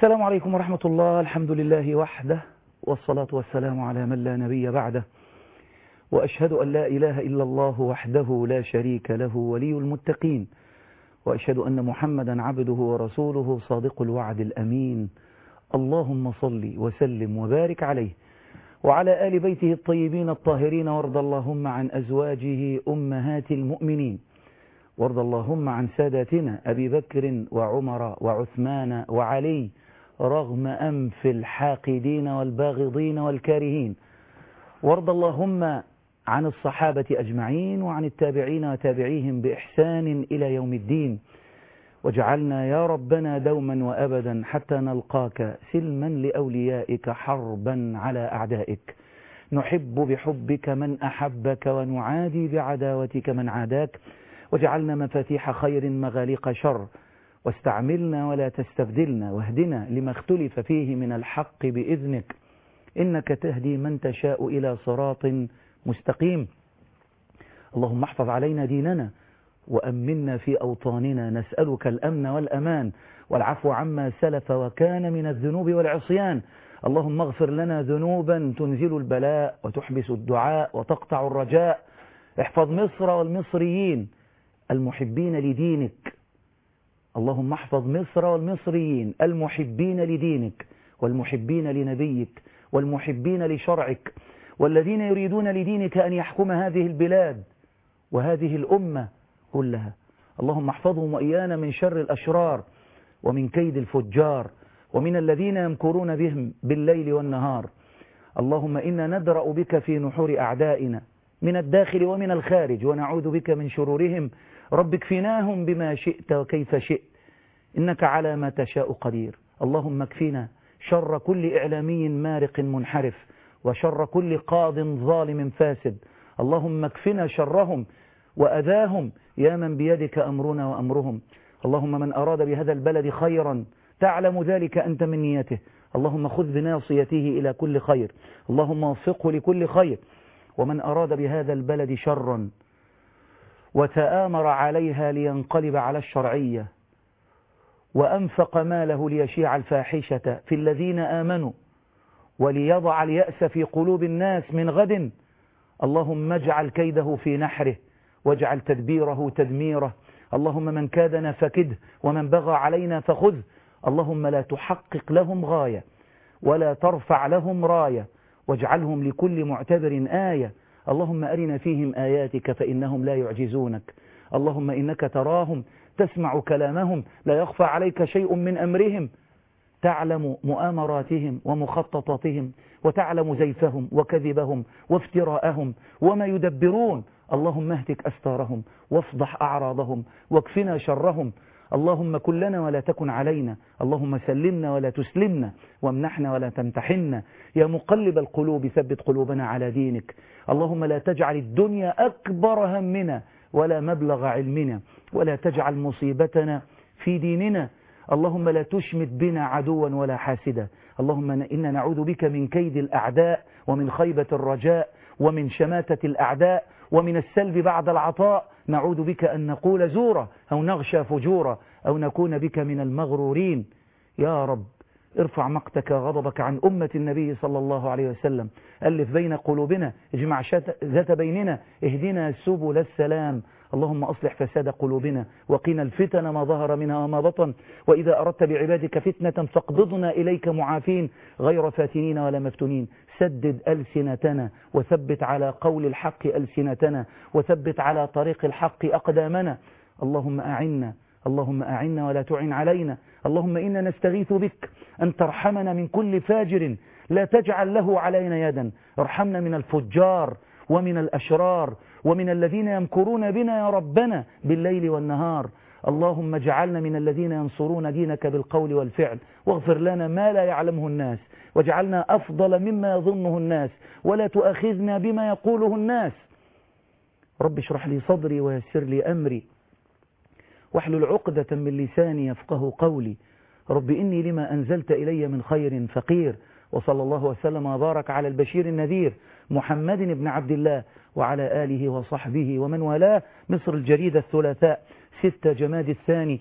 السلام عليكم ورحمة الله الحمد لله وحده والصلاة والسلام على من لا نبي بعده وأشهد أن لا إله إلا الله وحده لا شريك له ولي المتقين وأشهد أن محمدا عبده ورسوله صادق الوعد الأمين اللهم صل وسلم وبارك عليه وعلى آل بيته الطيبين الطاهرين وارض اللهم عن أزواجه أمهات المؤمنين وارض اللهم عن ساداتنا أبي بكر وعمر وعثمان وعلي رغم أنف الحاقدين والباغضين والكارهين وارض اللهم عن الصحابة أجمعين وعن التابعين وتابعيهم بإحسان إلى يوم الدين وجعلنا يا ربنا دوما وأبدا حتى نلقاك سلما لأوليائك حربا على أعدائك نحب بحبك من أحبك ونعادي بعداوتك من عاداك وجعلنا مفاتيح خير مغاليق شر واستعملنا ولا تستبدلنا واهدنا لما اختلف فيه من الحق بإذنك إنك تهدي من تشاء إلى صراط مستقيم اللهم احفظ علينا ديننا وأمنا في أوطاننا نسألك الأمن والأمان والعفو عما سلف وكان من الذنوب والعصيان اللهم اغفر لنا ذنوبا تنزل البلاء وتحبس الدعاء وتقطع الرجاء احفظ مصر والمصريين المحبين لدينك اللهم احفظ مصر والمصريين المحبين لدينك والمحبين لنبيك والمحبين لشرعك والذين يريدون لدينك أن يحكم هذه البلاد وهذه الأمة كلها اللهم احفظهم وإيانا من شر الأشرار ومن كيد الفجار ومن الذين يمكرون بهم بالليل والنهار اللهم إنا ندرأ بك في نحور أعدائنا من الداخل ومن الخارج ونعوذ بك من شرورهم رب اكفناهم بما شئت وكيف شئت إنك على ما تشاء قدير اللهم اكفنا شر كل إعلامي مارق منحرف وشر كل قاض ظالم فاسد اللهم اكفنا شرهم وأذاهم يا من بيدك أمرنا وأمرهم اللهم من أراد بهذا البلد خيرا تعلم ذلك أنت من نيته اللهم خذ بناصيته إلى كل خير اللهم وفقه لكل خير ومن أراد بهذا البلد شرا وتآمر عليها لينقلب على الشرعية وأنفق ماله ليشيع الفاحشة في الذين آمنوا وليضع اليأس في قلوب الناس من غد اللهم اجعل كيده في نحره واجعل تدبيره تدميره اللهم من كادنا فكده ومن بغى علينا فخذ اللهم لا تحقق لهم غاية ولا ترفع لهم راية واجعلهم لكل معتبر آية اللهم أرنا فيهم آياتك فإنهم لا يعجزونك اللهم إنك تراهم تسمع كلامهم لا يخفى عليك شيء من أمرهم تعلم مؤامراتهم ومخططاتهم وتعلم زيفهم وكذبهم وافتراءهم وما يدبرون اللهم اهتك أستارهم وافضح أعراضهم واكفنا شرهم اللهم كن لنا ولا تكن علينا اللهم سلمنا ولا تسلمنا وامنحنا ولا تمتحنا يا مقلب القلوب ثبت قلوبنا على دينك اللهم لا تجعل الدنيا أكبر همنا ولا مبلغ علمنا ولا تجعل مصيبتنا في ديننا اللهم لا تشمت بنا عدوا ولا حاسدا اللهم إنا نعوذ بك من كيد الأعداء ومن خيبة الرجاء ومن شماتة الأعداء ومن السلب بعد العطاء نعوذ بك أن نقول زورا أو نغشى فجورا أو نكون بك من المغرورين يا رب ارفع مقتك غضبك عن أمة النبي صلى الله عليه وسلم ألف بين قلوبنا اجمع ذات بيننا اهدنا سبل السلام اللهم أصلح فساد قلوبنا وقنا الفتن ما ظهر منها وما بطن وإذا أردت بعبادك فتنة فاقبضنا إليك معافين غير فاتنين ولا مفتونين سدد ألسنتنا وثبت على قول الحق ألسنتنا وثبت على طريق الحق أقدامنا اللهم أعنا اللهم أعنا ولا تعن علينا اللهم إنا نستغيث بك أن ترحمنا من كل فاجر لا تجعل له علينا يدا ارحمنا من الفجار ومن الأشرار ومن الذين يمكرون بنا يا ربنا بالليل والنهار اللهم اجعلنا من الذين ينصرون دينك بالقول والفعل واغفر لنا ما لا يعلمه الناس واجعلنا أفضل مما يظنه الناس ولا تؤاخذنا بما يقوله الناس رب اشرح لي صدري ويسر لي أمري واحلل عقدة من لساني يفقه قولي رب إني لما أنزلت إلي من خير فقير وصلى الله وسلم وبارك على البشير النذير محمد بن عبد الله وعلى آله وصحبه ومن والاه مصر الجريدة الثلاثاء ستة جماد الثاني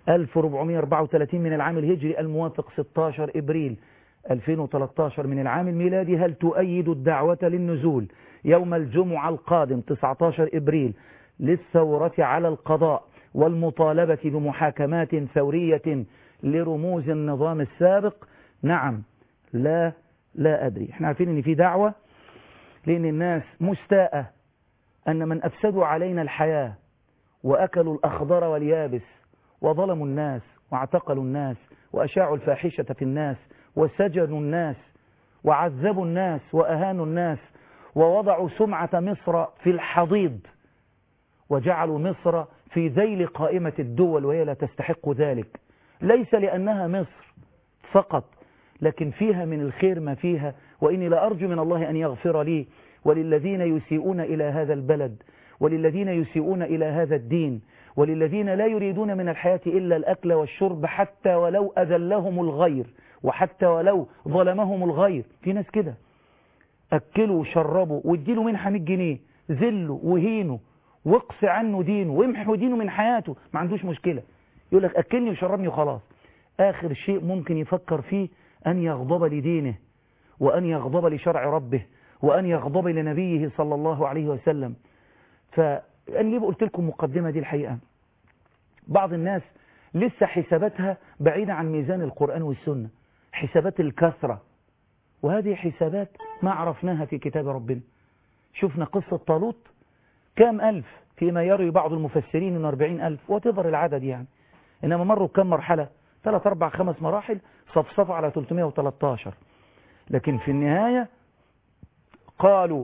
1434 من العام الهجري الموافق 16 إبريل 2013 من العام الميلادي هل تؤيد الدعوة للنزول يوم الجمعة القادم 19 إبريل للثورة على القضاء والمطالبة بمحاكمات ثورية لرموز النظام السابق نعم لا لا أدري احنا عارفين ان في دعوة لأن الناس مستاءة أن من أفسدوا علينا الحياة وأكلوا الأخضر واليابس وظلموا الناس واعتقلوا الناس وأشاعوا الفاحشة في الناس وسجنوا الناس وعذبوا الناس وأهانوا الناس ووضعوا سمعة مصر في الحضيض وجعلوا مصر في ذيل قائمة الدول وهي لا تستحق ذلك ليس لأنها مصر فقط لكن فيها من الخير ما فيها وإني لأرجو من الله أن يغفر لي وللذين يسيئون إلى هذا البلد وللذين يسيئون إلى هذا الدين وللذين لا يريدون من الحياة إلا الأكل والشرب حتى ولو أذلهم الغير وحتى ولو ظلمهم الغير في ناس كده أكلوا وشربوا واديله منحة 100 جنيه ذلوا وهينوا واقص عنه دينه وامحوا دينه من حياته ما عندوش مشكلة يقول لك أكلني وشربني وخلاص آخر شيء ممكن يفكر فيه أن يغضب لدينه وأن يغضب لشرع ربه وأن يغضب لنبيه صلى الله عليه وسلم فأنا ليه قلت لكم مقدمة دي الحقيقة بعض الناس لسه حساباتها بعيدة عن ميزان القرآن والسنة حسابات الكثرة وهذه حسابات ما عرفناها في كتاب ربنا شفنا قصة طالوت كام ألف فيما يروي بعض المفسرين من أربعين ألف وتظهر العدد يعني إنما مروا كم مرحلة ثلاث أربع خمس مراحل صفصفوا على 313 لكن في النهاية قالوا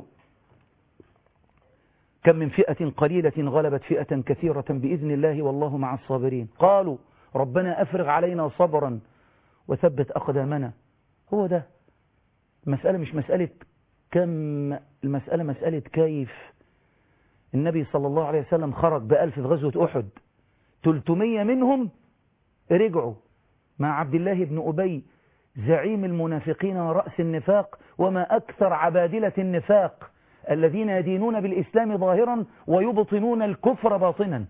كم من فئة قليلة غلبت فئة كثيرة بإذن الله والله مع الصابرين قالوا ربنا أفرغ علينا صبرا وثبت أقدامنا هو ده المسألة مش مسألة كم المسألة مسألة كيف النبي صلى الله عليه وسلم خرج بألف في غزوة أحد 300 منهم رجعوا مع عبد الله بن أبي زعيم المنافقين ورأس النفاق وما أكثر عبادلة النفاق الذين يدينون بالإسلام ظاهرا ويبطنون الكفر باطنا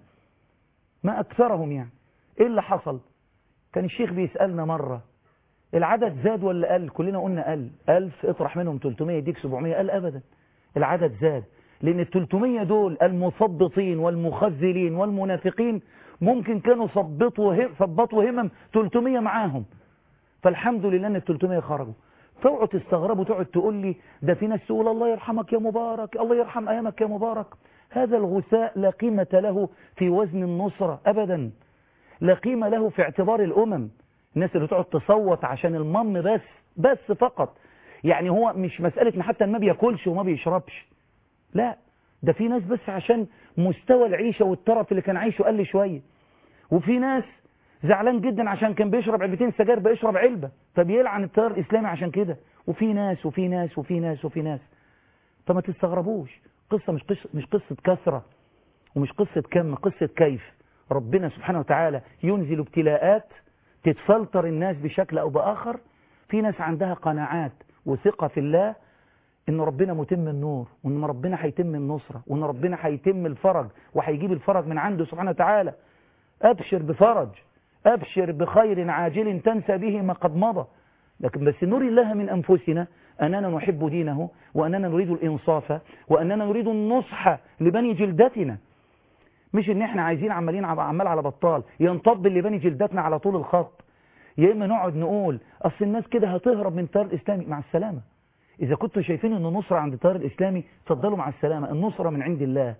ما أكثرهم يعني إيه اللي حصل كان الشيخ بيسألنا مرة العدد زاد ولا قل كلنا قلنا قل ألف اطرح منهم 300 يديك 700 قل أبدا العدد زاد لأن ال 300 دول المثبطين والمخذلين والمنافقين ممكن كانوا صبطوا صبطوا همم 300 معاهم فالحمد لله ان ال 300 خرجوا فاوعوا تستغربوا تقعد تقول لي ده في ناس تقول الله يرحمك يا مبارك الله يرحم ايامك يا مبارك هذا الغثاء لا قيمة له في وزن النصرة ابدا لا قيمة له في اعتبار الامم الناس اللي تقعد تصوت عشان المم بس بس فقط يعني هو مش مسألة ان حتى ما بياكلش وما بيشربش لا ده في ناس بس عشان مستوى العيشة والطرف اللي كان عايشه قل شوية وفي ناس زعلان جدا عشان كان بيشرب علبتين سجاير بيشرب علبة فبيلعن التيار الإسلامي عشان كده وفي ناس وفي ناس وفي ناس وفي ناس فما تستغربوش قصة مش قصة, مش قصة كثرة ومش قصة كم قصة كيف ربنا سبحانه وتعالى ينزل ابتلاءات تتفلتر الناس بشكل أو بآخر في ناس عندها قناعات وثقة في الله ان ربنا متم النور وان ربنا هيتم النصرة وان ربنا هيتم الفرج وهيجيب الفرج من عنده سبحانه وتعالى ابشر بفرج ابشر بخير عاجل تنسى به ما قد مضى لكن بس نري الله من انفسنا اننا نحب دينه واننا نريد الانصاف واننا نريد النصح لبني جلدتنا مش ان احنا عايزين عمالين عمال على بطال ينطب لبني جلدتنا على طول الخط يا اما نقعد نقول اصل الناس كده هتهرب من التيار الاسلامي مع السلامه إذا كنتوا شايفين أن النصرة عند التيار الإسلامي تفضلوا مع السلامة النصرة من عند الله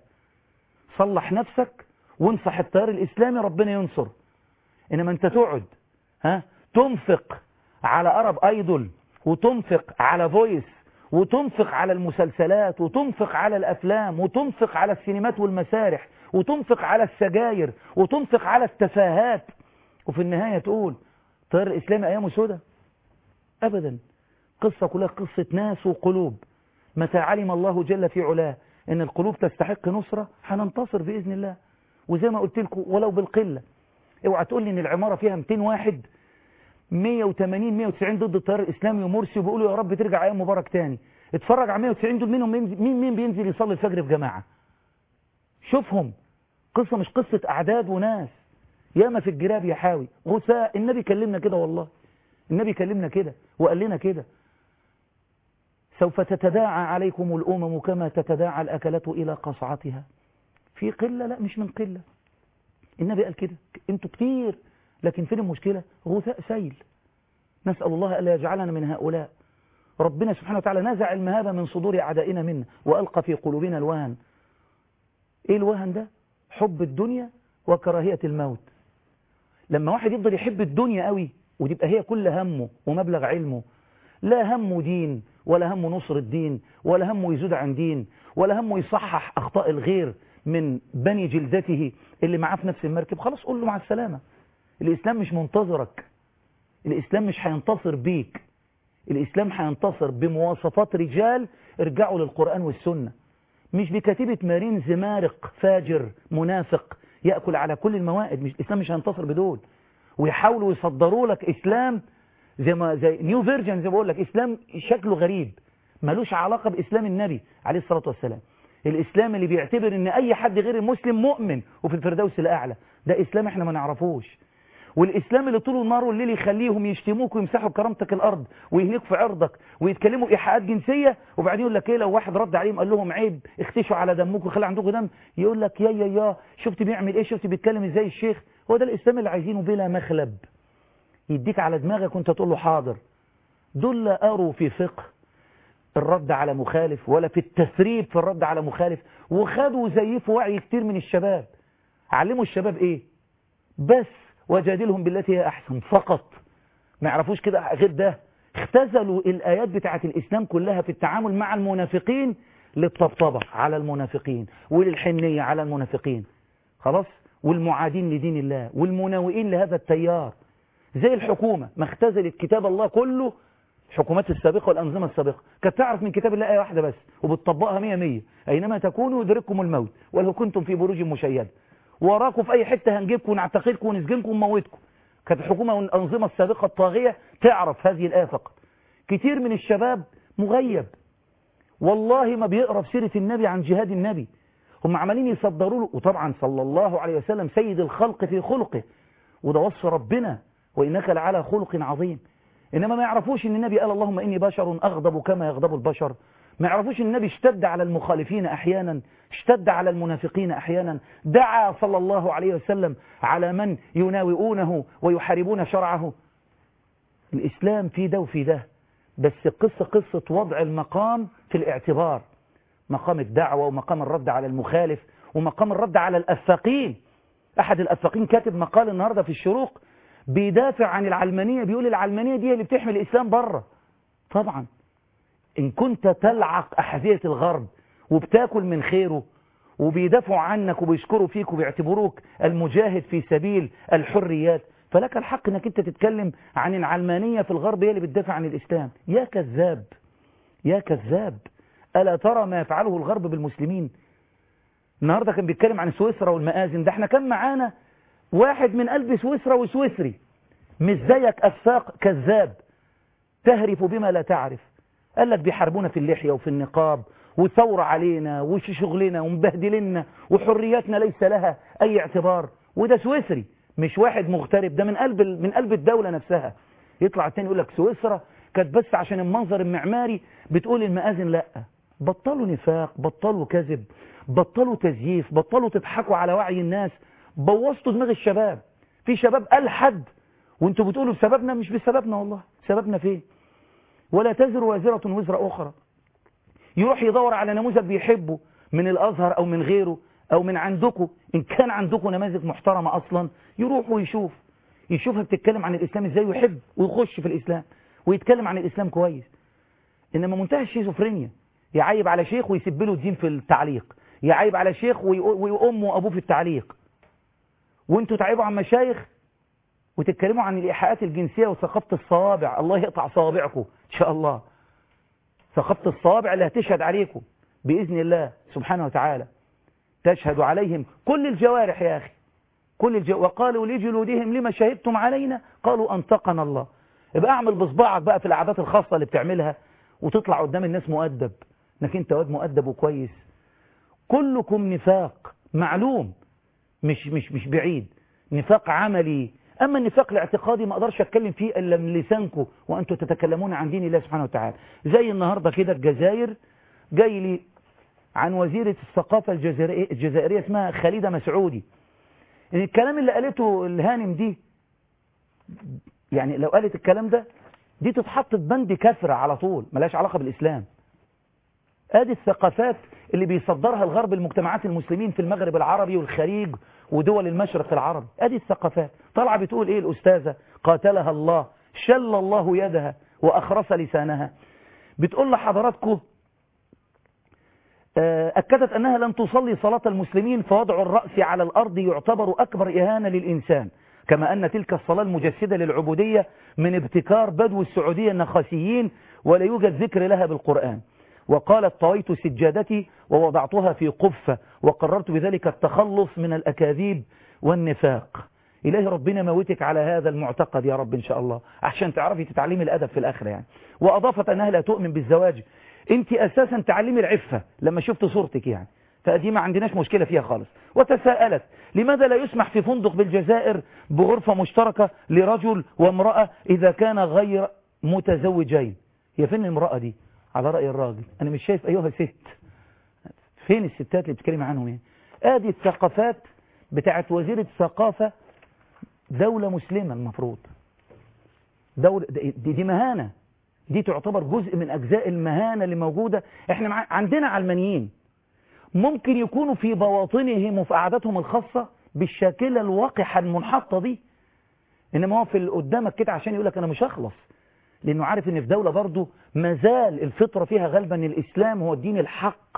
صلح نفسك وانصح التيار الإسلامي ربنا ينصر إنما أنت تقعد ها تنفق على أرب أيدول وتنفق على فويس وتنفق على المسلسلات وتنفق على الأفلام وتنفق على السينمات والمسارح وتنفق على السجاير وتنفق على التفاهات وفي النهاية تقول التيار الإسلامي أيامه سودة أبدا قصة كلها قصة ناس وقلوب متى علم الله جل في علاه ان القلوب تستحق نصرة هننتصر بإذن الله وزي ما قلت لكم ولو بالقلة اوعى تقول لي ان العمارة فيها 200 واحد 180 190 ضد التيار الاسلامي ومرسي وبيقولوا يا رب ترجع ايام مبارك تاني اتفرج على 190 دول منهم مين مين بينزل يصلي الفجر في جماعة شوفهم قصة مش قصة اعداد وناس ياما في الجراب يحاوي غثاء النبي كلمنا كده والله النبي كلمنا كده وقال لنا كده سوف تتداعى عليكم الأمم كما تتداعى الأكلة إلى قصعتها في قلة لا مش من قلة النبي قال كده انتوا كتير لكن فين المشكلة غثاء سيل نسأل الله ألا يجعلنا من هؤلاء ربنا سبحانه وتعالى نزع المهابة من صدور أعدائنا منا وألقى في قلوبنا الوهن إيه الوهن ده حب الدنيا وكراهية الموت لما واحد يفضل يحب الدنيا قوي وتبقى هي كل همه ومبلغ علمه لا همه دين ولا همه نصر الدين ولا همه يزود عن دين ولا همه يصحح أخطاء الغير من بني جلدته اللي معاه في نفس المركب خلاص قول له مع السلامة الإسلام مش منتظرك الإسلام مش هينتصر بيك الإسلام هينتصر بمواصفات رجال ارجعوا للقرآن والسنة مش بكتيبة مارين زمارق فاجر منافق يأكل على كل الموائد مش الإسلام مش هينتصر بدول ويحاولوا يصدروا لك إسلام زي ما زي نيو فيرجن زي ما بقول لك إسلام شكله غريب ملوش علاقة بإسلام النبي عليه الصلاة والسلام الإسلام اللي بيعتبر إن أي حد غير المسلم مؤمن وفي الفردوس الأعلى ده إسلام إحنا ما نعرفوش والإسلام اللي طول النهار والليل يخليهم يشتموك ويمسحوا كرامتك الأرض ويهلك في عرضك ويتكلموا إيحاءات جنسية وبعدين يقول لك إيه لو واحد رد عليهم قال لهم عيب اختشوا على دمكم وخلي عندكم دم يقول لك يا يا يا شفت بيعمل إيه شفت بيتكلم إزاي الشيخ هو ده الإسلام اللي عايزينه بلا مخلب يديك على دماغك وانت تقول له حاضر دول لا أروا في فقه الرد على مخالف ولا في التثريب في الرد على مخالف وخدوا زيفوا وعي كتير من الشباب علموا الشباب ايه بس وجادلهم بالتي هي احسن فقط ما يعرفوش كده غير ده اختزلوا الايات بتاعه الاسلام كلها في التعامل مع المنافقين للطبطبة على المنافقين وللحنية على المنافقين خلاص والمعادين لدين الله والمناوئين لهذا التيار زي الحكومة ما اختزلت كتاب الله كله الحكومات السابقة والأنظمة السابقة كانت تعرف من كتاب الله آية واحدة بس وبتطبقها مية مية أينما تكونوا يدرككم الموت ولو كنتم في بروج مشيدة وراكم في أي حتة هنجيبكم ونعتقلكم ونسجنكم ونموتكم كانت الحكومة والأنظمة السابقة الطاغية تعرف هذه الآية فقط كتير من الشباب مغيب والله ما بيقرأ في سيرة النبي عن جهاد النبي هم عمالين يصدروا له وطبعا صلى الله عليه وسلم سيد الخلق في خلقه وده وصف ربنا وإنك لعلى خلق عظيم إنما ما يعرفوش إن النبي قال اللهم إني بشر أغضب كما يغضب البشر ما يعرفوش إن النبي اشتد على المخالفين أحيانا اشتد على المنافقين أحيانا دعا صلى الله عليه وسلم على من يناوئونه ويحاربون شرعه الإسلام في ده وفي ده بس قصة قصة وضع المقام في الاعتبار مقام الدعوة ومقام الرد على المخالف ومقام الرد على الأفاقين أحد الأفاقين كاتب مقال النهاردة في الشروق بيدافع عن العلمانية بيقول العلمانية دي اللي بتحمل الإسلام بره طبعا إن كنت تلعق أحذية الغرب وبتاكل من خيره وبيدافعوا عنك وبيشكروا فيك وبيعتبروك المجاهد في سبيل الحريات فلك الحق انك انت تتكلم عن العلمانية في الغرب هي اللي بتدافع عن الإسلام يا كذاب يا كذاب ألا ترى ما يفعله الغرب بالمسلمين النهاردة كان بيتكلم عن سويسرا والمآذن ده احنا كان معانا واحد من قلب سويسرا وسويسري مش زيك أفاق كذاب تهرف بما لا تعرف قال لك بيحاربونا في اللحية وفي النقاب وثورة علينا وشغلنا ومبهدلنا وحرياتنا ليس لها أي اعتبار وده سويسري مش واحد مغترب ده من قلب من قلب الدولة نفسها يطلع التاني يقول لك سويسرا كانت بس عشان المنظر المعماري بتقول المآذن لا بطلوا نفاق بطلوا كذب بطلوا تزييف بطلوا تضحكوا على وعي الناس بوظتوا دماغ الشباب في شباب ألحد وانتوا بتقولوا بسببنا مش بسببنا والله سببنا فين ولا تزر وازرة وزر أخرى يروح يدور على نموذج بيحبه من الأزهر أو من غيره أو من عندكم إن كان عندكم نماذج محترمة أصلا يروح ويشوف يشوفها بتتكلم عن الإسلام إزاي ويحب ويخش في الإسلام ويتكلم عن الإسلام كويس إنما منتهى الشيزوفرينيا يعيب على شيخ ويسب له الدين في التعليق يعيب على شيخ ويقوم وأبوه في التعليق وانتوا تعيبوا عن مشايخ وتتكلموا عن الإيحاءات الجنسية وثقافة الصوابع الله يقطع صوابعكم إن شاء الله ثقافة الصوابع اللي هتشهد عليكم بإذن الله سبحانه وتعالى تشهد عليهم كل الجوارح يا أخي كل الجو... وقالوا لجلودهم لما شهدتم علينا قالوا أنطقنا الله يبقى اعمل بصباعك بقى في العادات الخاصة اللي بتعملها وتطلع قدام الناس مؤدب انك انت واد مؤدب وكويس كلكم نفاق معلوم مش مش مش بعيد نفاق عملي أما النفاق الاعتقادي ما أقدرش أتكلم فيه إلا من لسانكم وأنتم تتكلمون عن دين الله سبحانه وتعالى زي النهاردة كده الجزائر جاي لي عن وزيرة الثقافة الجزائرية, الجزائرية اسمها خالدة مسعودي إن الكلام اللي قالته الهانم دي يعني لو قالت الكلام ده دي تتحط في بند كثرة على طول ملاش علاقة بالإسلام ادي الثقافات اللي بيصدرها الغرب المجتمعات المسلمين في المغرب العربي والخليج ودول المشرق العربي ادي الثقافات طالعه بتقول ايه الاستاذه قاتلها الله شل الله يدها واخرس لسانها بتقول لحضراتكم اكدت انها لن تصلي صلاه المسلمين فوضع الراس على الارض يعتبر اكبر اهانه للانسان كما ان تلك الصلاه المجسده للعبوديه من ابتكار بدو السعوديه النخاسيين ولا يوجد ذكر لها بالقران وقالت طويت سجادتي ووضعتها في قفة وقررت بذلك التخلص من الأكاذيب والنفاق إلهي ربنا موتك على هذا المعتقد يا رب إن شاء الله عشان تعرفي تتعلمي الأدب في الآخرة يعني وأضافت أنها لا تؤمن بالزواج أنت أساسا تعلمي العفة لما شفت صورتك يعني فدي ما عندناش مشكلة فيها خالص وتساءلت لماذا لا يسمح في فندق بالجزائر بغرفة مشتركة لرجل وامرأة إذا كان غير متزوجين هي فين المرأة دي على رأي الراجل أنا مش شايف أيها ست فين الستات اللي بتتكلم عنهم يعني آدي الثقافات بتاعت وزيرة الثقافة دولة مسلمة المفروض دولة دي, دي مهانة دي تعتبر جزء من أجزاء المهانة اللي موجودة احنا مع... عندنا علمانيين ممكن يكونوا في بواطنهم وفي قعداتهم الخاصة بالشاكلة الوقحة المنحطة دي إنما هو في قدامك كده عشان يقول لك أنا مش هخلص لأنه عارف إن في دولة برضه مازال الفطرة فيها غالبا الإسلام هو الدين الحق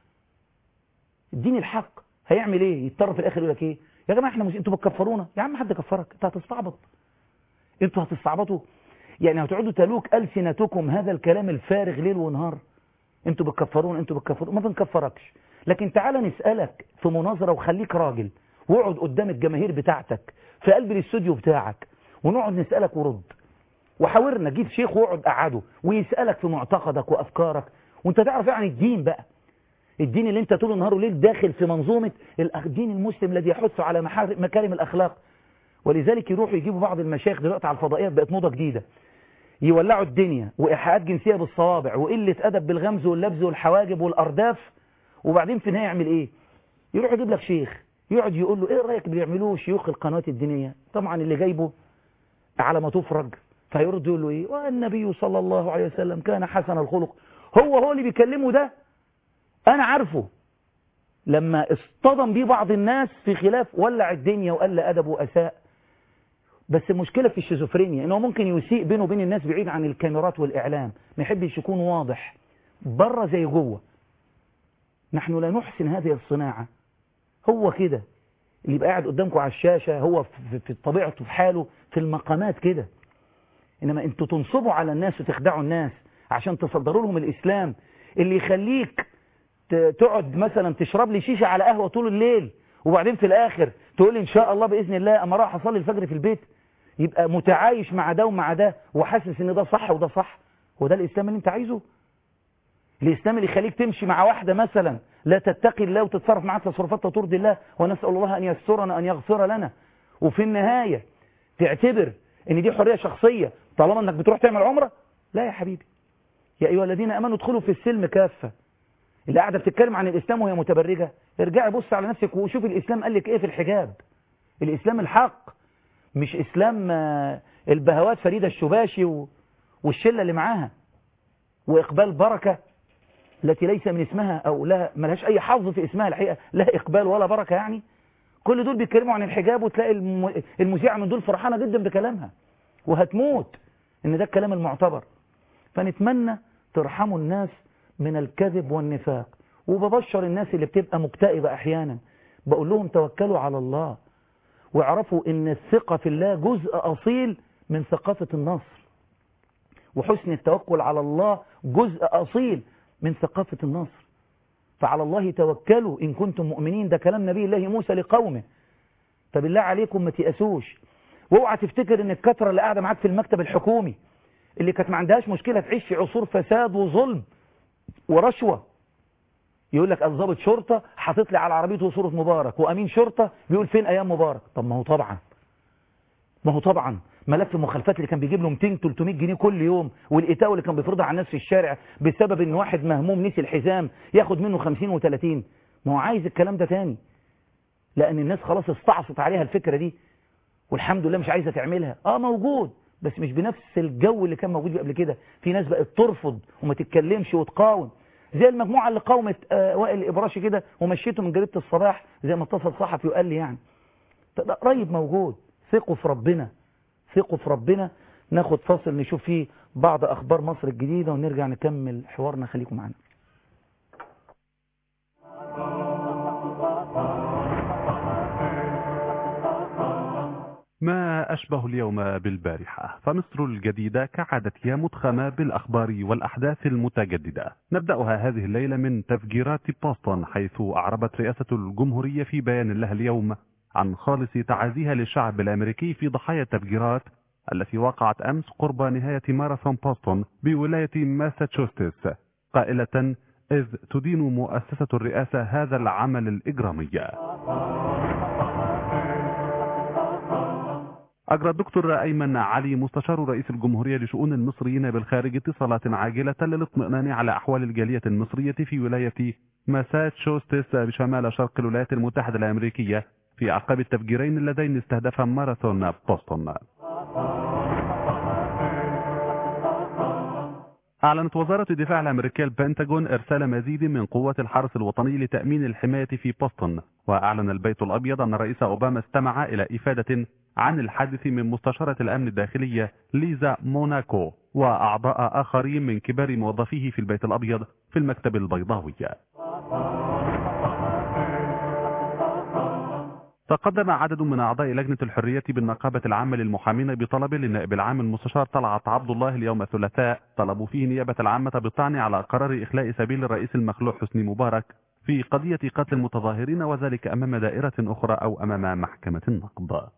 الدين الحق هيعمل إيه يضطر في الآخر يقول لك إيه يا جماعة إحنا مش... أنتوا بتكفرونا يا عم حد كفرك أنت هتستعبط أنتوا هتستعبطوا يعني هتقعدوا تلوك ألسنتكم هذا الكلام الفارغ ليل ونهار أنتوا بتكفرون أنتوا بتكفرون ما بنكفركش لكن تعالى نسألك في مناظرة وخليك راجل واقعد قدام الجماهير بتاعتك في قلب الاستوديو بتاعك ونقعد نسألك ورد وحاورنا جيب شيخ واقعد قعده ويسألك في معتقدك وأفكارك وانت تعرف يعني الدين بقى الدين اللي انت طول النهار وليل داخل في منظومة الدين المسلم الذي يحث على مكارم الأخلاق ولذلك يروحوا يجيبوا بعض المشايخ دلوقتي على الفضائيات بقت موضة جديدة يولعوا الدنيا وإيحاءات جنسية بالصوابع وقلة أدب بالغمز واللبز والحواجب والأرداف وبعدين في النهاية يعمل إيه يروح يجيب لك شيخ يقعد يقول له إيه رأيك بيعملوه شيوخ القنوات الدينية طبعا اللي جايبه على ما تفرج فيرد يقول له إيه والنبي صلى الله عليه وسلم كان حسن الخلق هو هو اللي بيكلمه ده أنا عارفه لما اصطدم بيه بعض الناس في خلاف ولع الدنيا وقال أدب وأساء بس المشكلة في الشيزوفرينيا انه ممكن يسيء بينه وبين الناس بعيد عن الكاميرات والإعلام ما يحبش يكون واضح بره زي جوه نحن لا نحسن هذه الصناعة هو كده اللي يبقى قاعد قدامكم على الشاشة هو في طبيعته في حاله في المقامات كده إنما أنتوا تنصبوا على الناس وتخدعوا الناس عشان تصدروا لهم الإسلام اللي يخليك تقعد مثلا تشرب لي شيشة على قهوة طول الليل وبعدين في الآخر تقول لي إن شاء الله بإذن الله أما راح أصلي الفجر في البيت يبقى متعايش مع ده ومع ده وحاسس إن ده صح وده صح هو ده الإسلام اللي أنت عايزه الإسلام اللي يخليك تمشي مع واحدة مثلا لا تتقي الله وتتصرف معاها تصرفات ترضي الله ونسأل الله أن يسترنا أن يغفر لنا وفي النهاية تعتبر ان دي حرية شخصية طالما انك بتروح تعمل عمرة لا يا حبيبي يا أيها الذين أمنوا ادخلوا في السلم كافة اللي قاعدة بتتكلم عن الإسلام وهي متبرجة ارجعي بص على نفسك وشوف الإسلام قال لك إيه في الحجاب الإسلام الحق مش إسلام البهوات فريدة الشباشي والشلة اللي معاها وإقبال بركة التي ليس من اسمها أو لها ملهاش أي حظ في اسمها الحقيقة لا إقبال ولا بركة يعني كل دول بيتكلموا عن الحجاب وتلاقي المذيعة من دول فرحانة جدا بكلامها وهتموت ان ده الكلام المعتبر فنتمنى ترحموا الناس من الكذب والنفاق وببشر الناس اللي بتبقى مكتئبة احيانا بقول لهم توكلوا على الله واعرفوا ان الثقة في الله جزء اصيل من ثقافة النصر وحسن التوكل على الله جزء اصيل من ثقافة النصر فعلى الله توكلوا إن كنتم مؤمنين ده كلام نبي الله موسى لقومه فبالله عليكم ما تيأسوش واوعى تفتكر ان الكترة اللي قاعدة معاك في المكتب الحكومي اللي كانت ما عندهاش مشكلة تعيش في عصور فساد وظلم ورشوة يقول لك الضابط شرطة حاطط لي على عربيته صورة مبارك وأمين شرطة بيقول فين أيام مبارك طب ما هو طبعا ما هو طبعا ملف المخالفات اللي كان بيجيب له 200 300 جنيه كل يوم والإتاوة اللي كان بيفرضها على الناس في الشارع بسبب ان واحد مهموم نسي الحزام ياخد منه 50 و30 ما هو عايز الكلام ده تاني لأن الناس خلاص استعصت عليها الفكرة دي والحمد لله مش عايزة تعملها اه موجود بس مش بنفس الجو اللي كان موجود قبل كده في ناس بقت ترفض وما تتكلمش وتقاوم زي المجموعة اللي قاومت آه وائل الإبراشي كده ومشيته من جريدة الصباح زي ما اتصل صحفي وقال لي يعني ده قريب موجود ثقوا في ربنا ثقوا في ربنا ناخد فاصل نشوف فيه بعض أخبار مصر الجديدة ونرجع نكمل حوارنا خليكم معنا ما أشبه اليوم بالبارحة فمصر الجديدة كعادتها مدخمة بالأخبار والأحداث المتجددة نبدأها هذه الليلة من تفجيرات بوسطن حيث أعربت رئاسة الجمهورية في بيان لها اليوم عن خالص تعازيها للشعب الأمريكي في ضحايا التفجيرات التي وقعت أمس قرب نهاية ماراثون بوسطن بولاية ماساتشوستس قائلة إذ تدين مؤسسة الرئاسة هذا العمل الإجرامي أجرى الدكتور أيمن علي مستشار رئيس الجمهورية لشؤون المصريين بالخارج اتصالات عاجلة للاطمئنان على أحوال الجالية المصرية في ولاية ماساتشوستس بشمال شرق الولايات المتحدة الأمريكية في أعقاب التفجيرين اللذين استهدفا ماراثون بوسطن أعلنت وزارة الدفاع الأمريكية البنتاجون إرسال مزيد من قوات الحرس الوطني لتأمين الحماية في بوسطن وأعلن البيت الأبيض أن الرئيس أوباما استمع إلى إفادة عن الحادث من مستشارة الأمن الداخلية ليزا موناكو وأعضاء آخرين من كبار موظفيه في البيت الأبيض في المكتب البيضاوي تقدم عدد من أعضاء لجنة الحرية بالنقابة العامة للمحامين بطلب للنائب العام المستشار طلعت عبد الله اليوم الثلاثاء طلبوا فيه نيابة العامة بالطعن على قرار إخلاء سبيل الرئيس المخلوع حسني مبارك في قضية قتل المتظاهرين وذلك أمام دائرة أخرى أو أمام محكمة النقض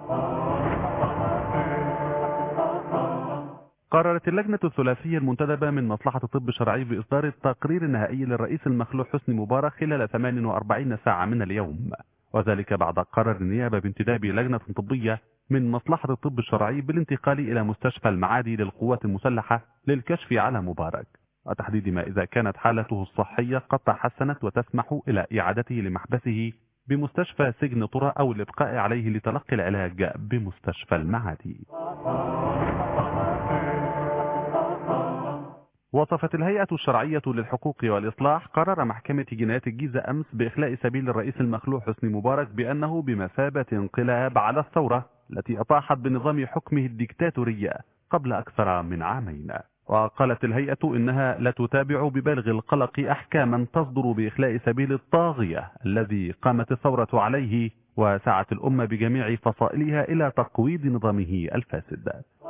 قررت اللجنة الثلاثية المنتدبة من مصلحة الطب الشرعي بإصدار التقرير النهائي للرئيس المخلوع حسني مبارك خلال 48 ساعة من اليوم وذلك بعد قرار النيابة بانتداب لجنة طبية من مصلحة الطب الشرعي بالانتقال إلى مستشفى المعادي للقوات المسلحة للكشف على مبارك وتحديد ما إذا كانت حالته الصحية قد تحسنت وتسمح إلى إعادته لمحبسه بمستشفى سجن طرى أو الإبقاء عليه لتلقي العلاج بمستشفى المعادي وصفت الهيئة الشرعية للحقوق والإصلاح قرار محكمة جنايات الجيزة أمس بإخلاء سبيل الرئيس المخلوع حسني مبارك بأنه بمثابة انقلاب على الثورة التي أطاحت بنظام حكمه الديكتاتورية قبل أكثر من عامين وقالت الهيئة إنها لا تتابع ببالغ القلق أحكاما تصدر بإخلاء سبيل الطاغية الذي قامت الثورة عليه وسعت الأمة بجميع فصائلها إلى تقويض نظامه الفاسد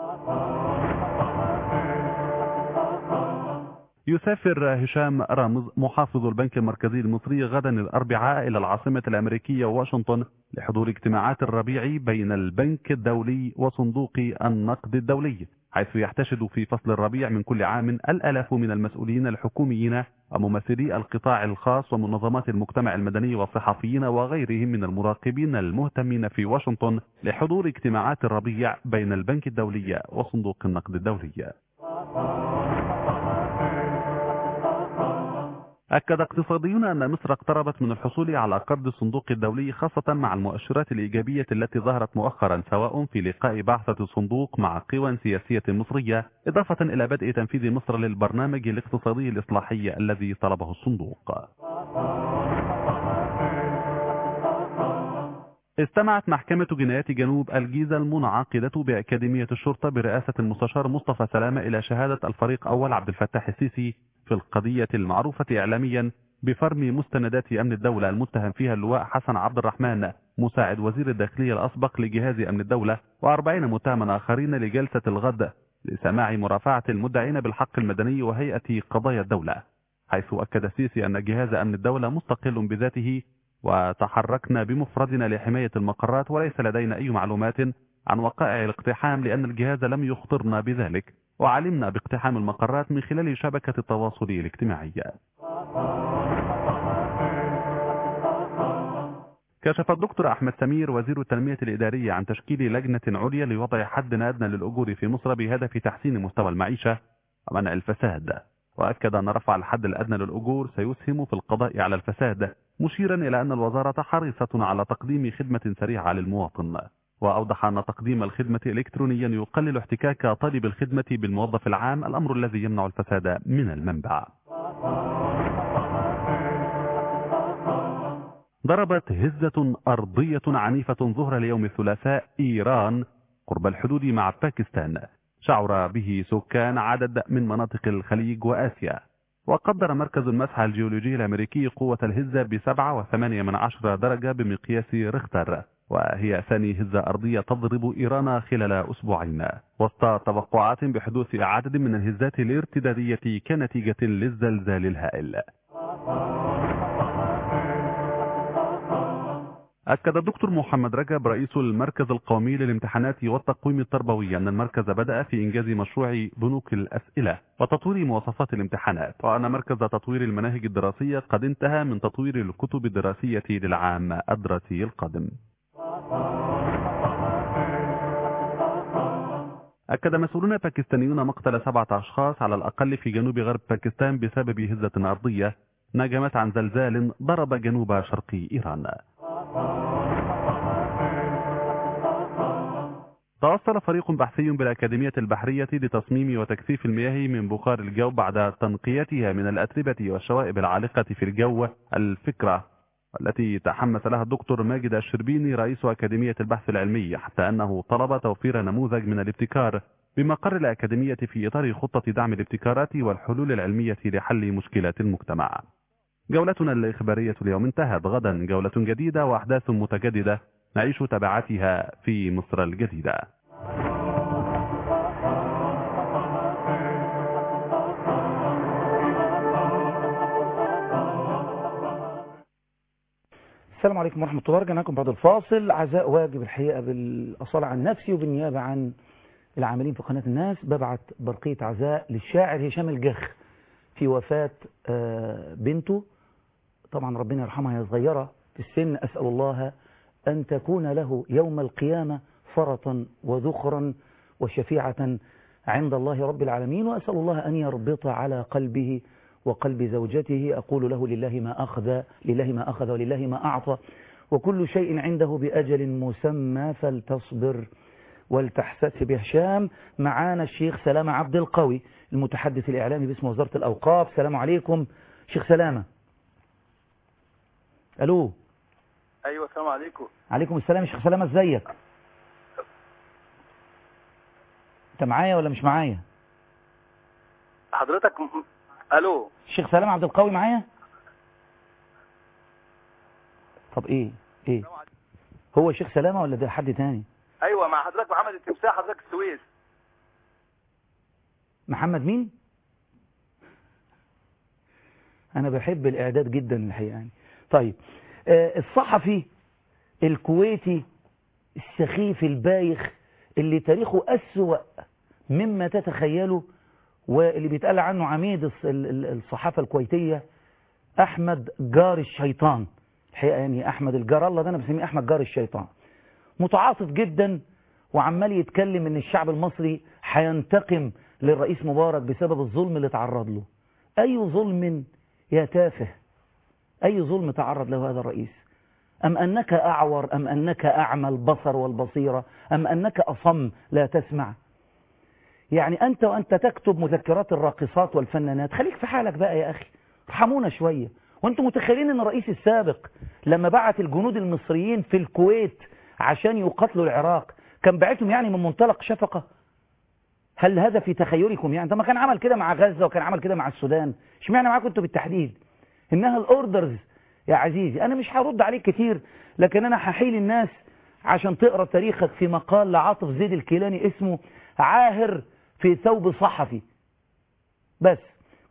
يسافر هشام رامز محافظ البنك المركزي المصري غدا الأربعاء إلى العاصمة الأمريكية واشنطن لحضور اجتماعات الربيع بين البنك الدولي وصندوق النقد الدولي حيث يحتشد في فصل الربيع من كل عام الألاف من المسؤولين الحكوميين وممثلي القطاع الخاص ومنظمات المجتمع المدني والصحفيين وغيرهم من المراقبين المهتمين في واشنطن لحضور اجتماعات الربيع بين البنك الدولي وصندوق النقد الدولي أكد اقتصاديون أن مصر اقتربت من الحصول على قرض الصندوق الدولي خاصة مع المؤشرات الإيجابية التي ظهرت مؤخرا سواء في لقاء بعثة الصندوق مع قوى سياسية مصرية إضافة إلى بدء تنفيذ مصر للبرنامج الاقتصادي الإصلاحي الذي طلبه الصندوق استمعت محكمة جنايات جنوب الجيزة المنعقدة بأكاديمية الشرطة برئاسة المستشار مصطفى سلامة إلى شهادة الفريق أول عبد الفتاح السيسي في القضية المعروفة إعلاميا بفرم مستندات أمن الدولة المتهم فيها اللواء حسن عبد الرحمن مساعد وزير الداخلية الأسبق لجهاز أمن الدولة وأربعين متهما آخرين لجلسة الغد لسماع مرافعة المدعين بالحق المدني وهيئة قضايا الدولة حيث أكد السيسي أن جهاز أمن الدولة مستقل بذاته وتحركنا بمفردنا لحماية المقرات وليس لدينا أي معلومات عن وقائع الاقتحام لأن الجهاز لم يخطرنا بذلك وعلمنا باقتحام المقرات من خلال شبكة التواصل الاجتماعي كشف الدكتور أحمد سمير وزير التنمية الإدارية عن تشكيل لجنة عليا لوضع حد أدنى للأجور في مصر بهدف تحسين مستوى المعيشة ومنع الفساد وأكد أن رفع الحد الأدنى للأجور سيسهم في القضاء على الفساد مشيرا إلى أن الوزارة حريصة على تقديم خدمة سريعة للمواطن وأوضح أن تقديم الخدمة إلكترونيا يقلل احتكاك طالب الخدمة بالموظف العام الأمر الذي يمنع الفساد من المنبع ضربت هزة أرضية عنيفة ظهر اليوم الثلاثاء إيران قرب الحدود مع باكستان شعر به سكان عدد من مناطق الخليج وآسيا وقدر مركز المسح الجيولوجي الأمريكي قوة الهزة بسبعة وثمانية من عشرة درجة بمقياس ريختر وهي ثاني هزة أرضية تضرب إيران خلال أسبوعين وسط توقعات بحدوث عدد من الهزات الارتدادية كنتيجة للزلزال الهائل أكد الدكتور محمد رجب رئيس المركز القومي للامتحانات والتقويم التربوي أن المركز بدأ في إنجاز مشروع بنوك الأسئلة وتطوير مواصفات الامتحانات وأن مركز تطوير المناهج الدراسية قد انتهى من تطوير الكتب الدراسية للعام الدراسي القادم أكد مسؤولون باكستانيون مقتل سبعة أشخاص على الأقل في جنوب غرب باكستان بسبب هزة أرضية نجمت عن زلزال ضرب جنوب شرق إيران توصل فريق بحثي بالأكاديمية البحرية لتصميم وتكثيف المياه من بخار الجو بعد تنقيتها من الأتربة والشوائب العالقة في الجو الفكرة التي تحمس لها الدكتور ماجد الشربيني رئيس أكاديمية البحث العلمي حتى أنه طلب توفير نموذج من الابتكار بمقر الأكاديمية في إطار خطة دعم الابتكارات والحلول العلمية لحل مشكلات المجتمع جولتنا الإخبارية اليوم انتهت غدا جولة جديدة وأحداث متجددة نعيش تبعاتها في مصر الجديدة السلام عليكم ورحمة الله رجعنا لكم بعد الفاصل عزاء واجب الحقيقة بالأصالة عن نفسي وبالنيابة عن العاملين في قناة الناس ببعت برقية عزاء للشاعر هشام الجخ في وفاة بنته طبعا ربنا يرحمها هي صغيرة في السن أسأل الله أن تكون له يوم القيامة فرطا وذخرا وشفيعة عند الله رب العالمين وأسأل الله أن يربط على قلبه وقلب زوجته أقول له لله ما أخذ لله ما أخذ ولله ما أعطى وكل شيء عنده بأجل مسمى فلتصبر ولتحسس بهشام معانا الشيخ سلامة عبد القوي المتحدث الإعلامي باسم وزارة الأوقاف سلام عليكم شيخ سلامة ألو ايوه السلام عليكم عليكم السلام يا شيخ سلامة ازيك انت معايا ولا مش معايا حضرتك م... الو الشيخ سلامة عبد القوي معايا طب ايه ايه هو شيخ سلامة ولا ده حد تاني ايوه مع حضرتك محمد التمساح حضرتك السويس محمد مين انا بحب الاعداد جدا الحقيقه يعني طيب آه الصحفي الكويتي السخيف البايخ اللي تاريخه أسوأ مما تتخيله واللي بيتقال عنه عميد الصحافة الكويتية أحمد جار الشيطان الحقيقة يعني أحمد الجار الله ده أنا بسميه أحمد جار الشيطان متعاطف جدا وعمال يتكلم ان الشعب المصري هينتقم للرئيس مبارك بسبب الظلم اللي تعرض له أي ظلم يا تافه أي ظلم تعرض له هذا الرئيس أم أنك أعور أم أنك أعمى البصر والبصيرة أم أنك أصم لا تسمع يعني أنت وأنت تكتب مذكرات الراقصات والفنانات خليك في حالك بقى يا أخي ارحمونا شوية وانتم متخيلين ان الرئيس السابق لما بعت الجنود المصريين في الكويت عشان يقاتلوا العراق كان بعتهم يعني من منطلق شفقة هل هذا في تخيلكم يعني ما كان عمل كده مع غزة وكان عمل كده مع السودان اشمعنى معاكم انتوا بالتحديد انها الاوردرز يا عزيزي انا مش هرد عليك كتير لكن انا هحيل الناس عشان تقرا تاريخك في مقال لعاطف زيد الكيلاني اسمه عاهر في ثوب صحفي بس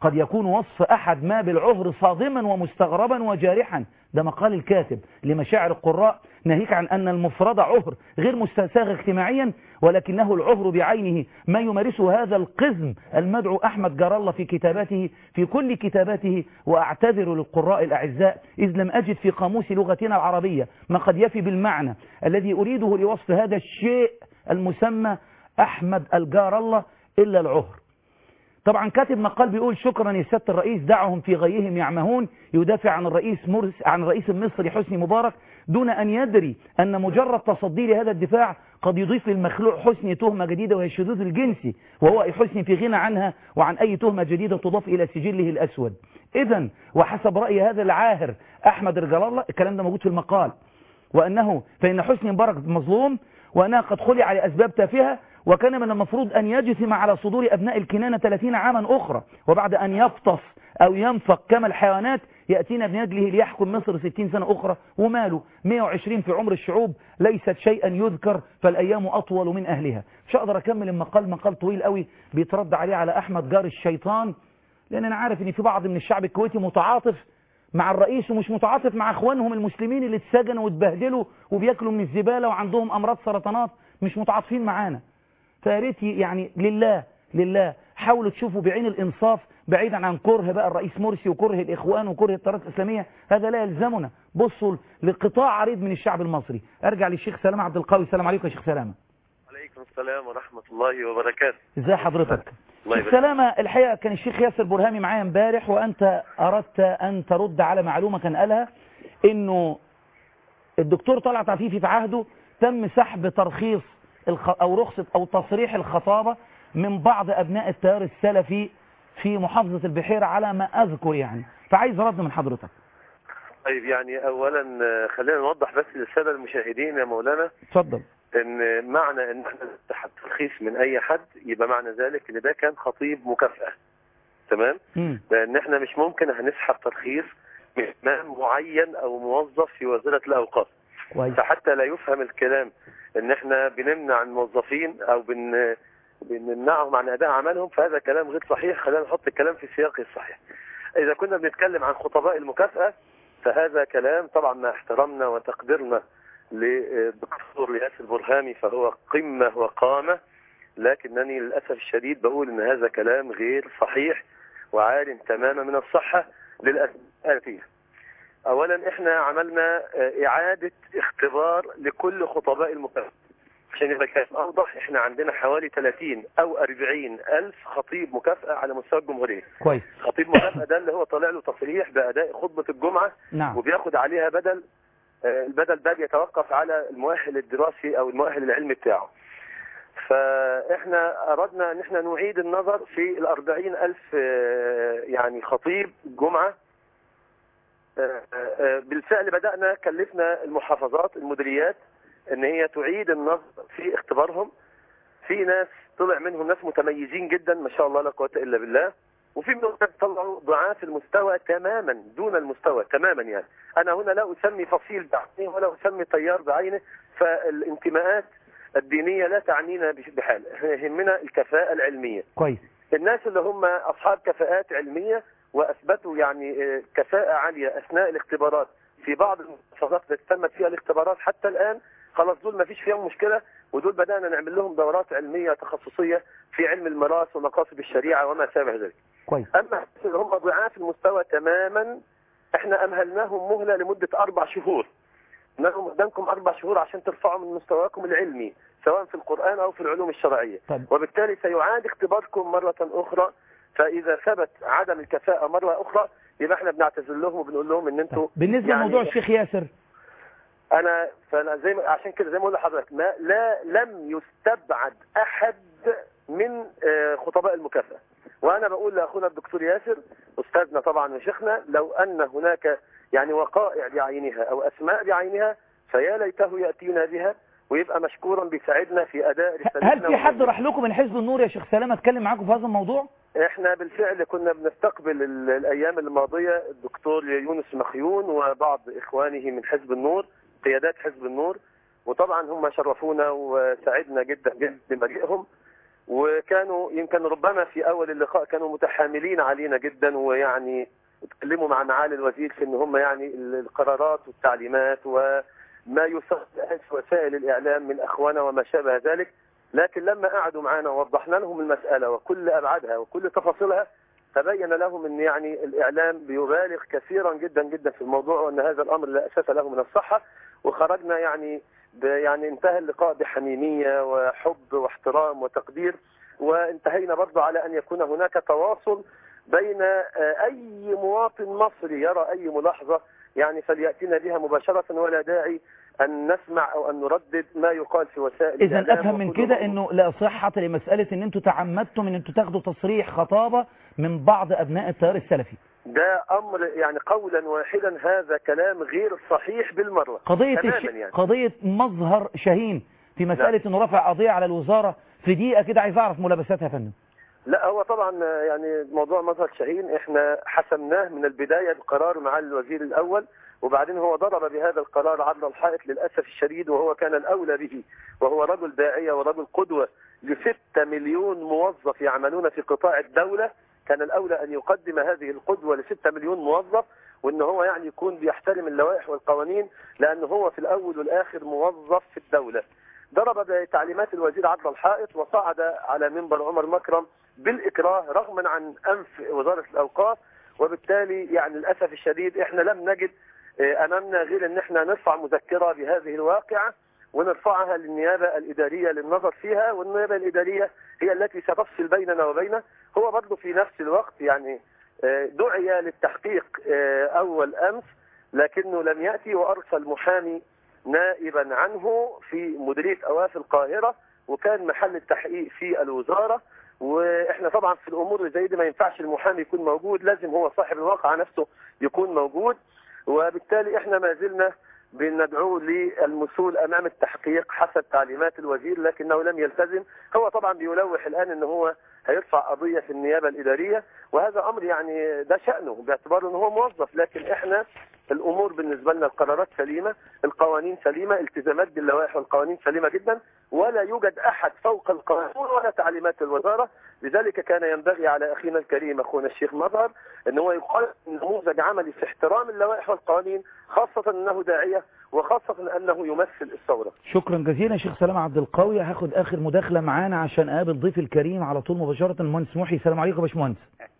قد يكون وصف أحد ما بالعهر صادما ومستغربا وجارحا ده مقال الكاتب لمشاعر القراء ناهيك عن أن المفرد عهر غير مستساغ اجتماعيا ولكنه العهر بعينه ما يمارسه هذا القزم المدعو أحمد جار الله في كتاباته في كل كتاباته وأعتذر للقراء الأعزاء إذ لم أجد في قاموس لغتنا العربية ما قد يفي بالمعنى الذي أريده لوصف هذا الشيء المسمى أحمد الجار الله إلا العهر طبعا كاتب مقال بيقول شكرا يا سياده الرئيس دعهم في غيهم يعمهون يدافع عن الرئيس مرس عن الرئيس المصري حسني مبارك دون ان يدري ان مجرد تصدي لهذا الدفاع قد يضيف للمخلوع حسني تهمه جديده وهي الشذوذ الجنسي وهو اي حسني في غنى عنها وعن اي تهمه جديده تضاف الى سجله الاسود اذا وحسب راي هذا العاهر احمد رجال الله الكلام ده موجود في المقال وانه فان حسني مبارك مظلوم وانها قد خلع لاسباب تافهه وكان من المفروض أن يجثم على صدور أبناء الكنانة 30 عاما أخرى وبعد أن يفطس أو ينفق كما الحيوانات يأتينا بنجله ليحكم مصر 60 سنة أخرى وماله 120 في عمر الشعوب ليست شيئا يذكر فالأيام أطول من أهلها مش أقدر أكمل المقال مقال طويل قوي بيترد عليه على أحمد جار الشيطان لأن أنا عارف أن في بعض من الشعب الكويتي متعاطف مع الرئيس ومش متعاطف مع اخوانهم المسلمين اللي اتسجنوا واتبهدلوا وبياكلوا من الزبالة وعندهم أمراض سرطانات مش متعاطفين معانا فياريت يعني لله لله حاولوا تشوفوا بعين الإنصاف بعيدا عن كره بقى الرئيس مرسي وكره الإخوان وكره التيارات الإسلامية هذا لا يلزمنا بصوا لقطاع عريض من الشعب المصري أرجع للشيخ سلام عبد القوي السلام عليكم يا شيخ سلامة عليكم السلام ورحمة الله وبركاته ازي حضرتك الله شيخ يبارك. سلامة الحقيقة كان الشيخ ياسر برهامي معايا امبارح وأنت أردت أن ترد على معلومة كان قالها إنه الدكتور طلعت عفيفي في عهده تم سحب ترخيص الخ... أو رخصة أو تصريح الخطابة من بعض أبناء التيار السلفي في محافظة البحيرة على ما أذكر يعني فعايز رد من حضرتك طيب يعني أولا آه، خلينا نوضح بس للسادة المشاهدين يا مولانا اتفضل ان معنى ان احنا نفتح الترخيص من اي حد يبقى معنى ذلك ان ده كان خطيب مكافأة تمام مم. لان احنا مش ممكن هنسحب ترخيص من امام معين او موظف في وزارة الاوقاف كويس فحتى لا يفهم الكلام ان احنا بنمنع الموظفين او بن بنمنعهم عن اداء عملهم فهذا كلام غير صحيح خلينا نحط الكلام في سياقه الصحيح اذا كنا بنتكلم عن خطباء المكافأة فهذا كلام طبعا مع احترامنا وتقديرنا للدكتور ياسر البرهامي فهو قمة وقامة لكنني للأسف الشديد بقول ان هذا كلام غير صحيح وعار تماما من الصحة للأسباب الآتية اولا احنا عملنا آه، اعادة اختبار لكل خطباء المكافأة عشان يبقى كلام اوضح احنا عندنا حوالي 30 او 40 الف خطيب مكافأة على مستوى الجمهورية كويس خطيب مكافأة ده اللي هو طالع له تصريح بأداء خطبة الجمعة نعم وبياخد عليها بدل آه، البدل ده بيتوقف على المؤهل الدراسي او المؤهل العلمي بتاعه فاحنا اردنا ان احنا نعيد النظر في الاربعين الف آه، يعني خطيب جمعة آه، آه، بالفعل بدأنا كلفنا المحافظات المديريات ان هي تعيد النظر في اختبارهم في ناس طلع منهم ناس متميزين جدا ما شاء الله لا قوة الا بالله وفي منهم ناس طلعوا ضعاف المستوى تماما دون المستوى تماما يعني انا هنا لا اسمي فصيل بعينه ولا اسمي تيار بعينه فالانتماءات الدينية لا تعنينا بش- بحال احنا يهمنا الكفاءة العلمية كويس الناس اللي هم اصحاب كفاءات علمية واثبتوا يعني آه، كفاءة عالية اثناء الاختبارات في بعض المحافظات التي تمت فيها الاختبارات حتى الان خلاص دول ما فيش فيهم مشكلة ودول بدأنا نعمل لهم دورات علمية تخصصية في علم الميراث ومقاصد الشريعة وما شابه ذلك كويس اما الناس اللي هم ضعاف المستوى تماما احنا امهلناهم مهلة لمدة اربع شهور انهم قدامكم اربع شهور عشان ترفعوا من مستواكم العلمي سواء في القرآن او في العلوم الشرعية طب وبالتالي سيعاد اختباركم مرة أخرى فإذا ثبت عدم الكفاءة مرة أخرى يبقى احنا بنعتذر لهم وبنقول لهم ان انتوا طب. بالنسبة يعني لموضوع الشيخ ياسر انا فانا زي ما عشان كده زي ما اقول لحضرتك ما لا لم يستبعد احد من آه، خطباء المكافأة وانا بقول لاخونا الدكتور ياسر استاذنا طبعا وشيخنا لو ان هناك يعني وقائع بعينها او اسماء بعينها فيا ليته ياتينا بها ويبقى مشكورا بيساعدنا في اداء رسالتنا هل في حد راح لكم من حزب النور يا شيخ سلامة اتكلم معاكم في هذا الموضوع احنا بالفعل كنا بنستقبل ال- الايام الماضيه الدكتور يونس مخيون وبعض اخوانه من حزب النور قيادات حزب النور وطبعا هم شرفونا وساعدنا جدا جدا بمجيئهم وكانوا يمكن ربما في اول اللقاء كانوا متحاملين علينا جدا ويعني اتكلموا مع معالي الوزير في ان هم يعني القرارات والتعليمات وما يصدر في وسائل الاعلام من اخوانا وما شابه ذلك لكن لما قعدوا معنا ووضحنا لهم المساله وكل ابعادها وكل تفاصيلها تبين لهم ان يعني الاعلام بيبالغ كثيرا جدا جدا في الموضوع وان هذا الامر لا اساس له من الصحه وخرجنا يعني ب- يعني انتهى اللقاء بحميميه وحب واحترام وتقدير وانتهينا برضه على ان يكون هناك تواصل بين آه، اي مواطن مصري يرى اي ملاحظه يعني فلياتينا بها مباشره ولا داعي ان نسمع او ان نردد ما يقال في وسائل اذا الإعلام افهم من وكل كده أمور. انه لا صحة لمسألة ان انتوا تعمدتم ان انتوا تاخدوا تصريح خطابة من بعض ابناء التيار السلفي ده امر يعني قولا واحدا هذا كلام غير صحيح بالمره قضية تماما الش... يعني قضية مظهر شاهين في مسألة انه رفع قضية على الوزارة في دقيقة كده عايز اعرف ملابساتها يا فندم لا هو طبعا يعني موضوع مظهر شاهين احنا حسمناه من البدايه بقرار معالي الوزير الاول وبعدين هو ضرب بهذا القرار عرض الحائط للاسف الشديد وهو كان الاولى به وهو رجل داعيه ورجل قدوه لستة مليون موظف يعملون في قطاع الدوله كان الاولى ان يقدم هذه القدوه لستة مليون موظف وان هو يعني يكون بيحترم اللوائح والقوانين لان هو في الاول والاخر موظف في الدوله ضرب بتعليمات الوزير عرض الحائط وصعد على منبر عمر مكرم بالإكراه رغما عن أنف وزارة الأوقاف وبالتالي يعني للأسف الشديد إحنا لم نجد آه، أمامنا غير أن إحنا نرفع مذكرة بهذه الواقعة ونرفعها للنيابة الإدارية للنظر فيها والنيابة الإدارية هي التي ستفصل بيننا وبينه هو برضه في نفس الوقت يعني آه، دعي للتحقيق آه، أول أمس لكنه لم يأتي وأرسل محامي نائبا عنه في مديرية أواف القاهرة وكان محل التحقيق في الوزارة واحنا طبعا في الامور اللي زي دي ما ينفعش المحامي يكون موجود لازم هو صاحب الواقع نفسه يكون موجود وبالتالي احنا ما زلنا بندعوه للمثول امام التحقيق حسب تعليمات الوزير لكنه لم يلتزم هو طبعا بيلوح الان ان هو هيرفع قضيه في النيابه الاداريه وهذا امر يعني ده شانه باعتبار ان هو موظف لكن احنا الامور بالنسبه لنا القرارات سليمه القوانين سليمه التزامات باللوائح والقوانين سليمه جدا ولا يوجد احد فوق القانون ولا تعليمات الوزاره لذلك كان ينبغي على اخينا الكريم اخونا الشيخ مظهر ان هو يقدم نموذج عملي في احترام اللوائح والقوانين خاصه انه داعيه وخاصه انه يمثل الثوره شكرا جزيلا شيخ سلام عبد القوي هاخد اخر مداخلة معانا عشان اقابل ضيف الكريم على طول مباشرة المهندس محي السلام عليكم يا باشمهندس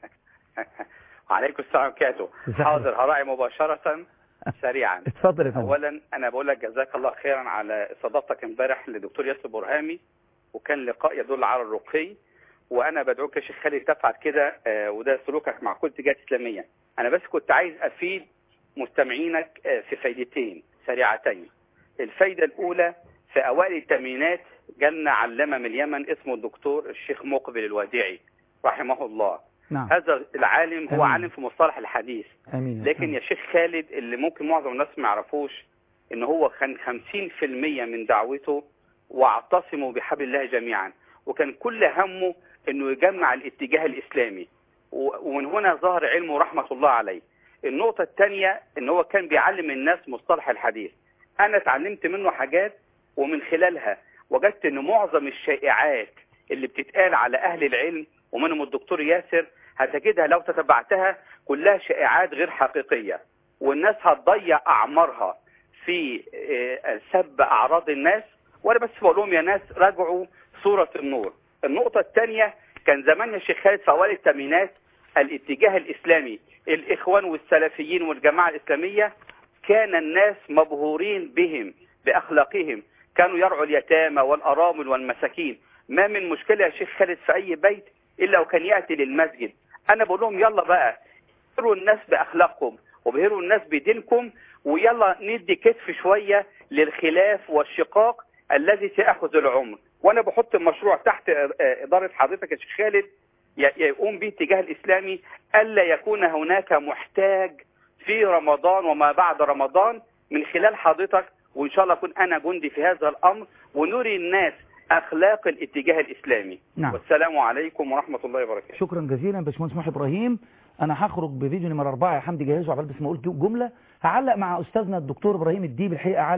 وعليكم السلام وبركاته ازي حاضر هراعي مباشرة سريعا اتفضل يا فندم اولا انا بقول لك جزاك الله خيرا على استضافتك امبارح لدكتور ياسر برهامي وكان لقاء يدل على الرقي وانا بدعوك يا شيخ خالد تفعل كده آه، وده سلوكك مع كل اتجاهات اسلاميه انا بس كنت عايز افيد مستمعينك آه، في فايدتين سريعتين الفايده الاولى في اوائل الثمانينات جالنا علامه من اليمن اسمه الدكتور الشيخ مقبل الوديعي رحمه الله نعم هذا العالم هو آمين. عالم في مصطلح الحديث امين لكن يا شيخ خالد اللي ممكن معظم الناس ما يعرفوش ان هو كان 50% من دعوته واعتصموا بحبل الله جميعا وكان كل همه انه يجمع الاتجاه الاسلامي و- ومن هنا ظهر علمه رحمة الله عليه النقطة الثانية ان هو كان بيعلم الناس مصطلح الحديث انا اتعلمت منه حاجات ومن خلالها وجدت ان معظم الشائعات اللي بتتقال على اهل العلم ومنهم الدكتور ياسر هتجدها لو تتبعتها كلها شائعات غير حقيقية والناس هتضيع اعمارها في آه، سب اعراض الناس وانا بس بقول لهم يا ناس راجعوا سورة النور النقطة الثانية كان زمان يا شيخ خالد في اوائل الثمانينات الاتجاه الاسلامي الاخوان والسلفيين والجماعة الاسلامية كان الناس مبهورين بهم باخلاقهم كانوا يرعوا اليتامى والارامل والمساكين ما من مشكلة يا شيخ خالد في اي بيت الا وكان ياتي للمسجد انا بقول لهم يلا بقى بهروا الناس باخلاقكم وبهروا الناس بدينكم ويلا ندي كتف شويه للخلاف والشقاق الذي سيأخذ العمر وانا بحط المشروع تحت آه، آه، اداره حضرتك يا شيخ خالد ي- يقوم به اتجاه الاسلامي الا يكون هناك محتاج في رمضان وما بعد رمضان من خلال حضرتك وان شاء الله اكون انا جندي في هذا الامر ونري الناس اخلاق الاتجاه الاسلامي نعم. والسلام عليكم ورحمه الله وبركاته شكرا جزيلا باشمهندس محي ابراهيم انا هخرج بفيديو نمرة أربعة يا حمدي جهزه عبال بس ما قلت جملة هعلق مع أستاذنا الدكتور إبراهيم الديب الحقيقة على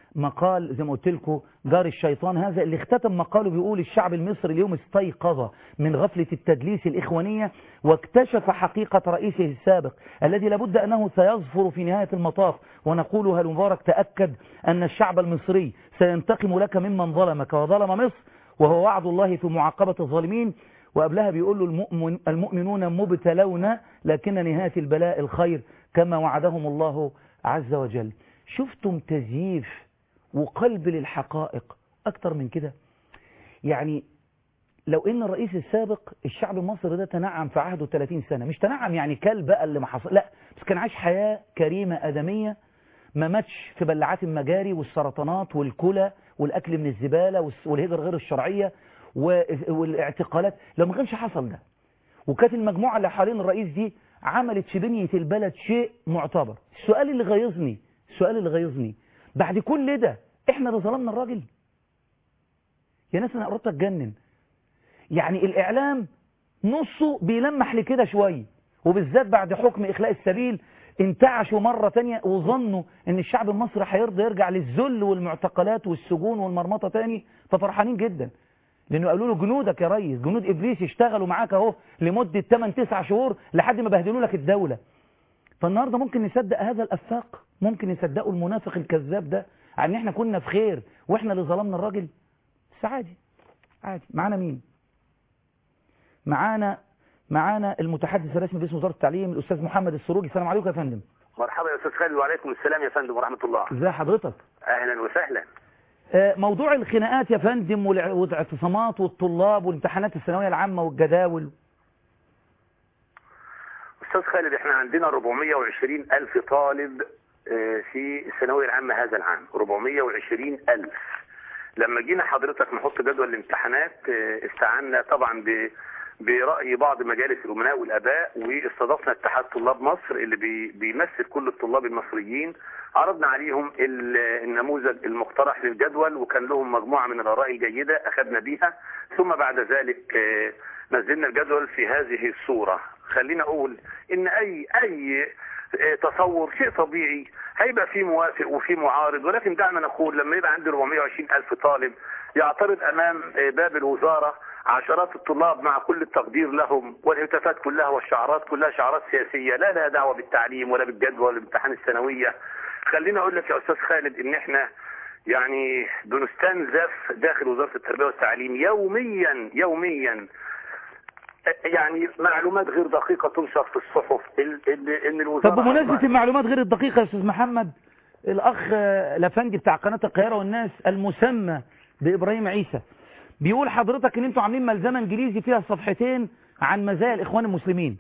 مقال زي ما قلت لكم جار الشيطان هذا اللي اختتم مقاله بيقول الشعب المصري اليوم استيقظ من غفلة التدليس الإخوانية واكتشف حقيقة رئيسه السابق الذي لابد أنه سيظفر في نهاية المطاف ونقولها لمبارك تأكد أن الشعب المصري سينتقم لك ممن ظلمك وظلم مصر وهو وعد الله في معاقبة الظالمين وقبلها بيقول له المؤمن المؤمنون مبتلون لكن نهاية البلاء الخير كما وعدهم الله عز وجل شفتم تزييف وقلب للحقائق أكتر من كده يعني لو ان الرئيس السابق الشعب المصري ده تنعم في عهده 30 سنة مش تنعم يعني كل بقى اللي ما حصل لا بس كان عايش حياة كريمة آدمية ما ماتش في بلعات المجاري والسرطانات والكلى والأكل من الزبالة والهجرة غير الشرعية والاعتقالات لو ما كانش حصل ده وكانت المجموعة اللي حوالين الرئيس دي عملت في بنية البلد شيء معتبر السؤال اللي غيظني السؤال اللي غيظني بعد كل ده احنا اللي ظلمنا الراجل يا ناس انا قربت اتجنن يعني الاعلام نصه بيلمح لكده شويه وبالذات بعد حكم اخلاء السبيل انتعشوا مرة تانية وظنوا ان الشعب المصري هيرضى يرجع للذل والمعتقلات والسجون والمرمطة تاني ففرحانين جدا لانه قالوا له جنودك يا ريس جنود ابليس يشتغلوا معاك اهو لمدة 8 9 شهور لحد ما بهدلوا لك الدولة فالنهاردة ممكن نصدق هذا الافاق ممكن يصدقوا المنافق الكذاب ده عن احنا كنا في خير واحنا اللي ظلمنا الراجل بس عادي عادي معانا مين معانا معانا المتحدث الرسمي باسم وزارة التعليم الأستاذ محمد السروجي السلام عليكم يا فندم مرحبا يا أستاذ خالد وعليكم السلام يا فندم ورحمة الله ازي حضرتك أهلا وسهلا آه، موضوع الخناقات يا فندم والع- والاعتصامات والطلاب والامتحانات الثانوية العامة والجداول أستاذ خالد احنا عندنا 420 ألف طالب آه، في الثانوية العامة هذا العام 420 ألف لما جينا حضرتك نحط جدول الامتحانات آه، استعنا طبعا ب برأي بعض مجالس الأمناء والآباء واستضفنا اتحاد طلاب مصر اللي بي بيمثل كل الطلاب المصريين عرضنا عليهم ال- النموذج المقترح للجدول وكان لهم مجموعة من الآراء الجيدة أخذنا بيها ثم بعد ذلك آه، نزلنا الجدول في هذه الصورة خلينا أقول إن أي أي آه، تصور شيء طبيعي هيبقى في موافق وفي معارض ولكن دعنا نقول لما يبقى عندي 420 ألف طالب يعترض أمام آه، باب الوزارة عشرات الطلاب مع كل التقدير لهم والهتافات كلها والشعارات كلها شعارات سياسية لا لها دعوة بالتعليم ولا بالجدول ولا بالامتحان الثانوية خليني أقول لك يا أستاذ خالد إن إحنا يعني بنستنزف داخل وزارة التربية والتعليم يوميا يوميا يعني معلومات غير دقيقة تنشر في الصحف ال- ال- ان الوزارة طب بمناسبة المعلومات غير الدقيقة يا أستاذ محمد الأخ آه، لفندي بتاع قناة القاهرة والناس المسمى بإبراهيم عيسى بيقول حضرتك إن أنتوا عاملين ملزمة إنجليزي فيها صفحتين عن مزايا الإخوان المسلمين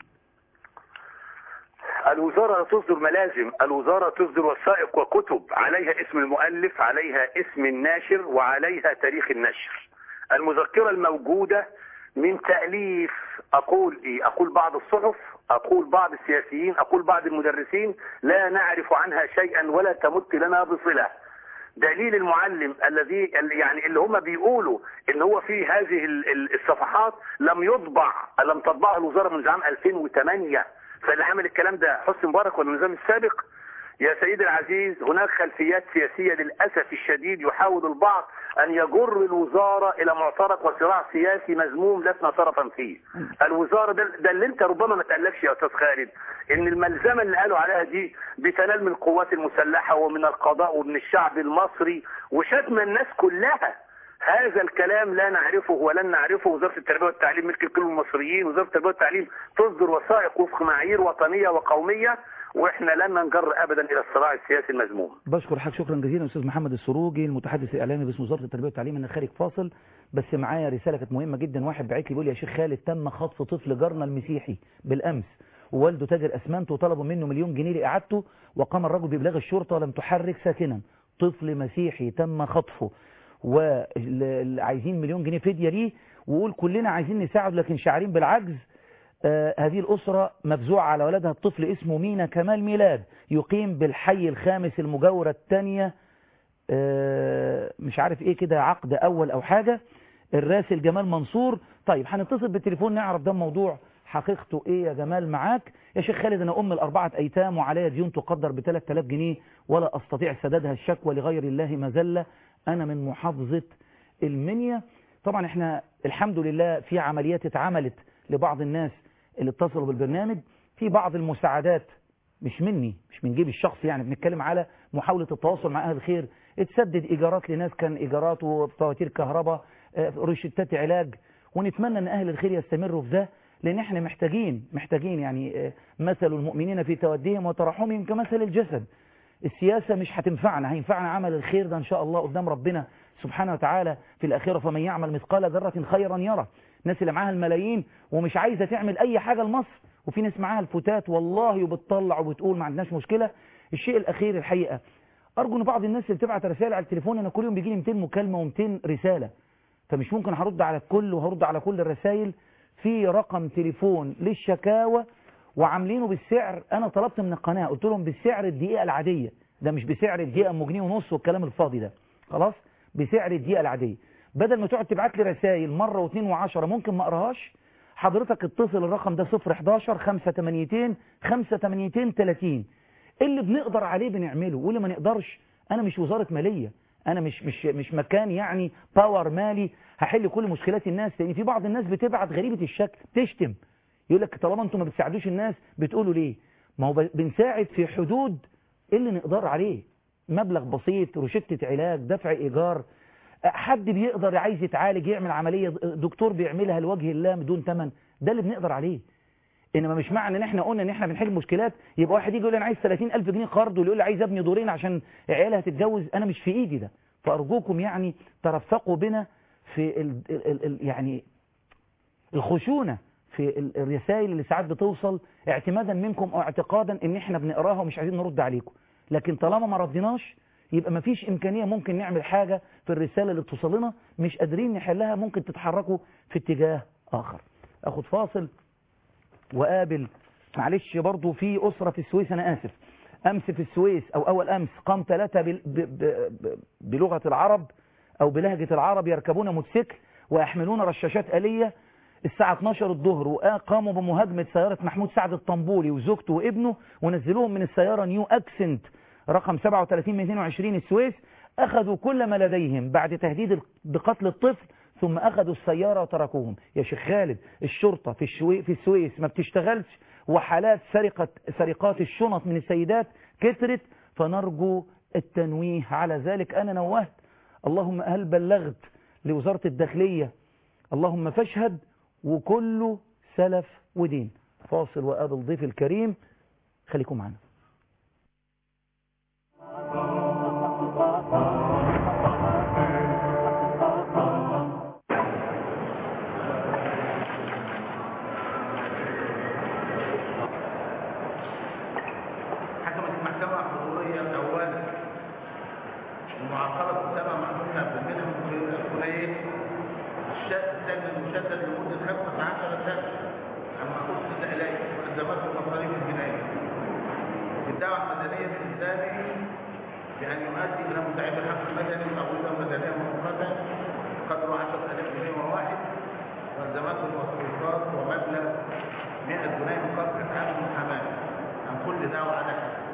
الوزارة تصدر ملازم الوزارة تصدر وثائق وكتب عليها اسم المؤلف عليها اسم الناشر وعليها تاريخ النشر المذكرة الموجودة من تأليف أقول إيه أقول بعض الصحف أقول بعض السياسيين أقول بعض المدرسين لا نعرف عنها شيئا ولا تمت لنا بصلة دليل المعلم الذي يعني اللي هم بيقولوا ان هو في هذه ال- ال- الصفحات لم يطبع لم تطبعه الوزاره منذ عام 2008 فاللي عمل الكلام ده حسني مبارك ولا النظام السابق يا سيدي العزيز هناك خلفيات سياسية للأسف الشديد يحاول البعض أن يجر الوزارة إلى معترك وصراع سياسي مذموم لسنا طرفا فيه الوزارة ده, ده اللي انت ربما ما تقلقش يا أستاذ خالد إن الملزمة اللي قالوا عليها دي بتنال من القوات المسلحة ومن القضاء ومن الشعب المصري وشتم الناس كلها هذا الكلام لا نعرفه ولن نعرفه وزارة التربية والتعليم ملك كل المصريين وزارة التربية والتعليم تصدر وثائق وفق معايير وطنية وقومية واحنا لن ننجر ابدا الى الصراع السياسي المذموم بشكر حضرتك شكرا جزيلا أستاذ محمد السروجي المتحدث الإعلامي باسم وزارة التربية والتعليم أنا خارج فاصل بس معايا رسالة كانت مهمة جدا واحد بعت لي بيقول يا شيخ خالد تم خطف طفل جارنا المسيحي بالأمس ووالده تاجر أسمنت وطلبوا منه مليون جنيه لإعادته وقام الرجل بإبلاغ الشرطة ولم تحرك ساكنا طفل مسيحي تم خطفه وعايزين مليون جنيه فدية ليه وقول كلنا عايزين نساعد لكن شاعرين بالعجز آه هذه الأسرة مفزوعة على ولدها الطفل اسمه مينا كمال ميلاد يقيم بالحي الخامس المجاورة الثانية آه مش عارف ايه كده عقد أول أو حاجة الراسل جمال منصور طيب هنتصل بالتليفون نعرف ده موضوع حقيقته ايه يا جمال معاك يا شيخ خالد انا ام الاربعه ايتام وعليا ديون تقدر ب 3000 جنيه ولا استطيع سدادها الشكوى لغير الله مذله انا من محافظه المنيا طبعا احنا الحمد لله في عمليات اتعملت لبعض الناس اللي اتصلوا بالبرنامج في بعض المساعدات مش مني مش من جيب الشخص يعني بنتكلم على محاولة التواصل مع أهل الخير اتسدد إيجارات لناس كان إيجارات وفواتير كهرباء آه، روشتات علاج ونتمنى أن أهل الخير يستمروا في ده لأن احنا محتاجين محتاجين يعني آه، مثل المؤمنين في توديهم وترحمهم كمثل الجسد السياسة مش هتنفعنا هينفعنا عمل الخير ده إن شاء الله قدام ربنا سبحانه وتعالى في الآخرة فمن يعمل مثقال ذرة خيرا يرى الناس اللي معاها الملايين ومش عايزة تعمل أي حاجة لمصر وفي ناس معاها الفتات والله وبتطلع وبتقول ما عندناش مشكلة الشيء الأخير الحقيقة أرجو أن بعض الناس اللي بتبعت رسائل على التليفون أنا كل يوم بيجي لي 200 مكالمة و200 رسالة فمش ممكن هرد على الكل وهرد على كل الرسائل في رقم تليفون للشكاوى وعاملينه بالسعر أنا طلبت من القناة قلت لهم بالسعر الدقيقة العادية ده مش بسعر الدقيقة أم جنيه ونص والكلام الفاضي ده خلاص بسعر الدقيقة العادية بدل ما تقعد تبعت لي رسائل مرة واثنين وعشرة ممكن ما اقراهاش حضرتك اتصل الرقم ده 011 582 582 30 اللي بنقدر عليه بنعمله واللي ما نقدرش انا مش وزارة مالية انا مش مش مش مكان يعني باور مالي هحل كل مشكلات الناس لان في بعض الناس بتبعت غريبة الشكل تشتم يقول لك طالما انتم ما بتساعدوش الناس بتقولوا ليه ما هو بنساعد في حدود اللي نقدر عليه مبلغ بسيط روشتة علاج دفع ايجار حد بيقدر عايز يتعالج يعمل عملية دكتور بيعملها لوجه الله بدون ثمن ده اللي بنقدر عليه انما مش معنى ان احنا قلنا ان احنا بنحل مشكلات يبقى واحد يجي يقول انا عايز 30000 جنيه قرض واللي يقول لي عايز ابني دورين عشان عيالها تتجوز انا مش في ايدي ده فارجوكم يعني ترفقوا بنا في ال ال ال يعني الخشونة في الرسائل اللي ساعات بتوصل اعتمادا منكم او اعتقادا ان احنا بنقراها ومش عايزين نرد عليكم لكن طالما ما ردناش يبقى ما فيش إمكانية ممكن نعمل حاجة في الرسالة اللي بتوصل لنا مش قادرين نحلها ممكن تتحركوا في اتجاه آخر أخد فاصل وقابل معلش برضو في أسرة في السويس أنا آسف أمس في السويس أو أول أمس قام ثلاثة بل- ب- ب- ب- بلغة العرب أو بلهجة العرب يركبون موتوسيكل ويحملون رشاشات آلية الساعة 12 الظهر وقاموا بمهاجمة سيارة محمود سعد الطنبولي وزوجته وابنه ونزلوهم من السيارة نيو أكسنت رقم 37220 السويس أخذوا كل ما لديهم بعد تهديد بقتل الطفل ثم أخذوا السيارة وتركوهم يا شيخ خالد الشرطة في, الشوي في السويس ما بتشتغلش وحالات سرقة سرقات الشنط من السيدات كثرت فنرجو التنويه على ذلك أنا نوهت اللهم هل بلغت لوزارة الداخلية اللهم فاشهد وكله سلف ودين فاصل وقابل ضيف الكريم خليكم معنا حكمت المحكمة الحضورية أولا معاقبة سبع محكومة منهم الكلية السجن المشدد لمدة 15 سنة أما أرسل إليه وألزمته مصاريف الجناية الدعوة المدنية الإسلامي بأن يؤدي إلى متعب الحق المدني تعويضا مدنيا مؤقتا قدره 10000 جنيه وواحد والزمته المصروفات ومبلغ 100 جنيه مقابل عام محاماة عن كل دعوة على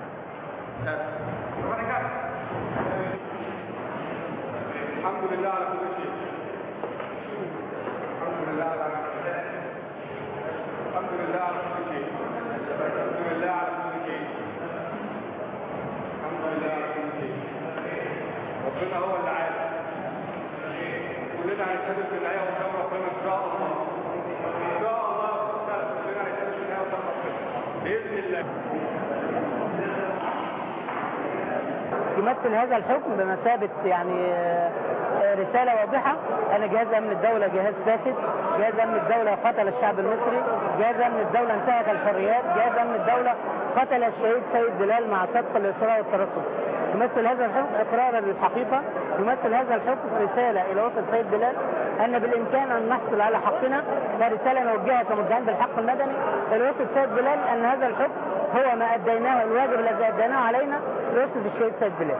الحمد لله على كل شيء الحمد لله على كل شيء الحمد لله على كل شيء الحمد لله على كل شيء الحمد لله على كل شيء ربنا هو اللي عارف كلنا هنتقابل في النهايه قدام ربنا ان شاء الله ان شاء الله كلنا هنتقابل في النهايه قدام ربنا باذن الله يمثل هذا الحكم بمثابة يعني آه، آه، رسالة واضحة أن جهاز أمن الدولة جهاز فاسد جهاز أمن الدولة قتل الشعب المصري جهاز أمن الدولة انتهك الحريات جهاز أمن الدولة قتل الشهيد سيد بلال مع صدق الإصرار والترصد يمثل هذا الحكم إقرارا للحقيقة يمثل هذا الحكم رسالة إلى وسط سيد بلال أن بالإمكان أن نحصل على حقنا فرسالة نوجهها كمدعين بالحق المدني إلى وسط سيد بلال أن هذا الحكم هو ما أديناه الواجب الذي أديناه علينا لوسط الشهيد سيد بلال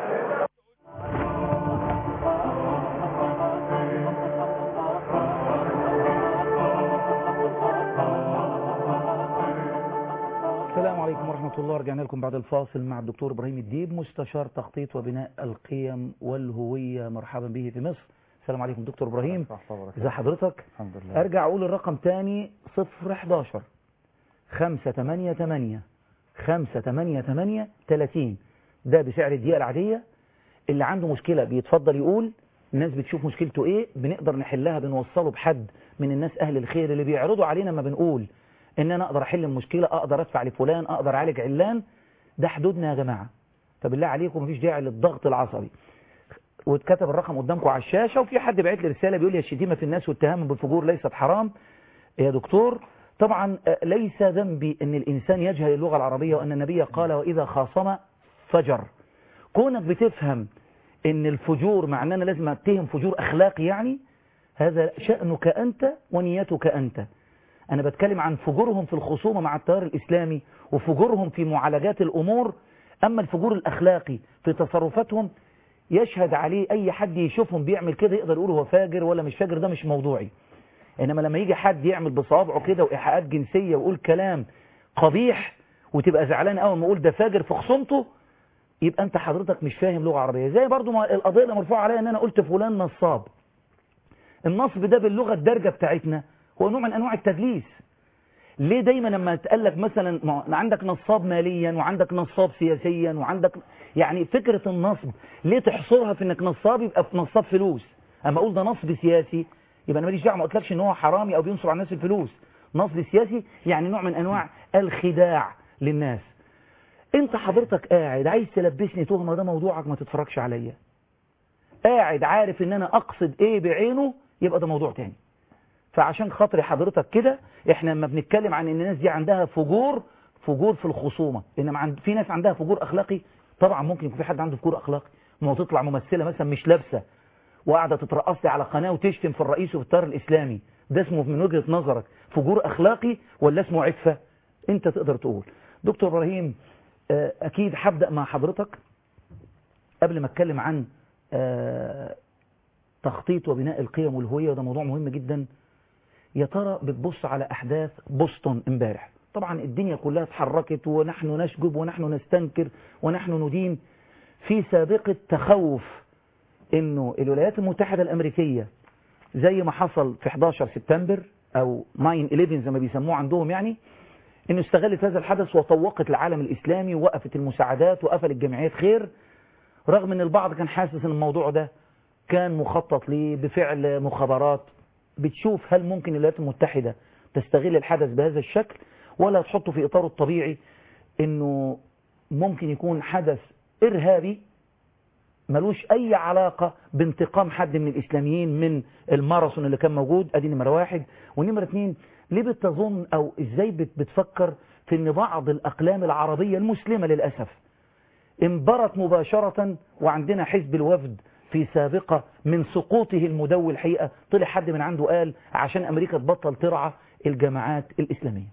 لكم بعد الفاصل مع الدكتور إبراهيم الديب مستشار تخطيط وبناء القيم والهوية مرحبا به في مصر السلام عليكم دكتور إبراهيم ازي حضرتك الحمد لله ارجع اقول الرقم تاني صفر 11 5 8 8 5 8 8 30 ده بسعر الدقيقة العادية اللي عنده مشكلة بيتفضل يقول الناس بتشوف مشكلته ايه بنقدر نحلها بنوصله بحد من الناس اهل الخير اللي بيعرضوا علينا ما بنقول ان انا اقدر احل المشكلة اقدر ادفع لفلان اقدر اعالج علان ده حدودنا يا جماعة فبالله عليكم مفيش داعي للضغط العصبي واتكتب الرقم قدامكم على الشاشة وفي حد بعت لي رسالة بيقول لي الشتيمة في الناس والتهام بالفجور ليست حرام يا دكتور طبعا آه، ليس ذنبي ان الانسان يجهل اللغة العربية وان النبي قال واذا خاصم فجر كونك بتفهم ان الفجور مع ان انا لازم اتهم فجور اخلاقي يعني هذا شأنك انت ونيتك انت انا بتكلم عن فجورهم في الخصومة مع التيار الاسلامي وفجورهم في معالجات الامور اما الفجور الاخلاقي في تصرفاتهم يشهد عليه اي حد يشوفهم بيعمل كده يقدر يقول هو فاجر ولا مش فاجر ده مش موضوعي انما لما يجي حد يعمل بصوابعه كده وايحاءات جنسيه ويقول كلام قبيح وتبقى زعلان قوي ما اقول ده فاجر في خصومته يبقى انت حضرتك مش فاهم لغه عربيه زي برضو ما القضيه اللي مرفوعه عليا ان انا قلت فلان نصاب النصب ده باللغه الدارجه بتاعتنا هو نوع من انواع التدليس ليه دايما لما يتقال لك مثلا ما عندك نصاب ماليا وعندك نصاب سياسيا وعندك يعني فكره النصب ليه تحصرها في انك نصاب يبقى في نصاب فلوس اما اقول ده نصب سياسي يبقى انا ماليش دعوه ما قلتلكش ان هو حرامي او بينصب على الناس الفلوس نصب سياسي يعني نوع من انواع الخداع للناس انت حضرتك قاعد عايز تلبسني تهمه ده موضوعك ما تتفرجش عليا قاعد عارف ان انا اقصد ايه بعينه يبقى ده موضوع تاني فعشان خاطر حضرتك كده احنا لما بنتكلم عن ان الناس دي عندها فجور فجور في الخصومه انما عند في ناس عندها فجور اخلاقي طبعا ممكن يكون في حد عنده فجور اخلاقي ما هو تطلع ممثله مثلا مش لابسه وقاعده تترقص لي على قناه وتشتم في الرئيس وفي التيار الاسلامي ده اسمه من وجهه نظرك فجور اخلاقي ولا اسمه عفه انت تقدر تقول دكتور ابراهيم آه، اكيد هبدا مع حضرتك قبل ما اتكلم عن آه، تخطيط وبناء القيم والهويه وده موضوع مهم جدا يا ترى بتبص على احداث بوسطن امبارح طبعا الدنيا كلها اتحركت ونحن نشجب ونحن نستنكر ونحن ندين في سابقة تخوف انه الولايات المتحدة الامريكية زي ما حصل في 11 سبتمبر او 9-11 زي ما بيسموه عندهم يعني انه استغلت هذا الحدث وطوقت العالم الاسلامي ووقفت المساعدات وقفلت جمعيات خير رغم ان البعض كان حاسس ان الموضوع ده كان مخطط ليه بفعل مخابرات بتشوف هل ممكن الولايات المتحدة تستغل الحدث بهذا الشكل ولا تحطه في إطاره الطبيعي انه ممكن يكون حدث إرهابي ملوش أي علاقة بانتقام حد من الإسلاميين من الماراثون اللي كان موجود أدي نمرة واحد ونمرة اتنين ليه بتظن أو إزاي بت- بتفكر في أن بعض الأقلام العربية المسلمة للأسف انبرت مباشرة وعندنا حزب الوفد في سابقة من سقوطه المدوي الحقيقة طلع حد من عنده قال عشان أمريكا تبطل ترعى الجماعات الإسلامية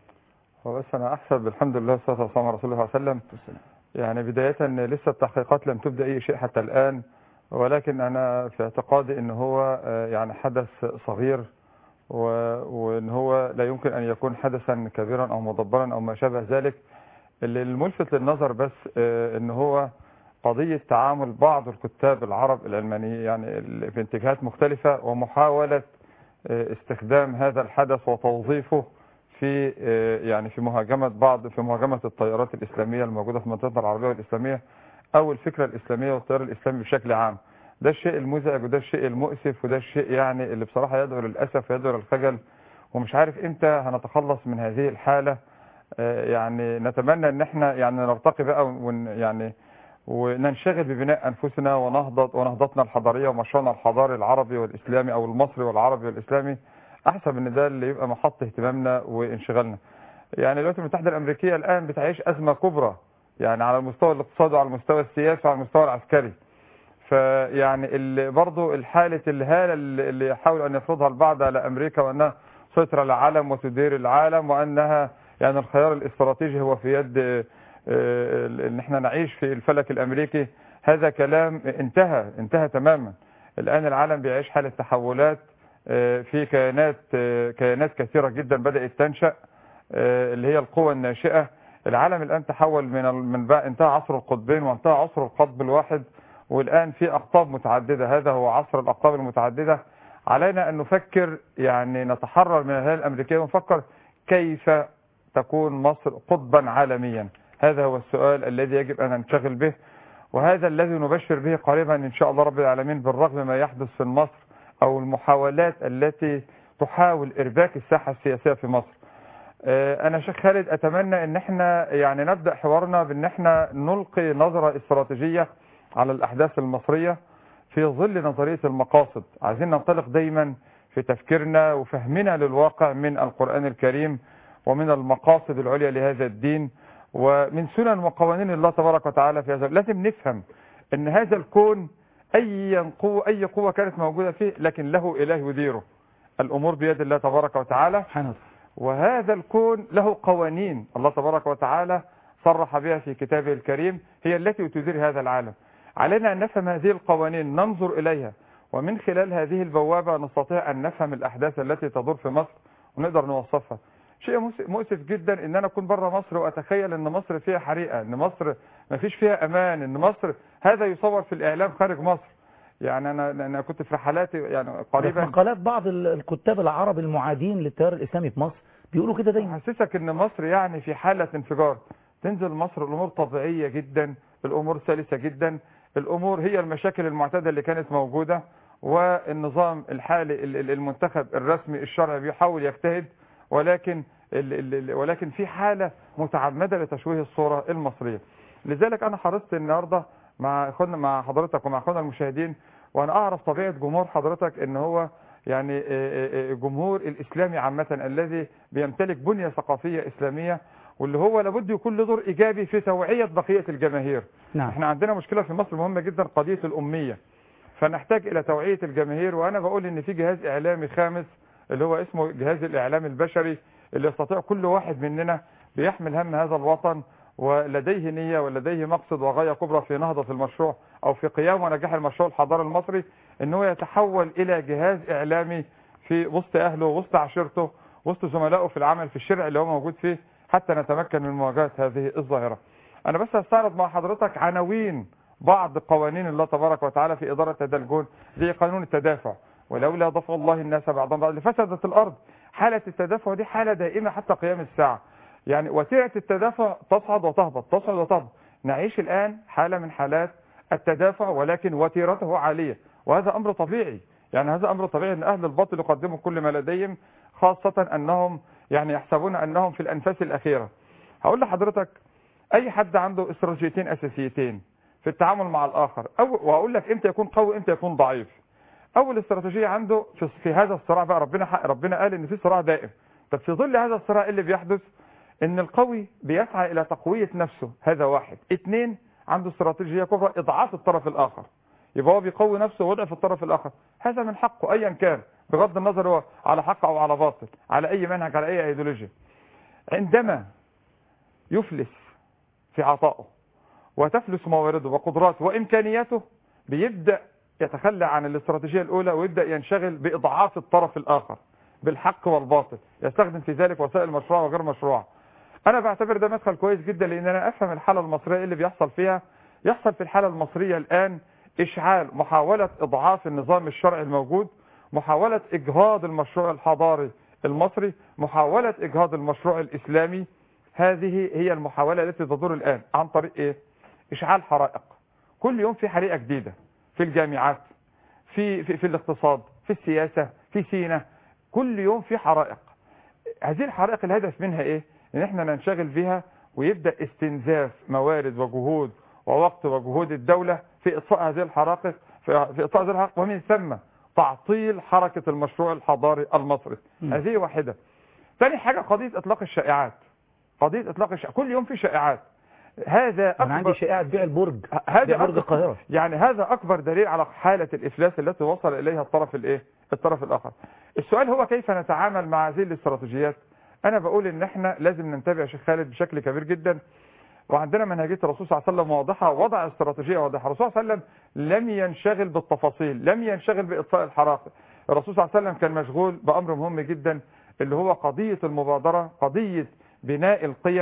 هو بس انا احسب الحمد لله والصلاه والسلام على رسول الله صلى الله عليه وسلم يعني بدايه لسه التحقيقات لم تبدا اي شيء حتى الان ولكن انا في اعتقادي ان هو آه، يعني حدث صغير و- وان هو لا يمكن ان يكون حدثا كبيرا او مدبرا او ما شابه ذلك اللي الملفت للنظر بس آه، ان هو قضيه تعامل بعض الكتاب العرب العلمانيين يعني ال- في اتجاهات مختلفه ومحاوله آه، استخدام هذا الحدث وتوظيفه في آه، يعني في مهاجمة بعض في مهاجمة التيارات الإسلامية الموجودة في منطقتنا العربية والإسلامية أو الفكرة الإسلامية والتيار الإسلامي بشكل عام ده الشيء المزعج وده الشيء المؤسف وده الشيء يعني اللي بصراحة يدعو للأسف ويدعو للخجل ومش عارف إمتى هنتخلص من هذه الحالة آه، يعني نتمنى إن إحنا يعني نرتقي بقى ون يعني وننشغل ببناء أنفسنا ونهضة ونهضتنا الحضارية ومشروعنا الحضاري العربي والإسلامي أو المصري والعربي والإسلامي احسب ان ده اللي يبقى محط اهتمامنا وانشغالنا يعني الولايات المتحده الامريكيه الان بتعيش ازمه كبرى يعني على المستوى الاقتصادي وعلى المستوى السياسي وعلى المستوى العسكري فيعني اللي برضه الحاله الهاله اللي اللي يحاول ان يفرضها البعض على امريكا وانها تسيطر على العالم وتدير العالم وانها يعني الخيار الاستراتيجي هو في يد آه، آه، ان احنا نعيش في الفلك الامريكي هذا كلام انتهى انتهى تماما الان العالم بيعيش حاله تحولات آه، في كيانات آه، كيانات كثيرة جدا بدأت تنشأ آه، اللي هي القوى الناشئة العالم الآن تحول من ال- من بقى انتهى عصر القطبين وانتهى عصر القطب الواحد والآن في أقطاب متعددة هذا هو عصر الأقطاب المتعددة علينا أن نفكر يعني نتحرر من الهيئة الأمريكية ونفكر كيف تكون مصر قطبا عالميا هذا هو السؤال الذي يجب أن ننشغل به وهذا الذي نبشر به قريبا إن شاء الله رب العالمين بالرغم ما يحدث في مصر أو المحاولات التي تحاول إرباك الساحة السياسية في مصر آه، أنا شيخ خالد أتمنى أن احنا يعني نبدأ حوارنا بأن احنا نلقي نظرة استراتيجية على الأحداث المصرية في ظل نظرية المقاصد عايزين ننطلق دايما في تفكيرنا وفهمنا للواقع من القرآن الكريم ومن المقاصد العليا لهذا الدين ومن سنن وقوانين الله تبارك وتعالى في هذا لازم نفهم ان هذا الكون اي قوة اي قوة كانت موجودة فيه لكن له اله يديره الامور بيد الله تبارك وتعالى سبحان الله وهذا الكون له قوانين الله تبارك وتعالى صرح بها في كتابه الكريم هي التي تدير هذا العالم علينا أن نفهم هذه القوانين ننظر إليها ومن خلال هذه البوابة نستطيع أن نفهم الأحداث التي تدور في مصر ونقدر نوصفها شيء مؤس- مؤسف جدا ان انا اكون بره مصر واتخيل ان مصر فيها حريقه ان مصر ما فيش فيها امان ان مصر هذا يصور في الاعلام خارج مصر يعني انا انا كنت في رحلاتي يعني ده في قريبا مقالات بعض ال- الكتاب العرب المعادين للتيار الإسلامي في مصر بيقولوا كده دايما يحسسك ان مصر يعني في حالة انفجار تنزل مصر الامور طبيعية جدا الامور سلسة جدا الامور هي المشاكل المعتادة اللي كانت موجودة والنظام الحالي ال- ال- المنتخب الرسمي الشرعي بيحاول يجتهد ولكن ال- ال- ال- ولكن في حالة متعمدة لتشويه الصورة المصرية لذلك انا حرصت النهاردة مع اخواننا مع حضرتك ومع اخواننا المشاهدين وانا اعرف طبيعة جمهور حضرتك ان هو يعني آه، آه، آه، جمهور الاسلامي عامة الذي بيمتلك بنية ثقافية اسلامية واللي هو لابد يكون له دور ايجابي في توعية بقية الجماهير نعم احنا عندنا مشكلة في مصر مهمة جدا قضية الامية فنحتاج الى توعية الجماهير وانا بقول ان في جهاز اعلامي خامس اللي هو اسمه جهاز الاعلام البشري اللي يستطيع كل واحد مننا بيحمل هم هذا الوطن ولديه نية ولديه مقصد وغاية كبرى في نهضة المشروع او في قيام ونجاح المشروع الحضاري المصري ان هو يتحول الى جهاز اعلامي في وسط اهله وسط عشيرته وسط زملائه في العمل في الشارع اللي هو موجود فيه حتى نتمكن من مواجهة هذه الظاهرة انا بس هستعرض مع حضرتك عناوين بعض قوانين الله تبارك وتعالى في إدارة هذا الكون زي قانون التدافع ولولا دفع الله الناس بعضهم بعض لفسدت الأرض حالة التدافع دي حالة دائمة حتى قيام الساعة يعني وتيرة التدافع تصعد وتهبط تصعد وتهبط نعيش الآن حالة من حالات التدافع ولكن وتيرته عالية وهذا أمر طبيعي يعني هذا أمر طبيعي أن أهل الباطل يقدموا كل ما لديهم خاصة أنهم يعني يحسبون أنهم في الأنفاس الأخيرة هقول لحضرتك أي حد عنده استراتيجيتين أساسيتين في التعامل مع الآخر أو وأقول لك إمتى يكون قوي إمتى يكون ضعيف أول استراتيجية عنده في, في هذا الصراع بقى ربنا حق ربنا قال إن في صراع دائم طب في ظل هذا الصراع إيه اللي بيحدث إن القوي بيسعى إلى تقوية نفسه هذا واحد اثنين عنده استراتيجية كبرى إضعاف الطرف الآخر يبقى هو بيقوي نفسه ويضعف الطرف الآخر هذا من حقه أيا كان بغض النظر هو على حق أو على باطل على أي منهج على أي أيديولوجيا عندما يفلس في عطائه وتفلس موارده وقدراته وإمكانياته بيبدأ يتخلى عن الاستراتيجية الأولى ويبدأ ينشغل بإضعاف الطرف الآخر بالحق والباطل يستخدم في ذلك وسائل مشروعة وغير مشروعة أنا بعتبر ده مدخل كويس جدا لأن أنا أفهم الحالة المصرية اللي بيحصل فيها يحصل في الحالة المصرية الآن إشعال محاولة إضعاف النظام الشرعي الموجود محاولة إجهاض المشروع الحضاري المصري محاولة إجهاض المشروع الإسلامي هذه هي المحاولة التي تدور الآن عن طريق إيه؟ إشعال حرائق كل يوم في حريقة جديدة في الجامعات في, في, في الاقتصاد في السياسة في سينا كل يوم في حرائق هذه الحرائق الهدف منها إيه؟ إن إحنا ننشغل بها ويبدأ استنزاف موارد وجهود ووقت وجهود الدولة في إطفاء هذه الحرائق في في إطفاء هذه الحرائق ومن ثم تعطيل حركة المشروع الحضاري المصري م. هذه واحدة ثاني حاجة قضية إطلاق الشائعات قضية إطلاق الشائعات كل يوم في شائعات هذا أنا عندي شائعة بيع البرج هذا بيع برج أكبر- القاهرة يعني هذا أكبر دليل على حالة الإفلاس التي وصل إليها الطرف الإيه؟ الطرف الآخر السؤال هو كيف نتعامل مع هذه الاستراتيجيات أنا بقول إن إحنا لازم ننتبه يا شيخ خالد بشكل كبير جدا وعندنا منهجية الرسول صلى الله عليه وسلم واضحة وضع استراتيجية واضحة الرسول صلى الله عليه وسلم لم ينشغل بالتفاصيل لم ينشغل بإطفاء الحرائق الرسول صلى الله عليه وسلم كان مشغول بأمر مهم جدا اللي هو قضية المبادرة قضية بناء القيم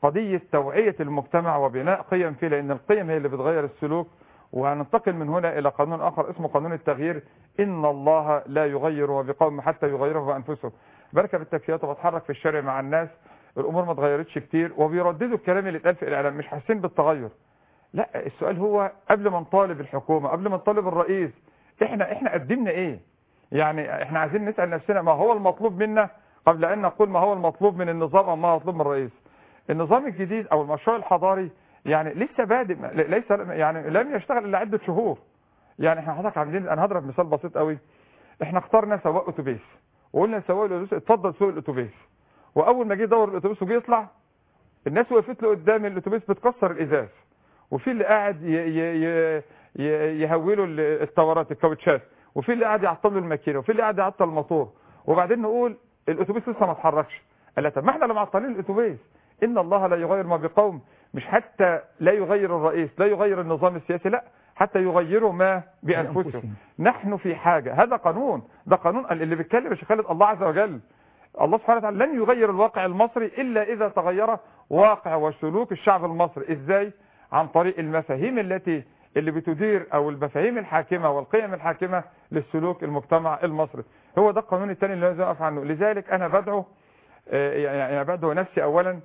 قضية توعية المجتمع وبناء قيم فيه لأن القيم هي اللي بتغير السلوك وهننتقل من هنا إلى قانون آخر اسمه قانون التغيير إن الله لا يغير ما بقوم حتى يغيروا بأنفسهم بركب التاكسيات وبتحرك في الشارع مع الناس الأمور ما اتغيرتش كتير وبيرددوا الكلام اللي اتقال في الإعلام مش حاسين بالتغير لا السؤال هو قبل ما نطالب الحكومة قبل ما نطالب الرئيس احنا احنا قدمنا ايه يعني احنا عايزين نسأل نفسنا ما هو المطلوب منا قبل ان نقول ما هو المطلوب من النظام او ما هو المطلوب من الرئيس النظام الجديد او المشروع الحضاري يعني لسه بادئ ليس يعني لم يشتغل الا عده شهور يعني احنا حضرتك عاملين انا هضرب مثال بسيط قوي احنا اخترنا سواق اتوبيس وقلنا لسواق الاتوبيس اتفضل سوق الاتوبيس واول ما جه يدور الاتوبيس وجه يطلع الناس وقفت له قدام الاتوبيس بتكسر الازاز وفي اللي قاعد ي- ي- ي- ي- يهوله ال- التورات الكاوتشات وفي اللي قاعد يعطل له الماكينه وفي اللي قاعد يعطل الموتور وبعدين نقول الاتوبيس لسه ما اتحركش قال لا طب ما احنا اللي معطلين الاتوبيس ان الله لا يغير ما بقوم مش حتى لا يغير الرئيس لا يغير النظام السياسي لا حتى يغيروا ما بانفسهم بأنفسهم. نحن في حاجه هذا قانون ده قانون اللي بيتكلم يا شيخ خالد الله عز وجل الله سبحانه وتعالى لن يغير الواقع المصري الا اذا تغير واقع وسلوك الشعب المصري ازاي عن طريق المفاهيم التي اللي بتدير او المفاهيم الحاكمه والقيم الحاكمه للسلوك المجتمع المصري هو ده القانون الثاني اللي لازم اقف عنه لذلك انا بدعو آه، يعني بدعو نفسي اولا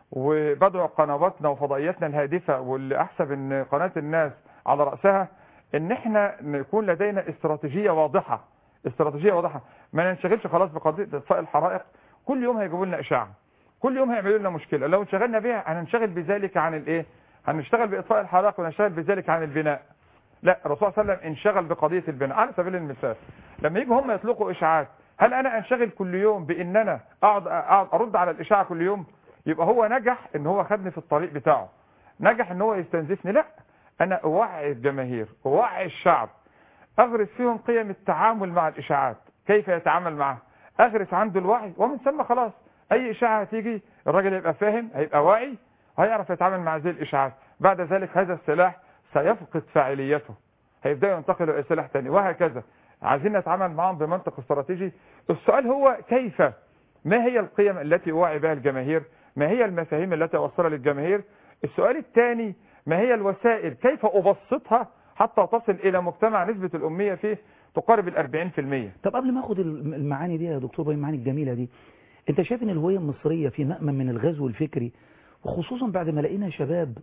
وبدعو قنواتنا وفضائياتنا الهادفه واللي احسب ان قناه الناس على راسها ان احنا نكون لدينا استراتيجيه واضحه استراتيجيه واضحه ما ننشغلش خلاص بقضيه اطفاء الحرائق كل يوم هيجيبوا لنا اشاعه كل يوم هيعملوا لنا مشكله لو انشغلنا بيها هننشغل بذلك عن الايه هنشتغل باطفاء الحرائق ونشتغل بذلك عن البناء لا الرسول صلى الله عليه وسلم انشغل بقضيه البناء على سبيل المثال لما يجوا هم يطلقوا اشاعات هل انا انشغل كل يوم بان انا اقعد اقعد ارد على الاشاعه كل يوم يبقى هو نجح ان هو خدني في الطريق بتاعه نجح ان هو يستنزفني لا انا اوعي الجماهير اوعي الشعب اغرس فيهم قيم التعامل مع الاشاعات كيف يتعامل معها اغرس عنده الوعي ومن ثم خلاص اي اشاعه هتيجي الراجل هيبقى فاهم هيبقى واعي هيعرف يتعامل مع هذه الاشاعات بعد ذلك هذا السلاح سيفقد فاعليته هيبداوا ينتقلوا الى سلاح ثاني وهكذا عايزين نتعامل معهم بمنطق استراتيجي السؤال هو كيف ما هي القيم التي اوعي بها الجماهير ما هي المفاهيم التي اوصلها للجماهير السؤال الثاني ما هي الوسائل كيف ابسطها حتى تصل الى مجتمع نسبه الاميه فيه تقارب ال 40% طب قبل ما اخد الم- المعاني دي يا دكتور ابراهيم المعاني الجميله دي انت شايف ان الهويه المصريه في مأمن من الغزو الفكري وخصوصا بعد ما لقينا شباب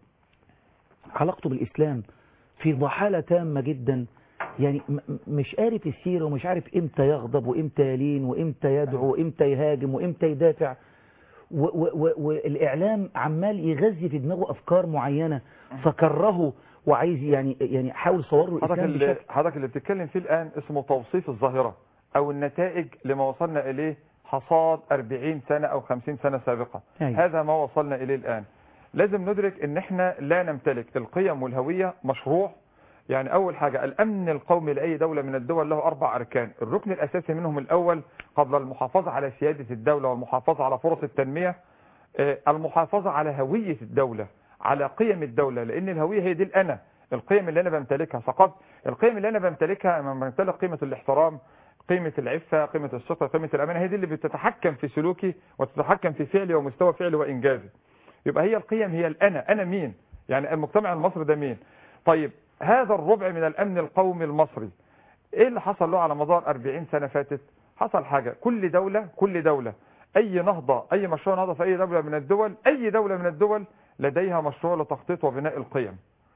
علاقته بالاسلام في ضحاله تامه جدا يعني م- م- مش عارف السيره ومش عارف امتى يغضب وامتى يلين وامتى يدعو وامتى يهاجم وامتى يدافع و- و- و- والاعلام عمال يغذي في دماغه افكار معينه فكرهه وعايز يعني يعني حاول صور له حضرتك الاسلام اللي, بشكل حضرتك اللي بتتكلم فيه الآن اسمه توصيف الظاهرة أو النتائج لما وصلنا إليه حصاد 40 سنة أو 50 سنة سابقة أيوة. هذا ما وصلنا إليه الآن لازم ندرك ان احنا لا نمتلك القيم والهوية مشروع يعني اول حاجة الامن القومي لاي دولة من الدول له اربع اركان الركن الاساسي منهم الاول قبل المحافظة على سيادة الدولة والمحافظة على فرص التنمية آه، المحافظة على هوية الدولة على قيم الدولة لان الهوية هي دي الانا القيم اللي انا بمتلكها ثقافة القيم اللي انا بمتلكها لما بمتلك قيمة الاحترام قيمة العفة قيمة الثقة قيمة الأمانة هي دي اللي بتتحكم في سلوكي وتتحكم في فعلي ومستوى فعلي وإنجازي يبقى هي القيم هي الأنا أنا مين يعني المجتمع المصري ده مين طيب هذا الربع من الأمن القومي المصري إيه اللي حصل له على مدار 40 سنة فاتت حصل حاجة كل دولة كل دولة أي نهضة أي مشروع نهضة في أي دولة من الدول أي دولة من الدول لديها مشروع لتخطيط وبناء القيم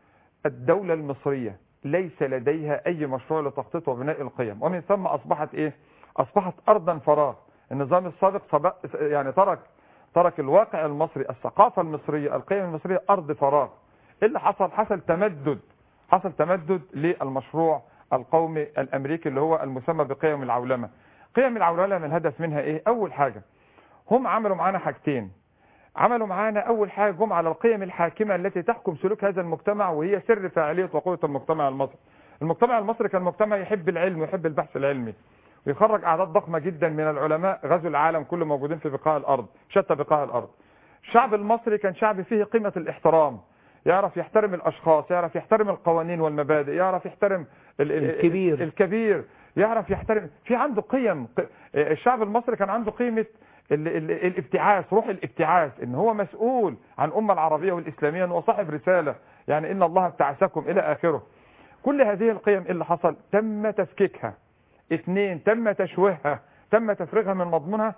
الدولة المصرية ليس لديها أي مشروع لتخطيط وبناء القيم ومن ثم أصبحت إيه أصبحت أرضا فراغ النظام السابق سبق يعني ترك ترك الواقع المصري الثقافة المصرية القيم المصرية أرض فراغ إيه اللي حصل حصل تمدد حصل تمدد للمشروع القومي الأمريكي اللي هو المسمى بقيم العولمة قيم العولمة الهدف منها إيه أول حاجة هم عملوا معانا حاجتين عملوا معانا أول حاجة جم على القيم الحاكمة التي تحكم سلوك هذا المجتمع وهي سر فاعلية وقوة المجتمع المصري المجتمع المصري كان مجتمع يحب العلم ويحب البحث العلمي ويخرج أعداد ضخمة جدا من العلماء غزوا العالم كله موجودين في بقاع الأرض شتى بقاع الأرض الشعب المصري كان شعب فيه قيمة الاحترام يعرف يحترم الأشخاص يعرف يحترم القوانين والمبادئ يعرف يحترم ال- ال- الكبير. الكبير يعرف يحترم في عنده قيم ق- الشعب المصري كان عنده قيمة ال ال الابتعاث روح الابتعاث ان هو مسؤول عن الامه العربيه والاسلاميه ان هو صاحب رساله يعني ان الله ابتعثكم الى اخره كل هذه القيم إيه اللي حصل تم تفكيكها اثنين تم تشويهها تم تفريغها من مضمونها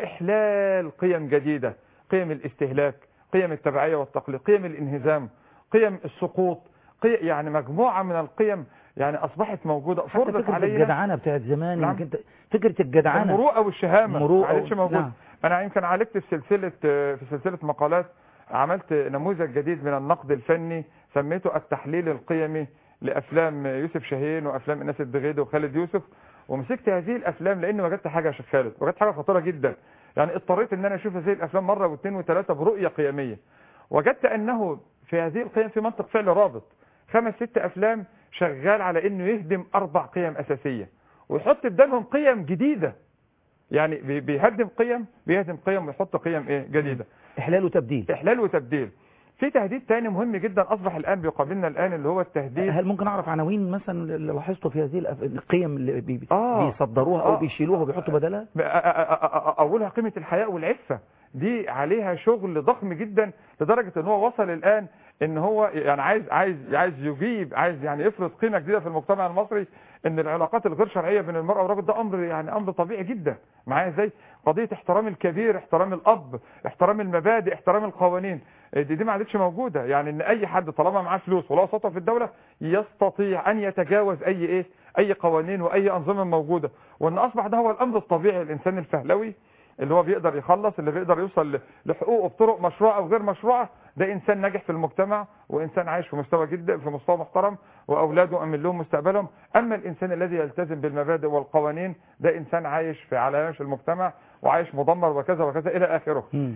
واحلال قيم جديده قيم الاستهلاك قيم التبعيه والتقليد قيم الانهزام قيم السقوط قي... يعني مجموعه من القيم يعني اصبحت موجوده حتى فرضت فكرة علينا الجدعنة بتاعت زمان نعم. انك انت فكرة الجدعنة المروءه والشهامه المروءة ما عادتش و- موجوده نعم. انا يمكن عالجت في سلسله في سلسله مقالات عملت نموذج جديد من النقد الفني سميته التحليل القيمي لافلام يوسف شاهين وافلام اناس الدغيدي وخالد يوسف ومسكت هذه الافلام لان وجدت حاجه يا شيخ خالد وجدت حاجه خطيره جدا يعني اضطريت ان انا اشوف هذه الافلام مره واثنين وثلاثه برؤيه قيميه وجدت انه في هذه القيم في منطق فعل رابط خمس ست افلام شغال على انه يهدم اربع قيم اساسيه ويحط بدالهم قيم جديده يعني بي- بيهدم قيم بيهدم قيم ويحط قيم ايه جديده احلال وتبديل احلال وتبديل في تهديد تاني مهم جدا اصبح الان بيقابلنا الان اللي هو التهديد هل ممكن اعرف عناوين مثلا اللي لاحظته في هذه الأف- القيم اللي بي آه. بيصدروها او آه. بيشيلوها وبيحطوا بدلها ب- أ- أ- أ- أ- اولها قيمه الحياء والعفه دي عليها شغل ضخم جدا لدرجه ان هو وصل الان ان هو يعني عايز عايز عايز يجيب عايز يعني يفرض قيمه جديده في المجتمع المصري ان العلاقات الغير شرعيه بين المراه والرجل ده امر يعني امر طبيعي جدا معايا ازاي قضيه احترام الكبير احترام الاب احترام المبادئ احترام القوانين دي, دي ما عادتش موجوده يعني ان اي حد طالما معاه فلوس وله سطوه في الدوله يستطيع ان يتجاوز اي ايه اي قوانين واي انظمه موجوده وان اصبح ده هو الامر الطبيعي للانسان الفهلوي اللي هو بيقدر يخلص اللي بيقدر يوصل ل- لحقوقه بطرق مشروعه وغير مشروعه ده انسان ناجح في المجتمع وانسان عايش في مستوى جدا في مستوى محترم واولاده امن لهم مستقبلهم اما الانسان الذي يلتزم بالمبادئ والقوانين ده انسان عايش في على هامش المجتمع وعايش مدمر وكذا وكذا الى اخره مم.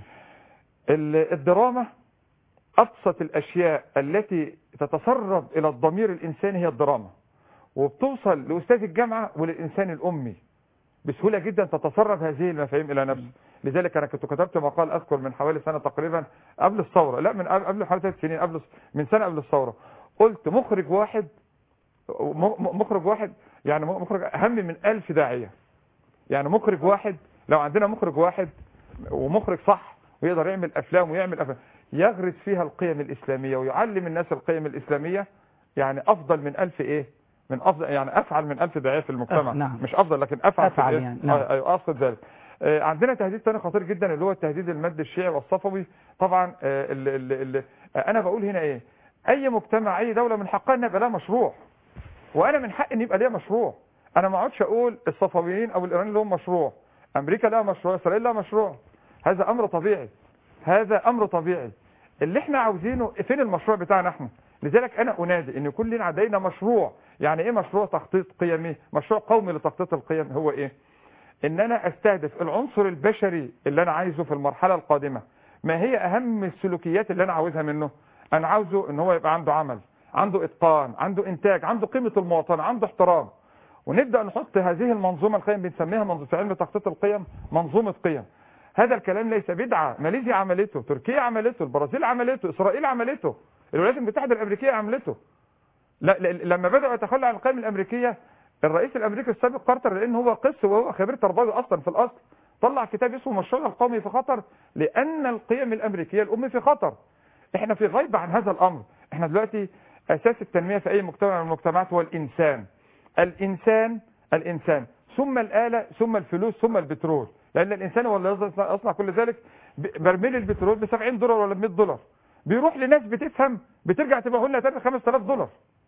ال- الدراما أبسط الأشياء التي تتسرب إلى الضمير الإنساني هي الدراما وبتوصل لأستاذ الجامعة وللإنسان الأمي بسهولة جدا تتسرب هذه المفاهيم إلى نفسه لذلك أنا كنت كتبت مقال أذكر من حوالي سنة تقريبا قبل الثورة لا من قبل قبل حوالي ثلاث سنين قبل من سنة قبل الثورة قلت مخرج واحد م- م- مخرج واحد يعني مخرج أهم من ألف داعية يعني مخرج واحد لو عندنا مخرج واحد ومخرج صح ويقدر يعمل افلام ويعمل افلام يغرس فيها القيم الاسلاميه ويعلم الناس القيم الاسلاميه يعني افضل من ألف ايه من افضل يعني افعل من ألف داعيه في المجتمع أف- نعم. مش افضل لكن افعل, في أفعل الإيه؟ يعني، نعم. آه، ايوه اقصد ذلك آه، عندنا تهديد تاني خطير جدا اللي هو التهديد المادي الشيعي والصفوي طبعا آه، ال ال ال آه، انا بقول هنا ايه اي مجتمع اي دوله من حقها ان يبقى لها مشروع وانا من حقي ان يبقى ليا مشروع انا ما اقعدش اقول الصفويين او الايرانيين لهم مشروع امريكا لها مشروع اسرائيل لها مشروع هذا امر طبيعي هذا امر طبيعي اللي احنا عاوزينه فين المشروع بتاعنا احنا لذلك انا انادي ان يكون لنا لدينا مشروع يعني ايه مشروع تخطيط قيمي مشروع قومي لتخطيط القيم هو ايه ان انا استهدف العنصر البشري اللي انا عايزه في المرحله القادمه ما هي اهم السلوكيات اللي انا عاوزها منه انا عاوزه ان هو يبقى عنده عمل عنده اتقان عنده انتاج عنده قيمه المواطنه عنده احترام ونبدا نحط هذه المنظومه القيم بنسميها منظومه في علم تخطيط القيم منظومه قيم هذا الكلام ليس بدعه ماليزيا عملته تركيا عملته البرازيل عملته اسرائيل عملته الولايات المتحده الامريكيه عملته لا ل- لما بداوا يتخلوا عن القيم الامريكيه الرئيس الامريكي السابق كارتر لان هو قس وهو خبير تربوي اصلا في الاصل طلع كتاب اسمه مشروع القومي في خطر لان القيم الامريكيه الام في خطر احنا في غيبه عن هذا الامر احنا دلوقتي اساس التنميه في اي مجتمع من المجتمعات هو الانسان الانسان الانسان ثم الاله ثم الفلوس ثم البترول لان الانسان هو اللي يصنع يصنع كل ذلك ب- برميل البترول ب 70 دولار ولا ب 100 دولار بيروح لناس بتفهم بترجع تبيعه لنا تاني ب 5000 دولار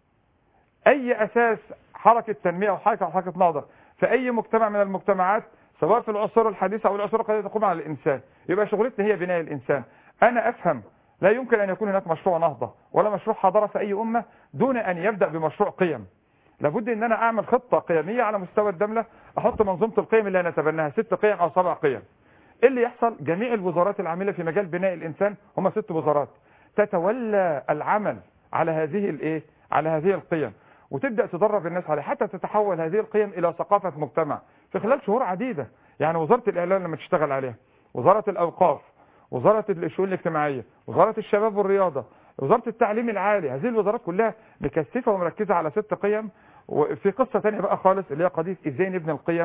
اي اساس حركه تنميه او حركه حركه نهضه في اي مجتمع من المجتمعات سواء في العصور الحديثه او العصور القديمه تقوم على الانسان يبقى شغلتنا هي بناء الانسان انا افهم لا يمكن ان يكون هناك مشروع نهضه ولا مشروع حضاره في اي امه دون ان يبدا بمشروع قيم لابد ان انا اعمل خطه قيميه على مستوى الدوله احط منظومه القيم اللي نتبناها ست قيم او سبع قيم ايه اللي يحصل جميع الوزارات العامله في مجال بناء الانسان هم ست وزارات تتولى العمل على هذه الايه على هذه القيم وتبدا تدرب الناس عليها حتى تتحول هذه القيم الى ثقافه مجتمع في خلال شهور عديده يعني وزاره الاعلام لما تشتغل عليها وزاره الاوقاف وزاره الشؤون الاجتماعيه وزاره الشباب والرياضه وزاره التعليم العالي هذه الوزارات كلها مكثفه ومركزه على ست قيم وفي قصه ثانيه بقى خالص اللي هي قضيه ازاي نبني القيم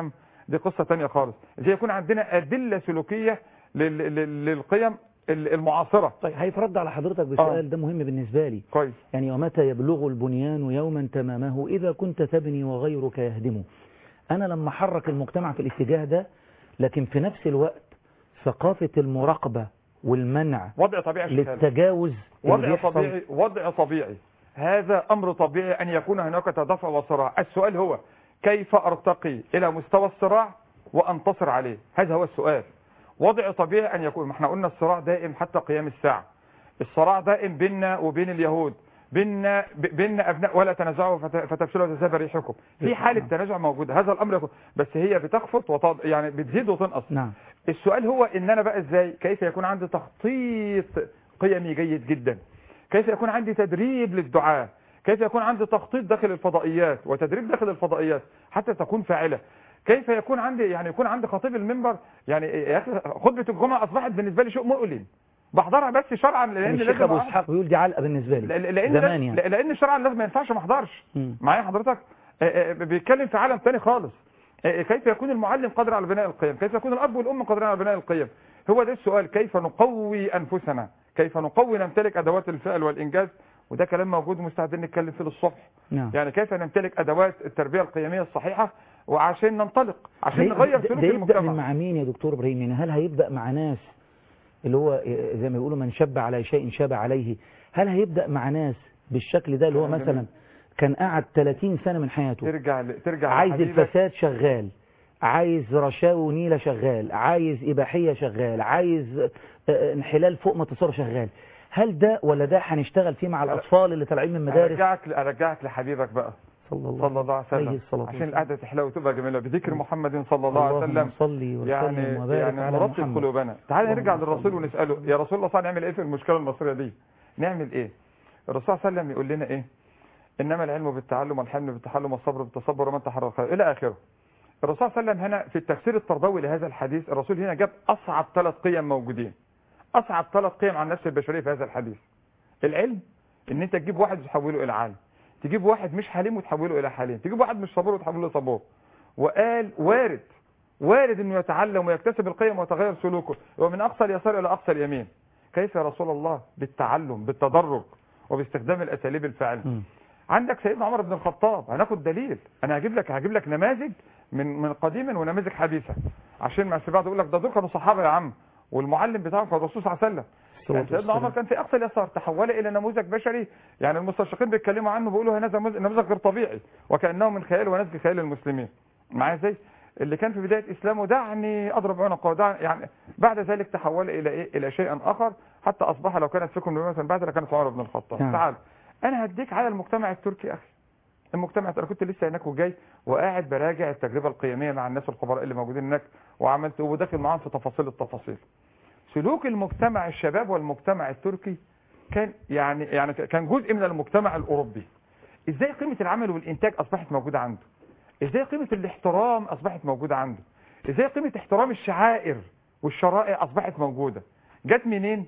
دي قصة تانية خالص ازاي يكون عندنا أدلة سلوكية لل- لل- للقيم ال- المعاصرة طيب هيترد على حضرتك بسؤال ده مهم بالنسبة لي كويس يعني ومتى يبلغ البنيان يوما تمامه إذا كنت تبني وغيرك يهدمه أنا لما حرك المجتمع في الاتجاه ده لكن في نفس الوقت ثقافة المراقبة والمنع وضع طبيعي يا شيخ خالد. للتجاوز اللي وضع بيحصل طبيعي وضع طبيعي هذا أمر طبيعي أن يكون هناك تدافع وصراع السؤال هو كيف أرتقي إلى مستوى الصراع وأنتصر عليه هذا هو السؤال وضع طبيعي أن يكون ما احنا قلنا الصراع دائم حتى قيام الساعة الصراع دائم بيننا وبين اليهود بيننا ب- بيننا أبناء ولا تنازعوا فت- فتفشلوا وتذهب ريحكم في حالة تنازع موجودة هذا الأمر يكون بس هي بتخفت وتض... يعني بتزيد وتنقص نعم السؤال هو ان انا بقى ازاي كيف يكون عندي تخطيط قيمي جيد جدا كيف يكون عندي تدريب للدعاء كيف يكون عندي تخطيط داخل الفضائيات وتدريب داخل الفضائيات حتى تكون فاعلة كيف يكون عندي يعني يكون عندي خطيب المنبر يعني يا اخي خطبة الجمعة اصبحت بالنسبة لي شيء مؤلم بحضرها بس شرعا لان الشيخ لازم أبو أعرف- إسحاق بيقول دي علقة بالنسبة لي لأن لأن, زمان يعني لأن شرعا لازم ما ينفعش ما احضرش مم. معايا حضرتك آه، آه، بيتكلم في عالم تاني خالص آه، كيف يكون المعلم قادر على بناء القيم كيف يكون الأب والأم قادرين على بناء القيم هو ده السؤال كيف نقوي أنفسنا كيف نقوي نمتلك أدوات الفعل والإنجاز وده كلام موجود مستعدين نتكلم فيه للصبح نعم يعني كيف نمتلك أدوات التربية القيمية الصحيحة وعشان ننطلق عشان ده- نغير ده- سلوك ده يبدأ من المجتمع مع مين يا دكتور إبراهيم يعني هل هيبدأ مع ناس اللي هو زي ما بيقولوا من شب على شيء شاب عليه هل هيبدأ مع ناس بالشكل ده اللي هو كلام مثلا جميل. كان قعد 30 سنة من حياته ترجع ل- ترجع عايز لحبيبك. الفساد شغال عايز رشاوي ونيلة شغال عايز إباحية شغال عايز آه، آه، انحلال فوق ما تصور شغال هل ده ولا ده هنشتغل فيه مع الأطفال اللي طالعين من المدارس ارجعك ارجعك لحبيبك بقى صلى الله صلى الله عليه عليه وسلم الصلاة عشان والسلام. القعده تحلى وتبقى جميله بذكر محمد صلى الله عليه اللهم وسلم صل وسلم يعني وبارك يعني على نرطب محمد قلوبنا تعال اللهم نرجع صل للرسول ونساله يا رسول الله صلى الله عليه وسلم نعمل ايه في المشكله المصريه دي نعمل ايه الرسول صلى الله عليه وسلم يقول لنا ايه انما العلم بالتعلم والحلم بالتحلم والصبر بالتصبر ومن تحرر خير الى اخره الرسول صلى الله عليه وسلم هنا في التفسير التربوي لهذا الحديث الرسول هنا جاب اصعب ثلاث قيم موجودين اصعب ثلاث قيم عن النفس البشريه في هذا الحديث العلم ان انت تجيب واحد وتحوله الى عالم تجيب واحد مش حليم وتحوله الى حليم تجيب واحد مش صبور وتحوله الى صبور وقال وارد وارد انه يتعلم ويكتسب القيم ويتغير سلوكه ومن اقصى اليسار الى اقصى اليمين كيف يا رسول الله بالتعلم بالتدرج وباستخدام الاساليب الفاعله مم. عندك سيدنا عمر بن الخطاب هناخد دليل انا هجيب لك هجيب لك نماذج من من قديما ونماذج حديثه عشان ما بعض يقول لك ده دول كانوا صحابه يا عم والمعلم بتاعهم كان الرسول صلى الله عليه وسلم يعني سيدنا عمر كان في اقصى اليسار تحول الى نموذج بشري يعني المستشرقين بيتكلموا عنه بيقولوا هذا نموذج نموذج غير طبيعي وكانه من خيال ونسج خيال المسلمين معايا ازاي اللي كان في بدايه اسلامه دعني اضرب عنقه دعني يعني بعد ذلك تحول الى ايه الى شيء اخر حتى اصبح لو كانت فيكم نبوه بعد لكانت عمر بن الخطاب نعم. تعال انا هديك على المجتمع التركي اخي المجتمع انا كنت لسه هناك وجاي وقاعد براجع التجربه القيميه مع الناس الخبراء اللي موجودين هناك وعملت وداخل معاهم في تفاصيل التفاصيل سلوك المجتمع الشباب والمجتمع التركي كان يعني يعني كان جزء من المجتمع الاوروبي ازاي قيمه العمل والانتاج اصبحت موجوده عنده ازاي قيمه الاحترام اصبحت موجوده عنده ازاي قيمه احترام الشعائر والشرائع اصبحت موجوده جت منين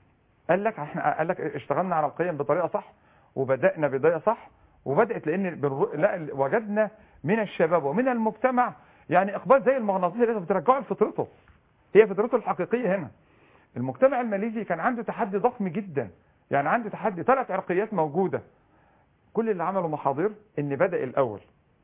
قال لك احنا قال لك اشتغلنا على القيم بطريقه صح وبدانا بدايه صح وبدات لان بالر... لا وجدنا من الشباب ومن المجتمع يعني اقبال زي المغناطيس اللي بترجعه لفطرته هي فطرته الحقيقيه هنا المجتمع الماليزي كان عنده تحدي ضخم جدا يعني عنده تحدي ثلاث عرقيات موجوده كل اللي عملوا محاضير ان بدا الاول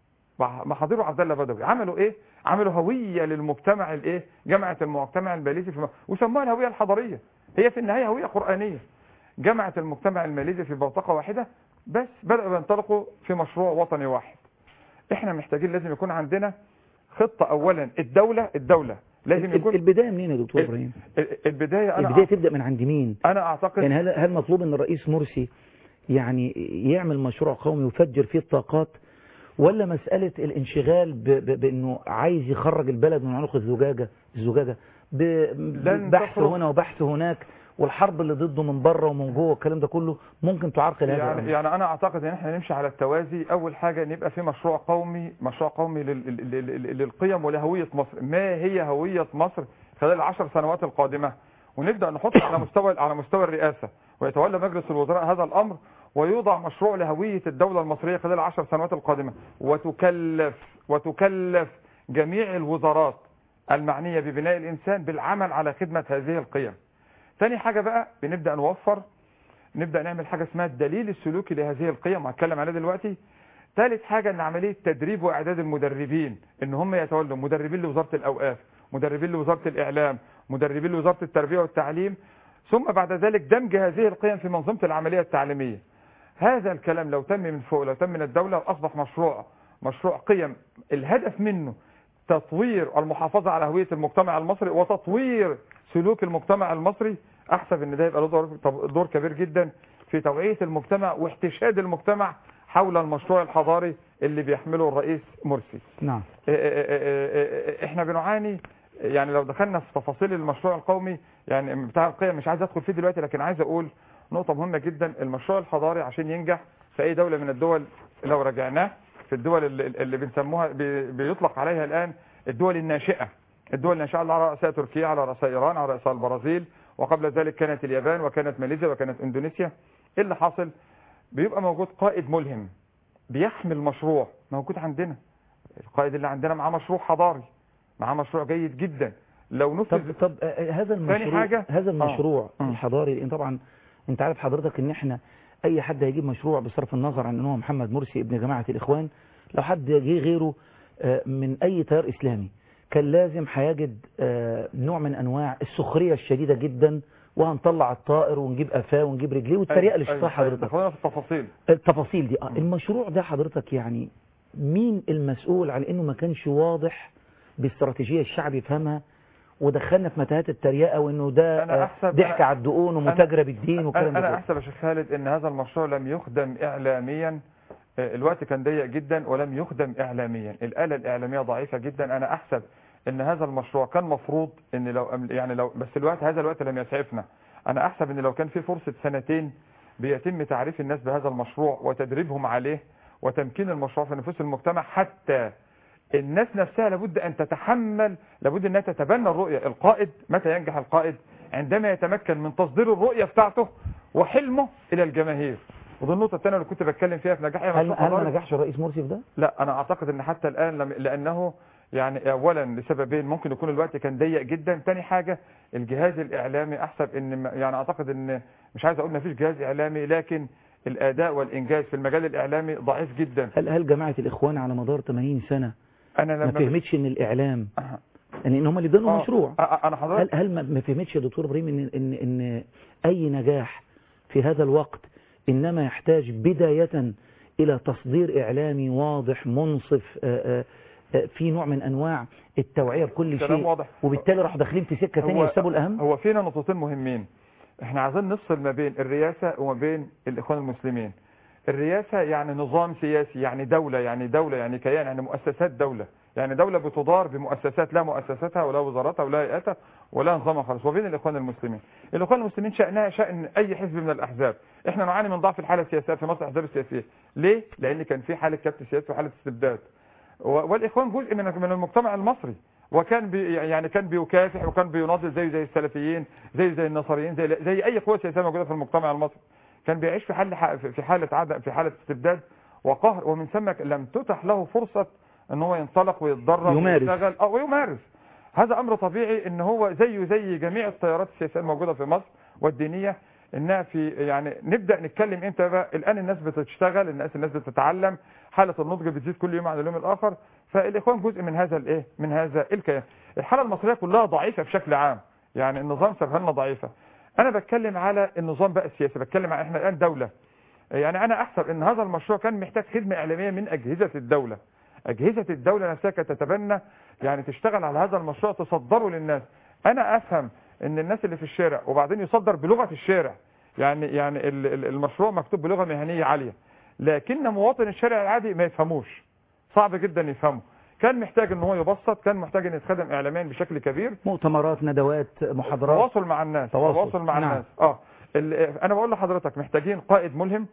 محاضير عبد الله بدوي عملوا ايه عملوا هويه للمجتمع الايه جمعت المجتمع الماليزي في م... وسموها الهويه الحضاريه هي في النهايه هويه قرانيه جمعت المجتمع الماليزي في بوتقه واحده بس بداوا ينطلقوا في مشروع وطني واحد احنا محتاجين لازم يكون عندنا خطه اولا الدوله الدوله لازم ال- يكون البداية منين يا دكتور إبراهيم ال- البدايه انا البداية تبدأ من عند مين انا اعتقد يعني هل هل مطلوب ان الرئيس مرسي يعني يعمل مشروع قومي يفجر فيه الطاقات ولا مسألة الانشغال ب- ب- بانه عايز يخرج البلد من عنق الزجاجة الزجاجة لن بحث تخرج- هنا وبحث هناك والحرب اللي ضده من بره ومن جوه الكلام ده كله ممكن تعرقل هذا يعني, الأمر. يعني انا اعتقد ان احنا نمشي على التوازي اول حاجه ان يبقى في مشروع قومي مشروع قومي لل- لل- لل- للقيم ولهويه مصر ما هي هويه مصر خلال العشر سنوات القادمه ونبدا نحط على مستوى على مستوى الرئاسه ويتولى مجلس الوزراء هذا الامر ويوضع مشروع لهويه الدوله المصريه خلال العشر سنوات القادمه وتكلف وتكلف جميع الوزارات المعنية ببناء الإنسان بالعمل على خدمة هذه القيم ثاني حاجة بقى بنبدأ نوفر نبدأ نعمل حاجة اسمها الدليل السلوكي لهذه القيم وهتكلم عليها دلوقتي ثالث حاجة ان عملية تدريب واعداد المدربين ان هم يتولوا مدربين لوزارة الاوقاف مدربين لوزارة الاعلام مدربين لوزارة التربية والتعليم ثم بعد ذلك دمج هذه القيم في منظومة العملية التعليمية هذا الكلام لو تم من فوق لو تم من الدولة اصبح مشروع مشروع قيم الهدف منه تطوير المحافظة على هوية المجتمع المصري وتطوير سلوك المجتمع المصري احسب ان ده يبقى له دور, دور كبير جدا في توعية المجتمع واحتشاد المجتمع حول المشروع الحضاري اللي بيحمله الرئيس مرسي نعم احنا بنعاني يعني لو دخلنا في تفاصيل المشروع القومي يعني بتاع القيم مش عايز ادخل فيه دلوقتي لكن عايز اقول نقطة مهمة جدا المشروع الحضاري عشان ينجح في اي دولة من الدول لو رجعناه في الدول اللي, اللي بنسموها بي- بيطلق عليها الان الدول الناشئة الدول الناشئة على رأسها تركيا على رأسها ايران على رأسها البرازيل وقبل ذلك كانت اليابان وكانت ماليزيا وكانت اندونيسيا ايه اللي حاصل بيبقى موجود قائد ملهم بيحمل مشروع موجود عندنا القائد اللي عندنا معاه مشروع حضاري معاه مشروع جيد جدا لو طب نفذ طب آه، هذا المشروع حاجة- هذا آه. المشروع آه. الحضاري لان طبعا انت عارف حضرتك ان احنا اي حد هيجيب مشروع بصرف النظر عن ان هو محمد مرسي ابن جماعه الاخوان لو حد جه غيره آه، من اي تيار اسلامي كان لازم هيجد آه، نوع من انواع السخريه الشديده جدا وهنطلع الطائر ونجيب قفاه ونجيب رجليه والطريقه اللي شفتها حضرتك دخلنا في التفاصيل التفاصيل دي آه، المشروع ده حضرتك يعني مين المسؤول عن انه ما كانش واضح باستراتيجيه الشعب يفهمها ودخلنا في متاهات التريقه وانه ده أنا آه، أحسب- ضحك أنا- على الدقون ومتاجره بالدين والكلام انا ده أنا كله. احسب يا شيخ خالد ان هذا المشروع لم يخدم اعلاميا آه، الوقت كان ضيق جدا ولم يخدم اعلاميا الاله الاعلاميه ضعيفه جدا انا احسب ان هذا المشروع كان مفروض ان لو يعني لو بس الوقت هذا الوقت لم يسعفنا انا احسب ان لو كان في فرصه سنتين بيتم تعريف الناس بهذا المشروع وتدريبهم عليه وتمكين المشروع في نفوس المجتمع حتى الناس نفسها لابد ان تتحمل لابد انها تتبنى الرؤيه القائد متى ينجح القائد عندما يتمكن من تصدير الرؤيه بتاعته وحلمه الى الجماهير ودي النقطه الثانيه اللي كنت بتكلم فيها في نجاح أي هل مشروع هل ما حضاري. نجحش الرئيس مرسي في ده؟ لا انا اعتقد ان حتى الان لم لانه يعني اولا لسببين ممكن يكون الوقت كان ضيق جدا تاني حاجه الجهاز الاعلامي احسب ان م- يعني اعتقد ان مش عايز اقول ما فيش جهاز اعلامي لكن الاداء والانجاز في المجال الاعلامي ضعيف جدا هل هل جماعه الاخوان على مدار 80 سنه انا ما لما فهمتش ان الاعلام أه. يعني ان هم اللي ادوا آه. المشروع آه، انا هل حضرتك هل ما ما فهمتش يا دكتور ابراهيم ان ان ان اي نجاح في هذا الوقت انما يحتاج بدايه الى تصدير اعلامي واضح منصف آه، آه، آه، في نوع من انواع التوعيه بكل كلام شيء واضح. وبالتالي راحوا داخلين في سكه ثانيه هو- يسابوا الاهم هو فينا نقطتين مهمين احنا عايزين نفصل ما بين الرئاسة وما بين الاخوان المسلمين الرئاسة يعني نظام سياسي يعني دولة يعني دولة يعني كيان يعني مؤسسات دولة يعني دولة بتدار بمؤسسات لا مؤسساتها ولا وزاراتها ولا هيئاتها ولا نظامها خالص وبين الاخوان المسلمين الاخوان المسلمين شأنها شأن اي حزب من الاحزاب احنا نعاني من ضعف الحالة السياسية في مصر الاحزاب السياسية ليه لان كان في حالة كبت سياسي وحالة استبداد و- والاخوان جزء من من المجتمع المصري وكان بي يعني كان بيكافح وكان بيناضل زي زي السلفيين زي زي النصريين زي زي اي قوه سياسيه موجوده في المجتمع المصري كان بيعيش في حال في حاله عدم في حاله استبداد وقهر ومن ثم لم تتح له فرصه ان هو ينطلق ويتدرب يمارس. ويشتغل اه ويمارس هذا امر طبيعي ان هو زيه زي جميع التيارات السياسيه الموجوده في مصر والدينيه انها في يعني نبدا نتكلم امتى بقى الان الناس بتشتغل الناس الناس بتتعلم حاله النضج بتزيد كل يوم عن اليوم الاخر فالاخوان جزء من هذا الايه من هذا الكيان الحاله المصريه كلها ضعيفه بشكل عام يعني النظام سابها لنا ضعيفه انا بتكلم على النظام بقى السياسي بتكلم على احنا الان دوله يعني انا احسب ان هذا المشروع كان محتاج خدمه اعلاميه من اجهزه الدوله اجهزه الدوله نفسها كانت تتبنى يعني تشتغل على هذا المشروع تصدره للناس انا افهم ان الناس اللي في الشارع وبعدين يصدر بلغه الشارع يعني يعني ال- ال- المشروع مكتوب بلغه مهنيه عاليه لكن مواطن الشارع العادي ما يفهموش صعب جدا يفهمه كان محتاج ان هو يبسط كان محتاج ان يتخدم اعلاميا بشكل كبير مؤتمرات ندوات محاضرات تواصل مع الناس تواصل. تواصل مع نعم. الناس اه ال- انا بقول لحضرتك محتاجين قائد ملهم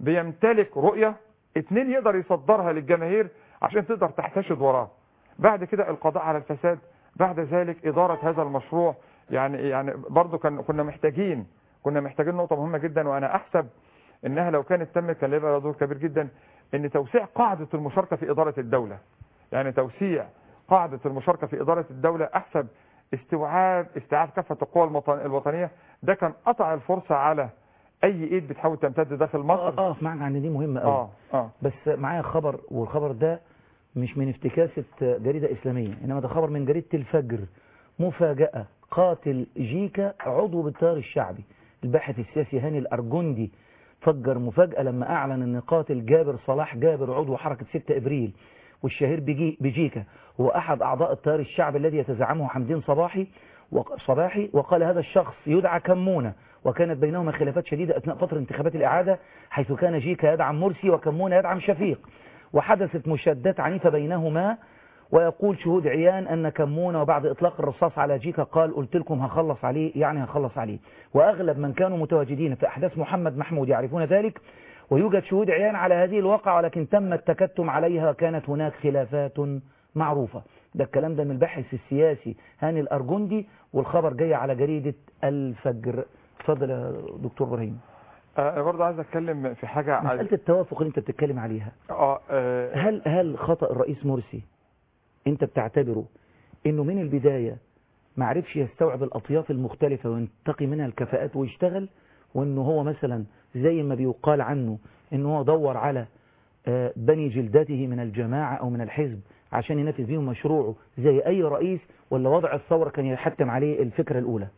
بيمتلك رؤية اتنين يقدر يصدرها للجماهير عشان تقدر تحتشد وراه بعد كده القضاء على الفساد بعد ذلك إدارة هذا المشروع يعني يعني برضو كان كنا محتاجين كنا محتاجين نقطة مهمة جدا وأنا أحسب إنها لو كانت تمت كان يبقى لها دور كبير جدا إن توسيع قاعدة المشاركة في إدارة الدولة يعني توسيع قاعدة المشاركة في إدارة الدولة أحسب استوعاب استيعاب كافة القوى المطن- الوطنية ده كان قطع الفرصة على أي إيد بتحاول تمتد داخل مصر اه اقف معاك عن دي مهمه قوي اه اه بس معايا خبر والخبر ده مش من افتكاسة جريدة إسلامية إنما ده خبر من جريدة الفجر مفاجأة قاتل جيكا عضو بالتيار الشعبي الباحث السياسي هاني الأرجندي فجر مفاجأة لما أعلن أن قاتل جابر صلاح جابر عضو حركة 6 إبريل والشهير بجي بجيكا هو أحد أعضاء التيار الشعبي الذي يتزعمه حمدين صباحي وق- صباحي وقال هذا الشخص يدعى كمونة وكانت بينهما خلافات شديدة أثناء فترة انتخابات الإعادة حيث كان جيكا يدعم مرسي وكمونة يدعم شفيق وحدثت مشادات عنيفة بينهما ويقول شهود عيان أن كمونة وبعد إطلاق الرصاص على جيكا قال قلت لكم هخلص عليه يعني هخلص عليه وأغلب من كانوا متواجدين في أحداث محمد محمود يعرفون ذلك ويوجد شهود عيان على هذه الواقع ولكن تم التكتم عليها وكانت هناك خلافات معروفة ده الكلام ده من الباحث السياسي هاني الأرجندي والخبر جاي على جريدة الفجر اتفضل يا دكتور إبراهيم آه، أنا برضه عايز أتكلم في حاجة عايز- مسألة التوافق اللي أنت بتتكلم عليها اه آه، هل هل خطأ الرئيس مرسي انت بتعتبره انه من البداية ما عرفش يستوعب الاطياف المختلفة وينتقي منها الكفاءات ويشتغل وانه هو مثلا زي ما بيقال عنه انه هو دور على آه، بني جلدته من الجماعة او من الحزب عشان ينفذ بيهم مشروعه زي اي رئيس ولا وضع الثورة كان يحتم عليه الفكرة الاولى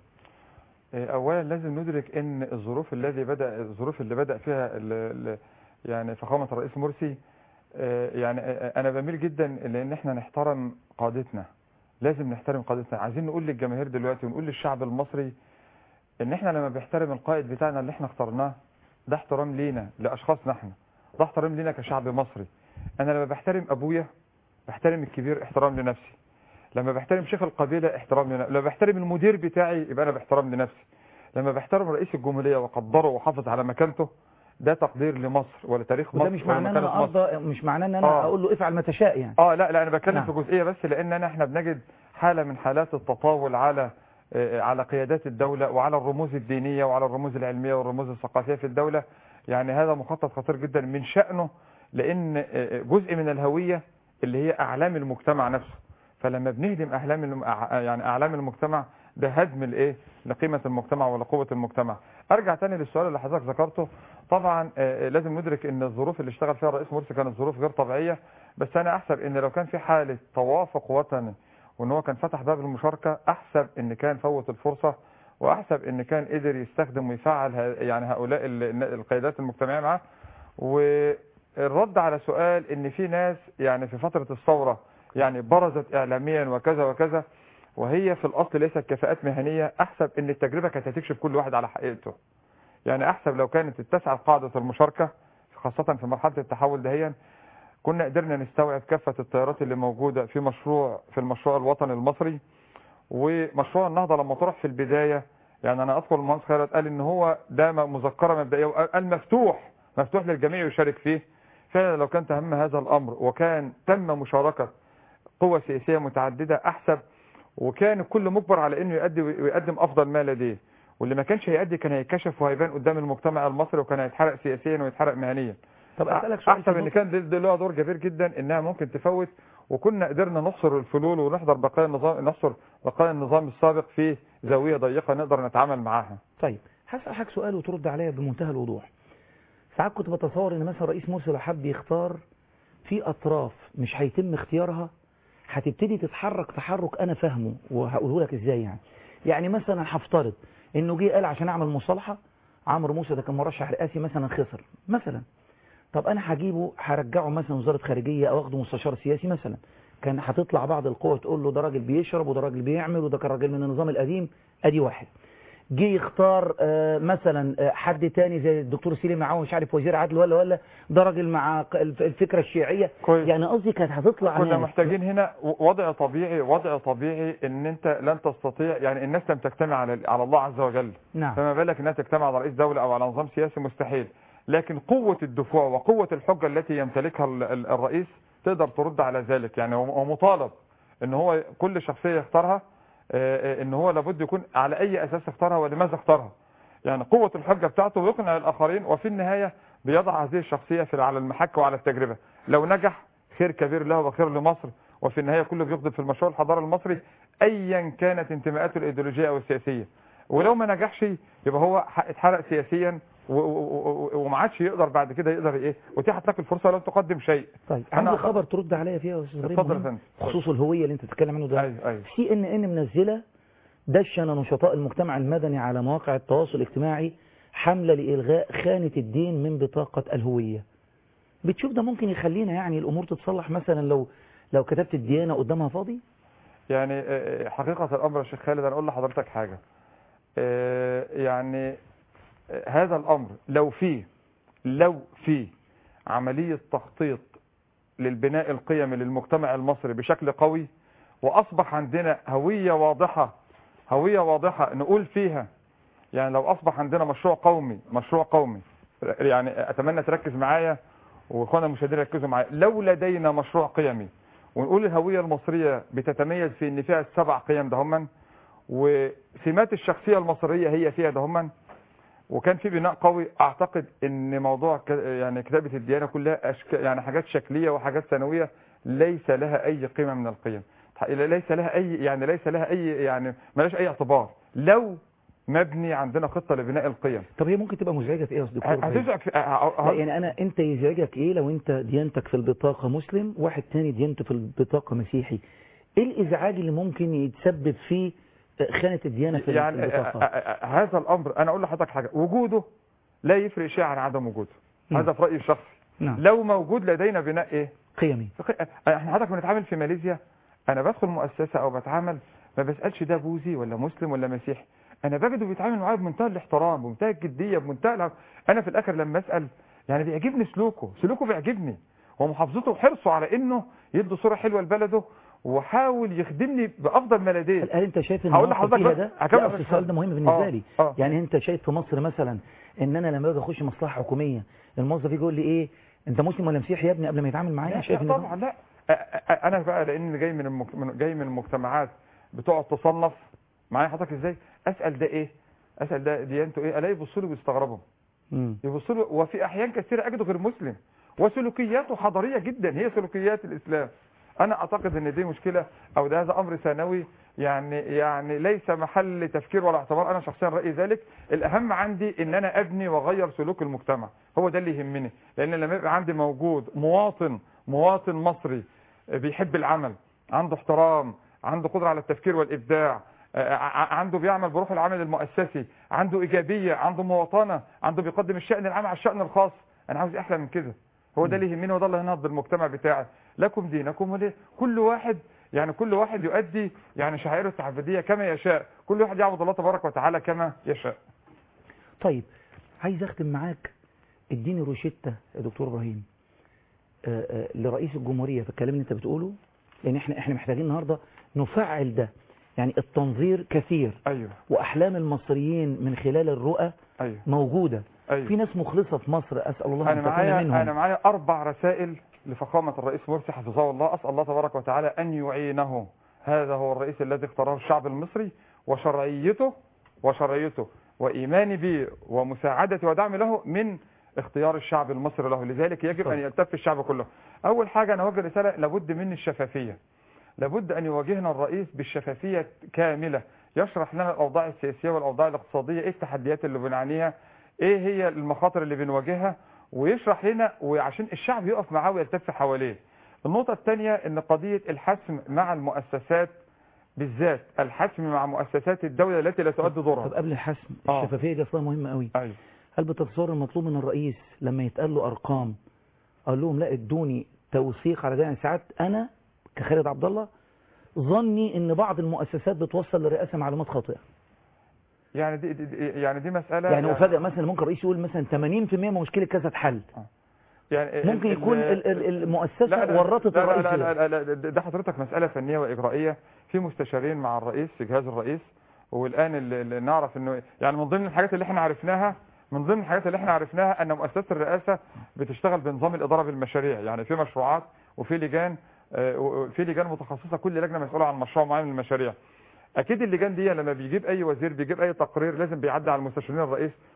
اولا لازم ندرك ان الظروف الذي بدا الظروف اللي بدا فيها ال ال يعني فخامه الرئيس مرسي آه، يعني آه، انا بميل جدا لان احنا نحترم قادتنا لازم نحترم قادتنا عايزين نقول للجماهير دلوقتي ونقول للشعب المصري ان احنا لما بنحترم القائد بتاعنا اللي احنا اخترناه ده احترام لينا لاشخاصنا احنا ده احترام لينا كشعب مصري انا لما بحترم ابويا بحترم الكبير احترام لنفسي لما بحترم شيخ القبيلة احترام لنفسي لما بحترم المدير بتاعي يبقى أنا بحترم لنفسي لما بحترم رئيس الجمهورية وقدره وحافظ على مكانته ده تقدير لمصر ولا تاريخ مصر وده مش ولا معناه ان مكانة انا مصر. ارضى مش معناه ان انا آه. اقول له افعل ما تشاء يعني اه لا لا انا بتكلم نعم. في جزئيه بس لان أنا احنا بنجد حاله من حالات التطاول على آه، على قيادات الدوله وعلى الرموز الدينيه وعلى الرموز العلميه والرموز الثقافيه في الدوله يعني هذا مخطط خطير جدا من شانه لان آه، جزء من الهويه اللي هي اعلام المجتمع نفسه فلما بنهدم احلام الم- أع- يعني اعلام المجتمع ده هدم الايه لقيمه المجتمع ولقوه المجتمع ارجع تاني للسؤال اللي حضرتك ذكرته طبعا آه، لازم ندرك ان الظروف اللي اشتغل فيها الرئيس مرسي كانت ظروف غير طبيعيه بس انا احسب ان لو كان في حاله توافق وطني وان هو كان فتح باب المشاركه احسب ان كان فوت الفرصه واحسب ان كان قدر يستخدم ويفعل ه- يعني هؤلاء ال- القيادات المجتمعيه معاه والرد على سؤال ان في ناس يعني في فتره الثوره يعني برزت اعلاميا وكذا وكذا وهي في الاصل ليست كفاءات مهنيه احسب ان التجربه كانت هتكشف كل واحد على حقيقته يعني احسب لو كانت اتسع قاعده المشاركه خاصه في مرحله التحول دهيا كنا قدرنا نستوعب كافه التيارات اللي موجوده في مشروع في المشروع الوطني المصري ومشروع النهضه لما طرح في البدايه يعني انا اذكر المهندس خيرت قال ان هو ده م- مذكره مبدئيه وقال مفتوح مفتوح للجميع يشارك فيه فعلا لو كان تهم هذا الامر وكان تم مشاركه قوى سياسيه متعدده احسب وكان الكل مجبر على انه يؤدي ويقدم افضل ما لديه واللي ما كانش هيأدي كان هيكشف وهيبان قدام المجتمع المصري وكان هيتحرق سياسيا ويتحرق مهنيا طب اسالك سؤال احسب في ان نقطة- كان ده- ده له دور كبير جدا انها ممكن تفوت وكنا قدرنا نحصر الفلول ونحضر بقايا النظام نحصر بقايا النظام السابق في زاويه ضيقه نقدر نتعامل معاها طيب هسأل حضرتك سؤال وترد عليا بمنتهى الوضوح ساعات كنت بتصور ان مثلا رئيس مرسي لو حب يختار في اطراف مش هيتم اختيارها هتبتدي تتحرك تحرك انا فاهمه وهقوله لك ازاي يعني يعني مثلا هفترض انه جه قال عشان اعمل مصالحه عمرو موسى ده كان مرشح رئاسي مثلا خسر مثلا طب انا هجيبه هرجعه مثلا وزاره خارجيه او اخده مستشار سياسي مثلا كان هتطلع بعض القوى تقول له ده راجل بيشرب وده راجل بيعمل وده كان راجل من النظام القديم ادي واحد جه يختار آه، مثلا آه، حد تاني زي الدكتور سليم معاون مش عارف وزير عدل ولا ولا ده راجل مع ق- الف- الفكره الشيعيه كويس. يعني قصدي كانت هتطلع كنا ناس. محتاجين هنا وضع طبيعي وضع طبيعي ان انت لن تستطيع يعني الناس لم تجتمع على على الله عز وجل نعم فما بالك انها تجتمع على رئيس دولة او على نظام سياسي مستحيل لكن قوة الدفوع وقوة الحجة التي يمتلكها ال- ال- الرئيس تقدر ترد على ذلك يعني هو هو مطالب ان هو كل شخصية يختارها آه، آه، ان هو لابد يكون على اي اساس اختارها ولماذا اختارها يعني قوة الحجة بتاعته ويقنع الاخرين وفي النهاية بيضع هذه الشخصية في على المحك وعلى التجربة لو نجح خير كبير له وخير لمصر وفي النهايه كله بيخدم في المشروع الحضاري المصري ايا كانت انتماءاته الايديولوجيه او السياسيه ولو ما نجحش يبقى هو ح- اتحرق سياسيا و- و- و- وما عادش يقدر بعد كده يقدر ايه وتيحت لك الفرصه لو تقدم شيء طيب أنا عندي أعتقد- خبر ترد عليا فيها يا استاذ ابراهيم اتفضل يا مهم، فندم بخصوص الهويه اللي انت بتتكلم عنه ده ايوه ايوه سي ان ان منزله دشن نشطاء المجتمع المدني على مواقع التواصل الاجتماعي حمله لالغاء خانه الدين من بطاقه الهويه بتشوف ده ممكن يخلينا يعني الامور تتصلح مثلا لو لو كتبت الديانه قدامها فاضي يعني آه، حقيقة الأمر يا شيخ خالد أنا أقول لحضرتك حاجة آه، يعني آه، هذا الأمر لو فيه لو فيه عملية تخطيط للبناء القيمي للمجتمع المصري بشكل قوي وأصبح عندنا هوية واضحة هوية واضحة نقول فيها يعني لو أصبح عندنا مشروع قومي مشروع قومي يعني أتمنى تركز معايا وإخوانا المشاهدين يركزوا معايا لو لدينا مشروع قيمي ونقول الهوية المصرية بتتميز في ان فيها السبع قيم دهما وسمات الشخصية المصرية هي فيها دهما وكان في بناء قوي اعتقد ان موضوع ك- يعني كتابة الديانة كلها أشك... يعني حاجات شكلية وحاجات ثانوية ليس لها اي قيمة من القيم ليس لها اي يعني ليس لها اي يعني ملاش اي اعتبار لو مبني عندنا خطة لبناء القيم طب هي ممكن تبقى مزعجه في ايه يا أستاذ دكتور إبراهيم؟ هتزعج في... لا يعني انا انت يزعجك ايه لو انت ديانتك في البطاقه مسلم واحد تاني ديانته في البطاقه مسيحي ايه الازعاج اللي ممكن يتسبب في خانه الديانه في يعني البطاقه آه، آه، آه، هذا الامر انا اقول لحضرتك حاجه وجوده لا يفرق شيء عن عدم وجوده نعم. هذا في رايي الشخصي نعم لو موجود لدينا بناء ايه قيمي احنا حضرتك بنتعامل في ماليزيا انا بدخل مؤسسه او بتعامل ما بسالش ده بوذي ولا مسلم ولا مسيحي انا بجده بيتعامل معايا بمنتهى الاحترام بمنتهى الجديه بمنتهى الع- انا في الاخر لما اسال يعني بيعجبني سلوكه سلوكه بيعجبني ومحافظته وحرصه على انه يدي صوره حلوه لبلده وحاول يخدمني بافضل ما لديه هل انت شايف ان هقول الموقف لحضرتك فيها بس- ده هكمل لا بس أصل السؤال ده مهم بالنسبه آه، لي آه. يعني انت شايف في مصر مثلا ان انا لما باجي اخش مصلحه حكوميه الموظف يجي يقول لي ايه انت مسلم ولا مسيحي يا ابني قبل ما يتعامل معايا لا شايف لا ان ده- طبعا لا أ- أ- انا بقى لان جاي من, المك... من جاي من المجتمعات بتقعد تصنف معايا حضرتك ازاي اسال ده ايه اسال ده ديانته ايه الاقي يبصوا لي ويستغربوا مم. يبصوا له وفي احيان كثيره اجده غير مسلم وسلوكياته حضاريه جدا هي سلوكيات الاسلام انا اعتقد ان دي مشكله او ده هذا امر ثانوي يعني يعني ليس محل تفكير ولا اعتبار انا شخصيا رايي ذلك الاهم عندي ان انا ابني واغير سلوك المجتمع هو ده اللي يهمني لان لما يبقى عندي موجود مواطن مواطن مصري بيحب العمل عنده احترام عنده قدره على التفكير والابداع آه، ع- عنده بيعمل بروح العمل المؤسسي عنده ايجابيه عنده مواطنه عنده بيقدم الشان العام على الشان الخاص انا عاوز احلى من كده هو ده اللي يهمني وده اللي هينهض بالمجتمع بتاعي لكم دينكم وليه كل واحد يعني كل واحد يؤدي يعني شعائره التعبديه كما يشاء كل واحد يعبد الله تبارك وتعالى كما يشاء طيب عايز اختم معاك اديني روشتة يا دكتور ابراهيم آه، آه، لرئيس الجمهورية في الكلام اللي انت بتقوله لان احنا احنا محتاجين النهارده نفعل ده يعني التنظير كثير ايوه واحلام المصريين من خلال الرؤى ايوه موجودة ايوه في ناس مخلصة في مصر اسال الله انا ان تكون معايا منهم انا معايا اربع رسائل لفخامه الرئيس مرسي حفظه الله اسال الله تبارك وتعالى ان يعينه هذا هو الرئيس الذي اختاره الشعب المصري وشرعيته وشرعيته وايماني به ومساعدتي ودعمي له من اختيار الشعب المصري له لذلك يجب ان يلتف الشعب كله اول حاجه انا اوجه رساله لابد من الشفافيه لابد ان يواجهنا الرئيس بالشفافيه كامله يشرح لنا الاوضاع السياسيه والاوضاع الاقتصاديه ايه التحديات اللي بنعانيها ايه هي المخاطر اللي بنواجهها ويشرح لنا وعشان الشعب يقف معاه ويلتف حواليه النقطة الثانية ان قضية الحسم مع المؤسسات بالذات الحسم مع مؤسسات الدولة التي لا تؤدي دورها طب قبل الحسم آه. الشفافية دي اصلا مهمة قوي أيوة. هل بتتصور المطلوب من الرئيس لما يتقال له ارقام اقول لهم لا ادوني توثيق على ده يعني ساعات انا كخالد عبد الله ظني ان بعض المؤسسات بتوصل للرئاسه معلومات خاطئه يعني دي, دي, دي يعني دي مسألة يعني وفجاه مثلا ممكن الرئيس يقول مثلا 80% من مشكله كذا اتحل يعني ممكن ال- يكون ال- ال- ال- المؤسسه لا لا ورطت لا الرئيس لا كده. لا, لا, لا ده حضرتك مسألة فنية وإجرائية في مستشارين مع الرئيس في جهاز الرئيس والآن اللي اللي نعرف إنه يعني من ضمن الحاجات اللي احنا عرفناها من ضمن الحاجات اللي احنا عرفناها أن مؤسسة الرئاسة بتشتغل بنظام الإدارة بالمشاريع يعني في مشروعات وفي لجان آه، وفي لجان متخصصة كل لجنة مسؤولة عن مشروع معين من المشاريع اكيد اللجان دي لما بيجيب اي وزير بيجيب اي تقرير لازم بيعدي على المستشارين الرئيس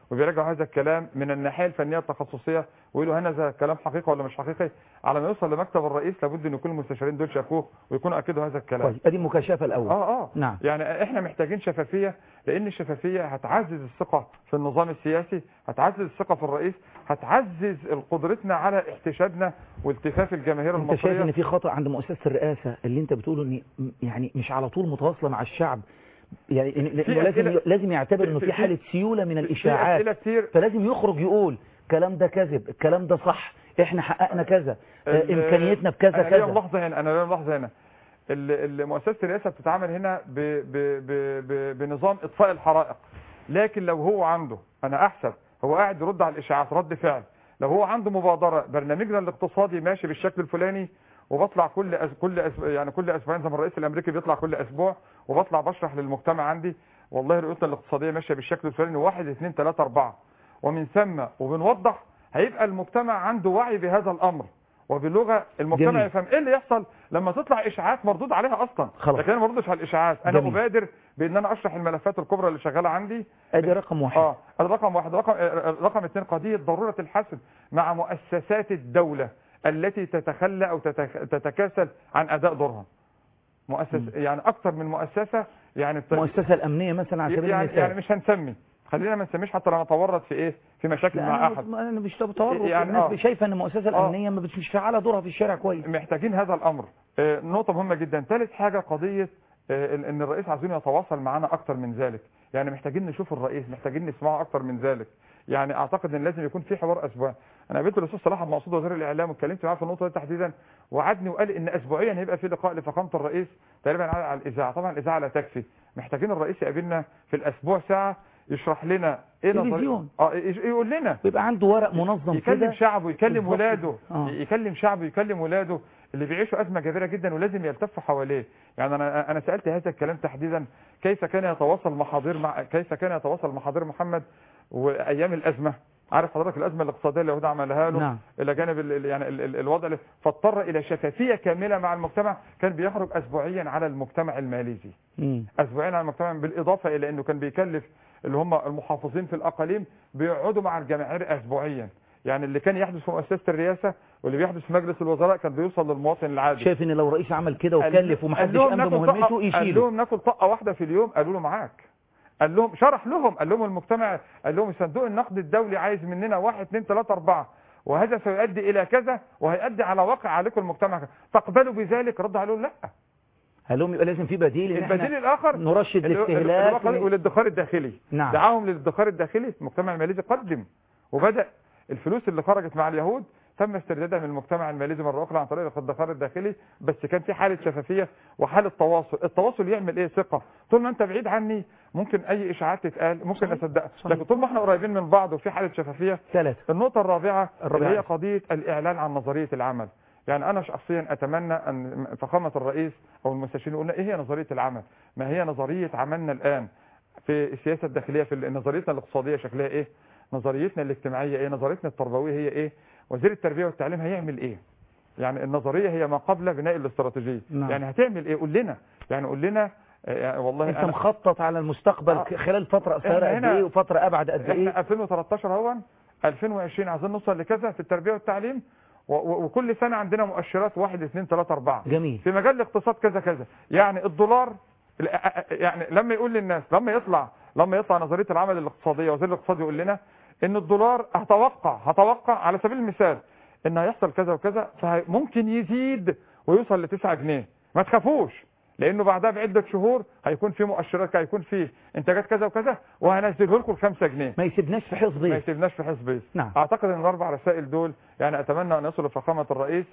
وبيراجعوا هذا الكلام من الناحيه الفنيه التخصصيه ويقولوا هل هذا الكلام حقيقي ولا مش حقيقي على ما يوصل لمكتب الرئيس لابد ان يكون المستشارين دول شافوه ويكونوا اكدوا هذا الكلام كويس ادي المكاشفه الاول اه اه نعم يعني احنا محتاجين شفافيه لان الشفافيه هتعزز الثقه في النظام السياسي هتعزز الثقه في الرئيس هتعزز قدرتنا على احتشادنا والتفاف الجماهير انت شايف المصريه ان في خطأ عند مؤسسة الرئاسة اللي انت بتقوله ان م- يعني مش على طول متواصلة مع الشعب يعني إن- في إنه لازم أسئلة- لازم يعتبر انه في- في في- حالة سيولة من في الاشاعات اسئله كتير فلازم يخرج يقول الكلام ده كذب الكلام ده صح احنا حققنا كذا آه، ال- امكانياتنا بكذا انا ليا كذا ملاحظه هنا انا ليا ملاحظه هنا ال- ال- مؤسسه الرئاسه بتتعامل هنا ب ب ب ب بنظام اطفاء الحرائق لكن لو هو عنده انا احسب هو قاعد يرد على الاشاعات رد فعل لو هو عنده مبادره برنامجنا الاقتصادي ماشي بالشكل الفلاني وبطلع كل أس... كل أس... يعني كل اسبوعين زي ما الرئيس الامريكي بيطلع كل اسبوع وبطلع بشرح للمجتمع عندي والله رؤيتنا الاقتصاديه ماشيه بالشكل الفلاني واحد اثنين ثلاثه اربعه ومن ثم وبنوضح هيبقى المجتمع عنده وعي بهذا الامر وباللغه المجتمع جميل. يفهم ايه اللي يحصل لما تطلع اشاعات مردود عليها اصلا خلاص. لكن انا ما بردش على الاشاعات انا جميل. ابادر بان انا اشرح الملفات الكبرى اللي شغاله عندي ادي رقم واحد اه الرقم واحد رقم آه، رقم اثنين قضيه ضروره الحسم مع مؤسسات الدوله التي تتخلى او تتك- تتكاسل عن اداء دورها مؤسس يعني اكثر من مؤسسه يعني بت- المؤسسة الامنية مثلا على سبيل يعني, المثال يعني مش هنسمي خلينا ما نسميش حتى لو نتورط في ايه في مشاكل لا مع انا احد انا مش بتورط يعني الناس آه. شايفه ان المؤسسه الامنيه ما بت- مش فعاله دورها في الشارع كويس محتاجين هذا الامر آه، نقطه مهمه جدا ثالث حاجه قضيه آه، ان الرئيس عايزين يتواصل معنا اكتر من ذلك يعني محتاجين نشوف الرئيس محتاجين نسمعه اكتر من ذلك يعني اعتقد ان لازم يكون في حوار اسبوعي انا قابلت الاستاذ صلاح عبد المقصود وزير الاعلام واتكلمت معاه في النقطه دي تحديدا وعدني وقال ان اسبوعيا هيبقى في لقاء لفخامه الرئيس تقريبا على على الاذاعه طبعا الاذاعه لا تكفي محتاجين الرئيس يقابلنا في الاسبوع ساعه يشرح لنا ايه نظرية- تلفزيون. اه يش- يقول لنا بيبقى عنده ورق منظم يكلم كده شعبه يكلم بالظبط. ولاده آه. يكلم شعبه يكلم ولاده اللي بيعيشوا ازمه كبيره جدا ولازم يلتفوا حواليه يعني انا انا سالت هذا الكلام تحديدا كيف كان يتواصل مع حضير مع كيف كان يتواصل مع حضير محمد وايام الازمه عارف حضرتك الازمه الاقتصاديه اللي اليهود عملها له نعم. الى جانب ال- ال- يعني ال- ال- الوضع اللي فاضطر الى شفافيه كامله مع المجتمع كان بيخرج اسبوعيا على المجتمع الماليزي مم. اسبوعيا على المجتمع بالاضافه الى انه كان بيكلف اللي هم المحافظين في الاقاليم بيقعدوا مع الجماهير اسبوعيا يعني اللي كان يحدث في مؤسسه الرئاسه واللي بيحدث في مجلس الوزراء كان بيوصل للمواطن العادي شايف ان لو رئيس عمل كده قال- وكلف قال ومحدش لهم قام ناكل بمهمته طقة- قال يشيله لهم ناكل طقه واحده في اليوم قالوا له معاك قال لهم شرح لهم قال لهم المجتمع قال لهم صندوق النقد الدولي عايز مننا واحد اثنين ثلاثة أربعة وهذا سيؤدي إلى كذا وهيؤدي على واقع عليكم المجتمع كذا. تقبلوا بذلك رد عليهم لا قال لهم يبقى لازم في بديل إن إحنا البديل الآخر نرشد اللي هو- اللي هو الاستهلاك قضية- والادخار الداخلي نعم. دعاهم للادخار الداخلي المجتمع الماليزي قدم وبدأ الفلوس اللي خرجت مع اليهود تم استردادها من المجتمع الماليزي مرة أخرى عن طريق الادخار الداخلي بس كان في حالة شفافية وحالة تواصل التواصل يعمل إيه ثقة طول ما أنت بعيد عني ممكن أي إشاعات تتقال ممكن أصدقها لكن طول ما احنا قريبين من بعض وفي حالة شفافية ثلاثة النقطة الرابعة الرابعة. اللي هي قضية الإعلان عن نظرية العمل يعني أنا شخصيا أتمنى أن فخامة الرئيس أو المستشارين يقولنا إيه هي نظرية العمل ما هي نظرية عملنا الآن في السياسة الداخلية في نظريتنا الاقتصادية شكلها إيه نظريتنا الاجتماعية إيه نظريتنا التربوية هي إيه وزير التربية والتعليم هيعمل إيه يعني النظرية هي ما قبل بناء الاستراتيجية نعم. يعني هتعمل إيه قول لنا يعني قول لنا آه، يعني والله انت أنا مخطط على المستقبل آه. خلال فترة قصيرة إحنا قد هنا- ايه وفترة ابعد قد ايه احنا 2013 اهو 2020 عايزين نوصل لكذا في التربيه والتعليم و- و- وكل سنه عندنا مؤشرات 1 2 3 4 جميل في مجال الاقتصاد كذا كذا يعني الدولار ال- أ- أ- يعني لما يقول للناس لما يطلع لما يطلع نظريه العمل الاقتصاديه وزير الاقتصاد يقول لنا ان الدولار هتوقع هتوقع على سبيل المثال ان هيحصل كذا وكذا فممكن يزيد ويوصل ل 9 جنيه ما تخافوش لانه بعدها بعده شهور هيكون في مؤشرات هيكون في انتاجات كذا وكذا وهنزله لكم 5 جنيه ما يسيبناش في ما حصبين يسيبناش في حزب نعم. اعتقد ان الاربع رسائل دول يعني اتمنى ان يصلوا لفخامه الرئيس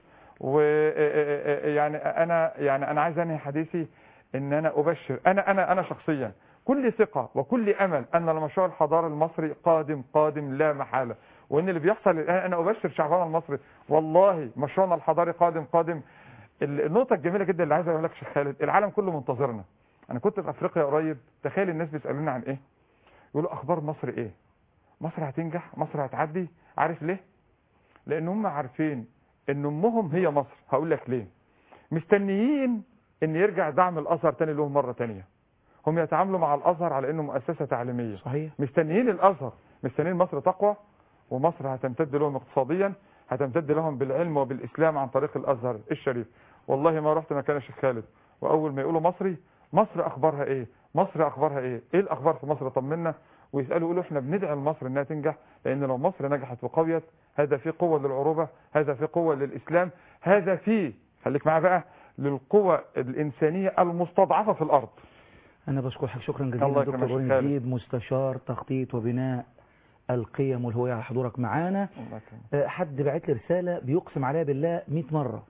ويعني انا يعني انا عايز انهي حديثي ان انا ابشر انا انا انا شخصيا كل ثقه وكل امل ان المشروع الحضاري المصري قادم قادم لا محاله وان اللي بيحصل الان انا ابشر شعبنا المصري والله مشروعنا الحضاري قادم قادم ال- النقطه الجميله جدا اللي عايز اقول لك يا شيخ خالد العالم كله منتظرنا انا كنت في افريقيا قريب تخيل الناس بيسالوني عن ايه يقولوا اخبار مصر ايه مصر هتنجح مصر هتعدي عارف ليه لان هم عارفين ان امهم هي مصر هقول لك ليه مستنيين ان يرجع دعم الازهر تاني لهم مره تانية هم يتعاملوا مع الازهر على انه مؤسسه تعليميه صحيح مستنيين الازهر مستنيين مصر تقوى ومصر هتمتد لهم اقتصاديا هتمتد لهم بالعلم وبالاسلام عن طريق الازهر الشريف والله ما رحت مكان الشيخ خالد واول ما يقولوا مصري مصر اخبارها ايه مصر اخبارها ايه ايه الاخبار في مصر طمنا ويسالوا يقولوا احنا بندعي لمصر انها تنجح لان لو مصر نجحت وقويت هذا في قوه للعروبه هذا في قوه للاسلام هذا في خليك معايا بقى للقوى الانسانيه المستضعفه في الارض أنا بشكر حضرتك شكرا الله جزيلا يكرمك دكتور يا إبراهيم خالد. زيد مستشار تخطيط وبناء القيم والهوية على حضورك معانا الله يكرمك. آه، حد بعت لي رسالة بيقسم عليها بالله 100 مرة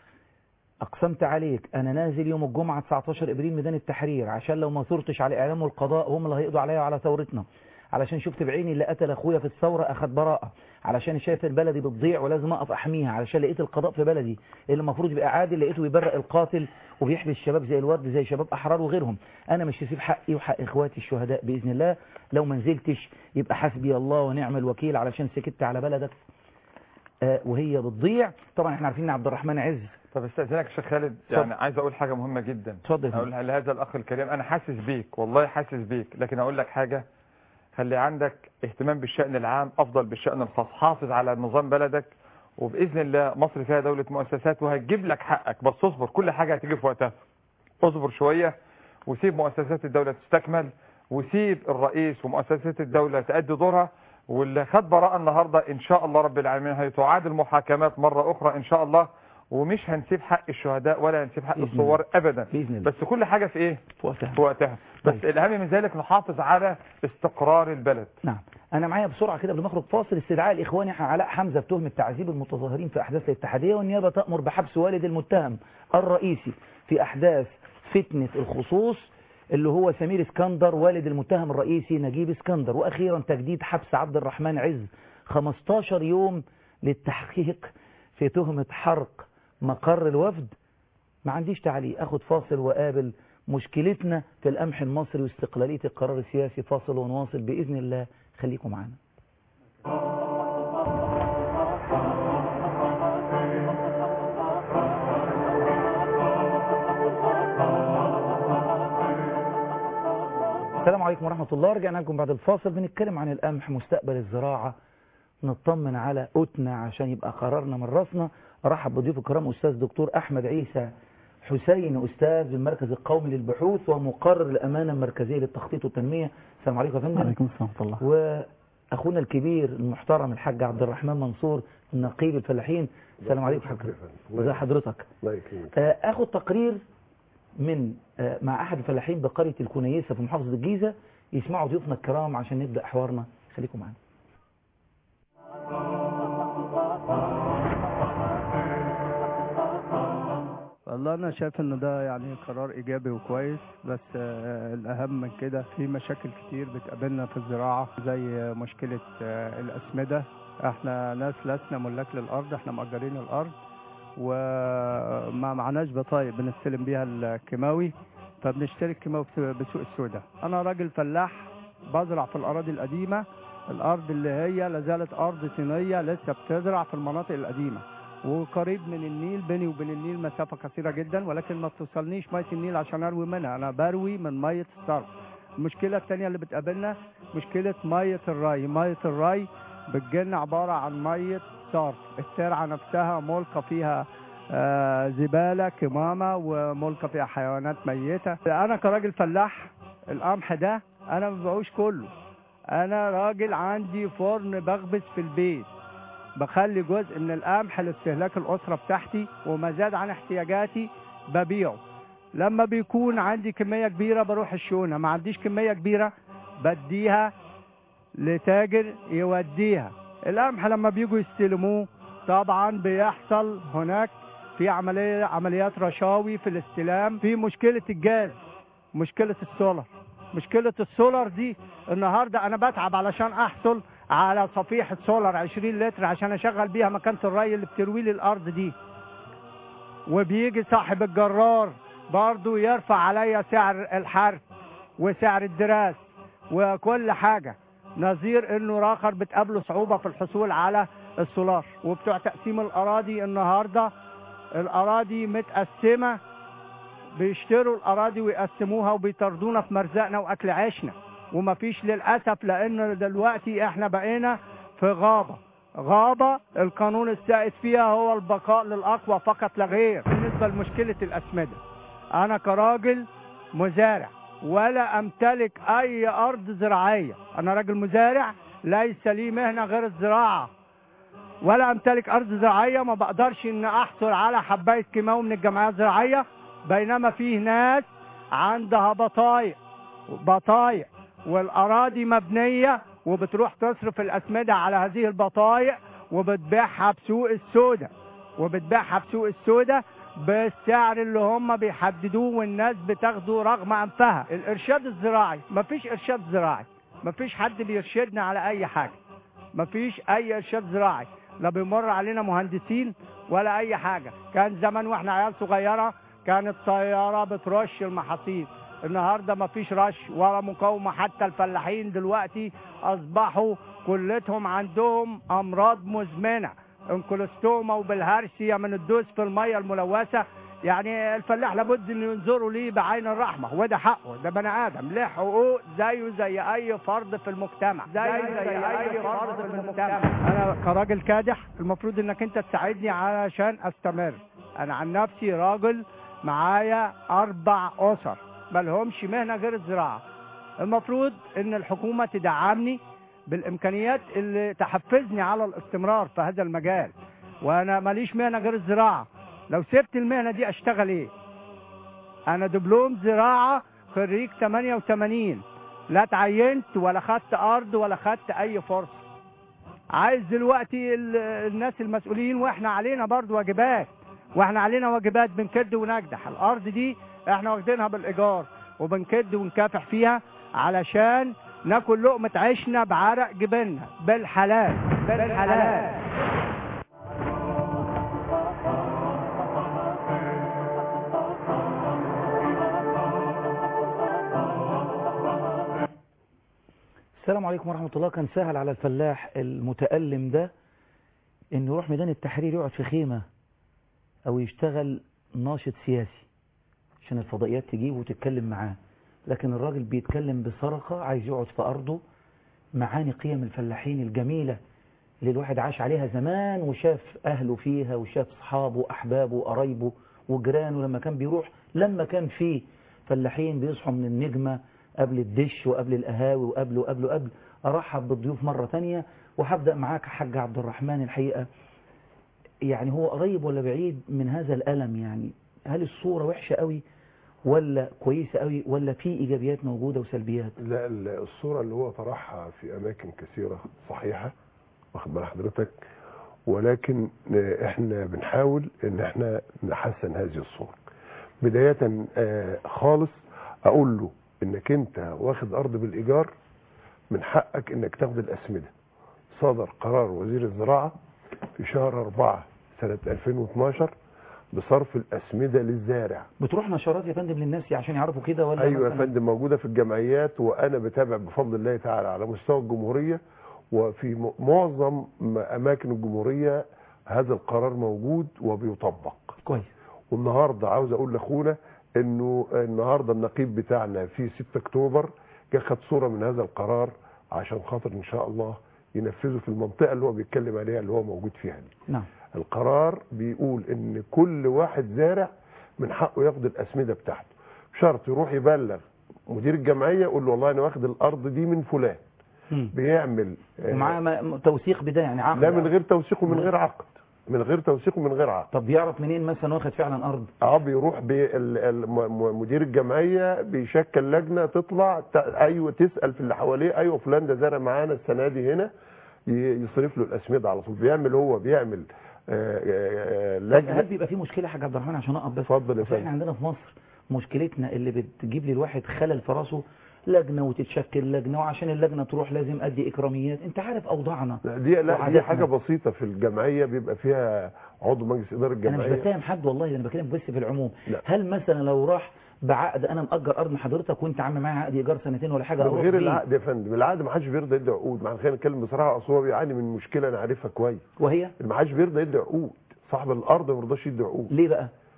أقسمت عليك أنا نازل يوم الجمعة 19 إبريل ميدان التحرير عشان لو ما ثرتش على إعلام والقضاء هم اللي هيقضوا عليا وعلى ثورتنا علشان شفت بعيني اللي قتل أخويا في الثورة أخد براءة علشان شايف البلدي بتضيع ولازم أقف أحميها علشان لقيت القضاء في بلدي اللي المفروض يبقى عادل لقيته بيبرق القاتل وبيحبي الشباب زي الورد زي شباب أحرار وغيرهم أنا مش هسيب حقي وحق إخواتي الشهداء بإذن الله لو ما نزلتش يبقى حسبي الله ونعم الوكيل علشان سكت على بلدك آه، وهي بتضيع طبعا احنا عارفين ان عبد الرحمن عز طب استاذنك يا شيخ خالد اتفضل. يعني عايز اقول حاجه مهمه جدا اتفضل يا فندم. اقولها لهذا الاخ الكريم انا حاسس بيك والله حاسس بيك لكن اقول لك حاجه خلي عندك اهتمام بالشأن العام افضل بالشأن الخاص حافظ على نظام بلدك وباذن الله مصر فيها دولة مؤسسات وهتجيب لك حقك بس اصبر كل حاجة هتيجي في وقتها اصبر شوية وسيب مؤسسات الدولة تستكمل وسيب الرئيس ومؤسسات الدولة تأدي دورها واللي خد براءة النهاردة ان شاء الله رب العالمين هيتعاد المحاكمات مرة اخرى ان شاء الله ومش هنسيب حق الشهداء ولا هنسيب حق بإذن الثوار ابدا بإذن الله بس كل حاجة في ايه في وقتها في وقتها بس طيب. الاهم من ذلك نحافظ على استقرار البلد نعم انا معايا بسرعه كده قبل ما اخرج فاصل استدعاء الاخوان علاء حمزه بتهمه تعذيب المتظاهرين في احداث الاتحاديه والنيابه تامر بحبس والد المتهم الرئيسي في احداث فتنه الخصوص اللي هو سمير اسكندر والد المتهم الرئيسي نجيب اسكندر واخيرا تجديد حبس عبد الرحمن عز 15 يوم للتحقيق في تهمه حرق مقر الوفد ما عنديش تعليق اخد فاصل وقابل مشكلتنا في القمح المصري واستقلالية القرار السياسي فاصل ونواصل بإذن الله خليكم معنا السلام عليكم ورحمة الله رجعنا لكم بعد الفاصل بنتكلم عن القمح مستقبل الزراعة نطمن على قوتنا عشان يبقى قرارنا من راسنا ارحب بضيوف الكرام استاذ دكتور احمد عيسى حسين استاذ بالمركز القومي للبحوث ومقرر الامانه المركزيه للتخطيط والتنميه السلام عليكم يا فندم عليكم السلام ورحمة الله واخونا الكبير المحترم الحاج عبد الرحمن منصور من نقيب الفلاحين السلام عليكم حضرتك ازي حضرتك الله يكرمك آه، اخد تقرير من آه، مع احد الفلاحين بقريه الكنيسه في محافظه الجيزه يسمعوا ضيوفنا الكرام عشان نبدا حوارنا خليكم معانا والله انا شايف ان ده يعني قرار ايجابي وكويس بس آه، الاهم من كده في مشاكل كتير بتقابلنا في الزراعه زي مشكله آه، الاسمده احنا ناس لسنا ملاك للارض احنا مأجرين الارض وما معناش بطايق بنستلم بيها الكيماوي فبنشتري الكيماوي في- بسوق السوداء انا راجل فلاح بزرع في الاراضي القديمه الارض اللي هي لازالت ارض صينيه لسه بتزرع في المناطق القديمه وقريب من النيل بيني وبين النيل مسافه قصيره جدا ولكن ما بتوصلنيش ميه النيل عشان اروي منها انا بروي من ميه الصرف المشكله الثانيه اللي بتقابلنا مشكله ميه الري ميه الري بتجيلنا عباره عن ميه صرف الترعه نفسها ملقى فيها آه، زباله كمامه وملقى فيها حيوانات ميته انا كراجل فلاح القمح ده انا ما ببيعوش كله انا راجل عندي فرن بخبز في البيت بخلي جزء من القمح لاستهلاك الاسره بتاعتي وما زاد عن احتياجاتي ببيعه لما بيكون عندي كميه كبيره بروح الشونه ما عنديش كميه كبيره بديها لتاجر يوديها القمح لما بيجوا يستلموه طبعا بيحصل هناك في عمليه عمليات رشاوي في الاستلام في مشكله الجاز مشكله السولر مشكله السولر دي النهارده انا بتعب علشان احصل على صفيحه سولر 20 لتر عشان اشغل بيها مكانه الري اللي بتروي لي الارض دي وبيجي صاحب الجرار برضه يرفع عليا سعر الحرث وسعر الدراس وكل حاجه نظير انه راخر بتقابله صعوبه في الحصول على السولار وبتوع تقسيم الاراضي النهارده الاراضي متقسمه بيشتروا الاراضي ويقسموها وبيطردونا في مرزقنا واكل عيشنا ومفيش للاسف لان دلوقتي احنا بقينا في غابه غابه القانون السائد فيها هو البقاء للاقوى فقط لا غير بالنسبه لمشكله الاسمده انا كراجل مزارع ولا امتلك اي ارض زراعيه انا راجل مزارع ليس لي مهنه غير الزراعه ولا امتلك ارض زراعيه ما بقدرش ان احصل على حبايه كيماوي من الجمعيه الزراعيه بينما فيه ناس عندها بطايق بطايق والاراضي مبنيه وبتروح تصرف الاسمده على هذه البطايق وبتبيعها بسوق السوداء وبتبيعها بسوق السوداء بالسعر اللي هم بيحددوه والناس بتاخده رغم انفها الارشاد الزراعي مفيش ارشاد زراعي مفيش حد بيرشدنا على اي حاجه مفيش اي ارشاد زراعي لا بيمر علينا مهندسين ولا اي حاجه كان زمان واحنا عيال صغيره كانت طياره بترش المحاصيل النهارده مفيش رش ولا مقاومه حتى الفلاحين دلوقتي اصبحوا كلتهم عندهم امراض مزمنه انكولوستوما وبالهرسيا من الدوس في الميه الملوثه يعني الفلاح لابد ان ينظروا ليه بعين الرحمه وده حقه ده بني ادم له حقوق زيه زي اي فرد في المجتمع زيه زي اي فرد في المجتمع انا كراجل كادح المفروض انك انت تساعدني علشان استمر انا عن نفسي راجل معايا اربع اسر مالهمش مهنه غير الزراعه المفروض ان الحكومه تدعمني بالامكانيات اللي تحفزني على الاستمرار في هذا المجال وانا ماليش مهنه غير الزراعه لو سبت المهنه دي اشتغل ايه انا دبلوم زراعه خريج 88 لا اتعينت ولا خدت ارض ولا خدت اي فرصه عايز دلوقتي ال- الناس المسؤولين واحنا علينا برضو واجبات واحنا علينا واجبات بنكد ونجدح الارض دي احنا واخدينها بالايجار وبنكد ونكافح فيها علشان ناكل لقمه عيشنا بعرق جبيننا بالحلال بالحلال السلام عليكم ورحمة الله كان سهل على الفلاح المتألم ده انه يروح ميدان التحرير يقعد في خيمة او يشتغل ناشط سياسي عشان الفضائيات تجيبه وتتكلم معاه لكن الراجل بيتكلم بصرخة عايز يقعد في أرضه معاني قيم الفلاحين الجميلة اللي الواحد عاش عليها زمان وشاف أهله فيها وشاف أصحابه وأحبابه وقرايبه وجيرانه لما كان بيروح لما كان في فلاحين بيصحوا من النجمة قبل الدش وقبل القهاوي وقبل وقبل وقبل أرحب بالضيوف مرة تانية وهبدأ معاك يا حاج عبد الرحمن الحقيقة يعني هو قريب ولا بعيد من هذا الألم يعني هل الصورة وحشة قوي ولا كويسة قوي ولا في إيجابيات موجودة وسلبيات لا ال- الصورة اللي هو طرحها في أماكن كثيرة صحيحة واخد بال حضرتك ولكن آه، احنا بنحاول ان احنا نحسن هذه الصورة بداية آه، خالص اقول له انك انت واخد ارض بالايجار من حقك انك تاخد الاسمدة صدر قرار وزير الزراعة في شهر أربعة سنة 2012 بصرف الأسمدة للزارع بتروح نشرات يا فندم للناس عشان يعرفوا كده ولا ايوه يا مثلاً- فندم موجوده في الجمعيات وانا بتابع بفضل الله تعالى على مستوى الجمهوريه وفي م- معظم م- اماكن الجمهوريه هذا القرار موجود وبيطبق كويس والنهارده عاوز اقول لاخونا انه النهارده النقيب بتاعنا في 6 اكتوبر جه خد صوره من هذا القرار عشان خاطر ان شاء الله ينفذه في المنطقه اللي هو بيتكلم عليها اللي هو موجود فيها دي نعم القرار بيقول ان كل واحد زارع من حقه ياخد الاسمده بتاعته شرط يروح يبلغ مدير الجمعيه يقول له والله انا واخد الارض دي من فلان مم. بيعمل آه، ومعاه م- توثيق بده يعني عقد لا من غير توثيق ومن غير عقد من غير توثيق ومن غير عقد طب بيعرف منين مثلا واخد فعلا أرض اه بيروح بال- ال- م- مدير الجمعيه بيشكل لجنه تطلع ت- ايوه تسال في اللي حواليه ايوه فلان ده زرع معانا السنه دي هنا ي- يصرف له الاسمده على طول بيعمل هو بيعمل آه، آه، آه، طب لجنه هل بيبقى في مشكلة يا حاج عبد الرحمن عشان أقف بس اتفضل يا أصل احنا فندم عندنا في مصر مشكلتنا اللي بتجيب لي الواحد خلل في راسه لجنة وتتشكل لجنة وعشان اللجنة تروح لازم أدي إكراميات أنت عارف أوضاعنا لا، دي لا دي وعاداتنا. حاجه بسيطه في الجمعيه بيبقى فيها عضو مجلس اداره أنا مش الجمعيه بتهم حد والله أنا بكلم بس في العموم لا. هل مثلا لو راح بعقد أنا مأجر أرض من حضرتك وأنت عامل معايا عقد إيجار سنتين ولا حاجة من أروح غير بيه. العقد يا فندم العقد ما حدش بيرضى يدي عقود مع خلينا نتكلم بصراحه اصل هو بيعاني من مشكله انا عارفها كويس وهي ما حدش بيرضى يدي عقود صاحب الارض ما بيرضاش يدي عقود ليه بقى؟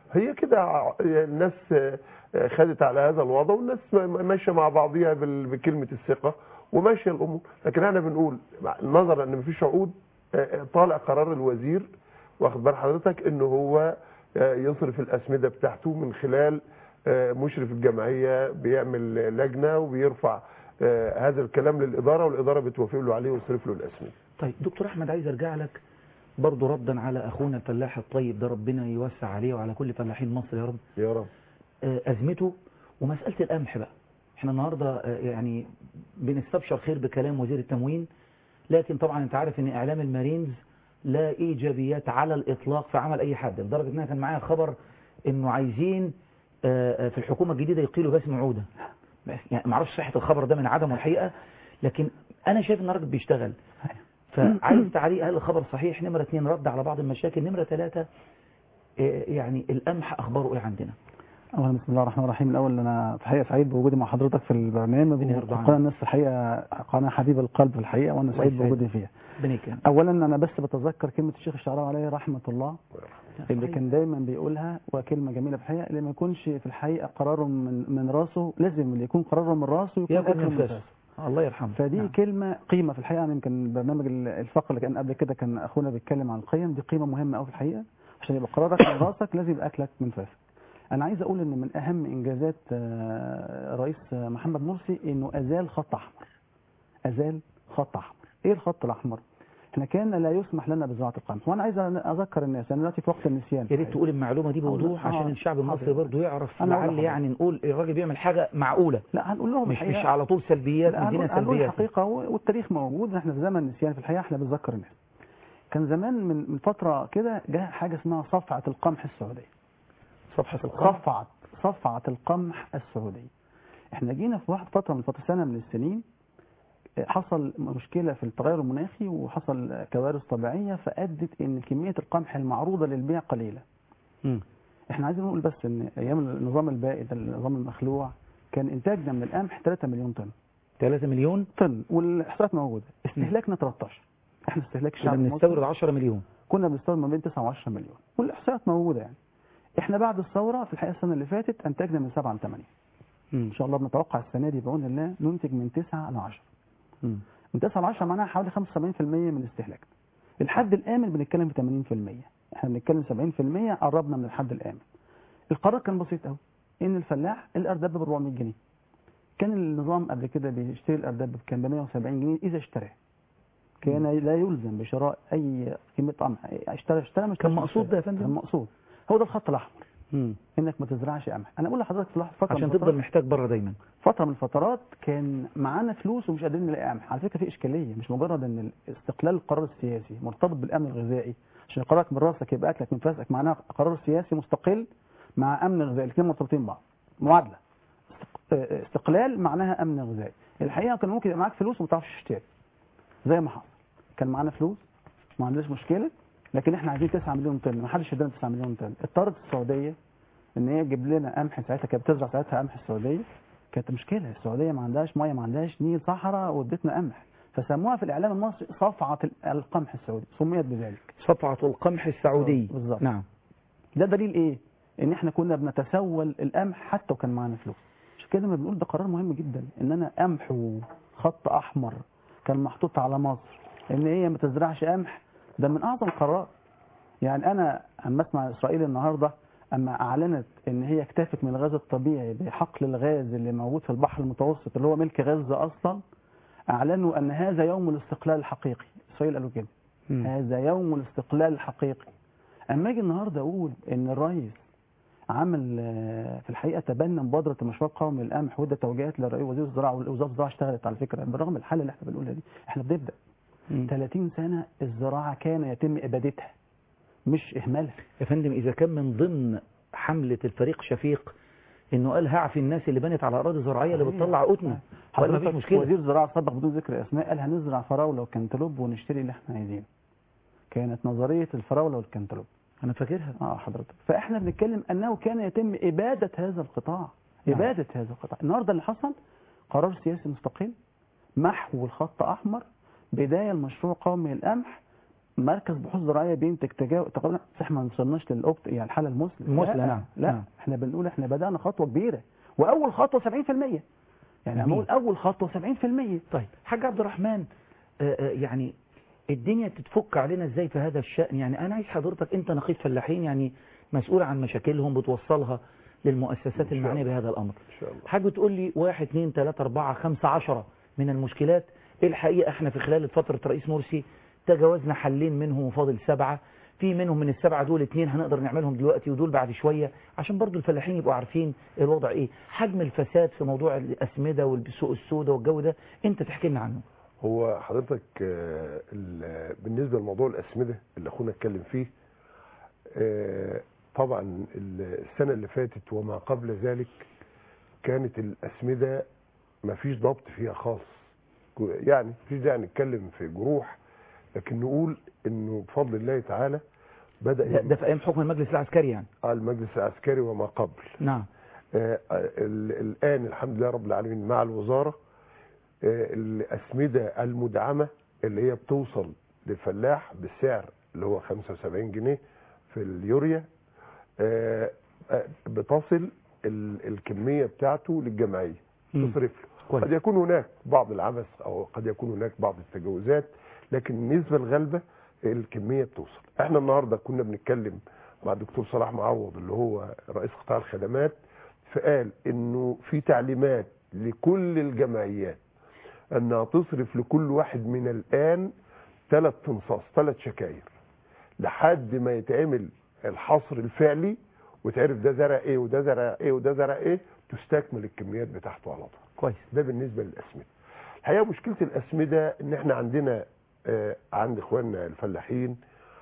هي كده ع- الناس آه، آه، خدت على هذا الوضع والناس م- م- ماشيه مع بعضيها بال- بكلمه الثقه وماشيه الامور لكن احنا بنقول مع- نظرا ان مفيش عقود آه، آه، طالع قرار الوزير واخد بال حضرتك ان هو آه، يصرف الاسمده بتاعته من خلال آه، مشرف الجمعيه بيعمل لجنه وبيرفع آه، هذا الكلام للاداره والاداره بتوافق له عليه ويصرف له الاسمده طيب دكتور احمد عايز ارجع لك برضه ردا على اخونا الفلاح الطيب ده ربنا يوسع عليه وعلى كل فلاحين مصر يا رب يا رب آه، ازمته ومساله القمح بقى احنا النهارده آه، يعني بنستبشر خير بكلام وزير التموين لكن طبعا انت عارف ان اعلام المارينز لا ايجابيات على الاطلاق في عمل اي حد لدرجه ان انا كان معايا خبر انه عايزين آه، آه، في الحكومه الجديده يقيلوا باسم عوده يعني ما اعرفش صحه الخبر ده من عدمه الحقيقه لكن انا شايف ان الراجل بيشتغل فعايز تعليق هل الخبر صحيح نمره اثنين رد على بعض المشاكل نمره ثلاثه آه، يعني القمح اخباره ايه عندنا اولا بسم الله الرحمن الرحيم الاول انا في الحقيقه سعيد بوجودي مع حضرتك في البرنامج ربنا يرضى عنك. وقناه الناس الحقيقه قناه حبيب القلب في الحقيقه وانا الله سعيد يسعدك. بوجودي فيها ربنا يكرمك اولا انا بس بتذكر كلمه الشيخ الشعراوي عليه رحمه الله اللي كان دايما بيقولها وكلمه جميله في الحقيقه اللي ما يكونش في الحقيقه قراره من من راسه لازم اللي يكون قراره من راسه يكون يكون اكله من من فاسه. فاسه الله يرحمه فدي نعم. نعم. كلمه قيمه في الحقيقه يعني يمكن البرنامج ال- الفقره اللي كان قبل كده كان اخونا بيتكلم عن القيم دي قيمه مهمه قوي في الحقيقه عشان يبقى قرارك من راسك لازم يبقى اكلك من فاسك انا عايز اقول ان من اهم انجازات آه، رئيس آه، محمد مرسي انه ازال خط احمر ازال خط احمر ايه الخط الاحمر احنا كان لا يسمح لنا بزراعه القمح وانا عايز اذكر الناس انا دلوقتي في وقت النسيان يا ريت تقول المعلومه دي بوضوح آه، عشان الشعب المصري حاضر. برضه يعرف أنا هقول لعل لحضرتك. يعني نقول الراجل بيعمل حاجه معقوله لا هنقول لهم مش الحقيقة. مش على طول سلبيات لا، مدينه هنقول- هنقول سلبيات الحقيقة و- والتاريخ موجود احنا في زمن نسيان في الحقيقة احنا بنذكر الناس كان زمان من من فترة كده جاء حاجة اسمها صفعة القمح السعودية صفحه القمح صفعة صفعة القمح السعودية احنا جينا في واحد فترة من فترة سنة من السنين اه، حصل مشكلة في التغير المناخي وحصل كوارث طبيعية فأدت ان كمية القمح المعروضة للبيع قليلة مم. احنا عايزين نقول بس ان ايام النظام البائد النظام المخلوع كان انتاجنا من القمح 3 مليون طن 3 مليون طن والاحصائيات موجوده استهلاكنا 13 احنا استهلاك كنا الشعب بنستورد المصري 10 مليون كنا بنستورد ما بين 9 و10 مليون والاحصائيات موجوده يعني احنا بعد الثوره في الحقيقه السنه اللي فاتت انتجنا من 7 ل 8 ان شاء الله بنتوقع السنه دي بعون الله ننتج من 9 ل 10 من 9 ل 10 معناها حوالي 75% من استهلاكنا الحد الامن بنتكلم في 80% احنا بنتكلم 70% قربنا من الحد الامن القرار كان بسيط قوي ان الفلاح الارداب ب 400 جنيه كان النظام قبل كده بيشتري الارداب بكام ب 170 جنيه اذا اشتراه كان لا يلزم بشراء اي قيمه قمح اشترى اشترى مش كان مش مقصود ده يا اشترى. فندم؟ كان مقصود هو ده الخط الاحمر انك ما تزرعش قمح انا اقول لحضرتك في لحظة- فتره عشان من تفضل الفترات- محتاج بره دايما فتره من الفترات كان معانا فلوس ومش قادرين نلاقي قمح على فكره في اشكاليه مش مجرد ان استقلال القرار السياسي مرتبط بالامن الغذائي عشان قرارك من راسك يبقى اكلك من فاسك معناها قرار سياسي مستقل مع امن غذائي الاثنين مرتبطين ببعض معادله استق- آه، استقلال معناها امن غذائي الحقيقه كان ممكن يبقى معاك فلوس وما تعرفش تشتري زي ما حصل كان معانا فلوس ما عندناش مشكله لكن احنا عايزين 9 مليون طن ما حدش ادانا 9 مليون طن اضطرت السعوديه ان هي تجيب لنا قمح ساعتها كانت بتزرع ساعتها قمح السعوديه كانت مشكله السعوديه ما عندهاش ميه ما عندهاش نيل صحراء وادتنا قمح فسموها في الاعلام المصري صفعه القمح السعودي سميت بذلك صفعه القمح السعودي بالظبط نعم ده دليل ايه ان احنا كنا بنتسول القمح حتى وكان معانا فلوس عشان كده ما بنقول ده قرار مهم جدا ان انا قمح وخط احمر كان محطوط على مصر ان هي ما تزرعش قمح ده من اعظم القرارات يعني انا اما اسمع اسرائيل النهارده اما اعلنت ان هي اكتفت من الغاز الطبيعي بحقل الغاز اللي موجود في البحر المتوسط اللي هو ملك غزه اصلا اعلنوا ان هذا يوم الاستقلال الحقيقي اسرائيل قالوا كده مم. هذا يوم الاستقلال الحقيقي اما اجي النهارده اقول ان الرئيس عمل آه، في الحقيقه تبنى مبادره المشروع القومي للقمح وده توجيهات لرئيس وزير الزراعه ووزاره الزراعه اشتغلت على فكره بالرغم من الحاله اللي احنا بنقولها دي احنا بنبدا 30 سنه الزراعه كان يتم ابادتها مش اهمالها يا فندم اذا كان من ضمن حمله الفريق شفيق انه قال هعفي الناس اللي بنت على اراضي زراعيه اللي بتطلع قطن وقال مفيش حضرتك مشكله وزير الزراعه صدق بدون ذكر اسماء قال هنزرع فراوله وكنتالوب ونشتري اللي احنا عايزينه كانت نظريه الفراوله والكنتالوب انا فاكرها اه حضرتك فاحنا بنتكلم انه كان يتم اباده هذا القطاع نعم. اباده هذا القطاع النهارده اللي حصل قرار سياسي مستقل محو الخط احمر بدايه المشروع قومي للقمح مركز بحوث زراعيه بينتج تجاوز تقريبا صح احنا ما وصلناش للاوبت يعني الحاله المثلى المثلى، لا نعم. لا نعم. احنا بنقول احنا بدانا خطوه كبيره واول خطوه 70% يعني جميل. هنقول اول خطوه 70% طيب حاج عبد الرحمن آه، آه، يعني الدنيا تتفك علينا ازاي في هذا الشأن يعني انا عايز حضرتك انت نقيب فلاحين يعني مسؤول عن مشاكلهم بتوصلها للمؤسسات المعنية بهذا الامر ان شاء الله حاجة تقول لي واحد اثنين ثلاثة أربعة خمسة عشرة من المشكلات الحقيقة احنا في خلال فترة رئيس مرسي تجاوزنا حلين منهم وفاضل سبعة في منهم من السبعة دول اتنين هنقدر نعملهم دلوقتي ودول بعد شوية عشان برضو الفلاحين يبقوا عارفين الوضع ايه حجم الفساد في موضوع الأسمدة والسوق السوداء والجو ده انت تحكي لنا عنه هو حضرتك آه، ال- بالنسبه لموضوع الاسمده اللي اخونا اتكلم فيه آه، طبعا ال- السنه اللي فاتت وما قبل ذلك كانت الاسمده ما فيش ضبط فيها خالص جو- يعني مفيش داعي نتكلم في جروح لكن نقول انه بفضل الله تعالى بدا ده, ده في ايام حكم المجلس العسكري يعني آه، المجلس العسكري وما قبل نعم آه، ال- الآن الحمد لله رب العالمين مع الوزارة آه، الأسمدة المدعمة اللي هي بتوصل للفلاح بالسعر اللي هو 75 جنيه في اليوريا آه، آه، بتصل ال- الكمية بتاعته للجمعية مم. تصرف له قد يكون هناك بعض العبث أو قد يكون هناك بعض التجاوزات لكن النسبة الغالبة الكمية بتوصل احنا النهاردة كنا بنتكلم مع الدكتور صلاح معوض اللي هو رئيس قطاع الخدمات فقال انه في تعليمات لكل الجمعيات انها تصرف لكل واحد من الان ثلاث تنصاص ثلاث شكاير لحد ما يتعمل الحصر الفعلي وتعرف ده زرع ايه وده زرع ايه وده زرع ايه تستكمل الكميات بتاعته على طول كويس ده بالنسبه للاسمده الحقيقه مشكله الاسمده ان احنا عندنا آه عند اخواننا الفلاحين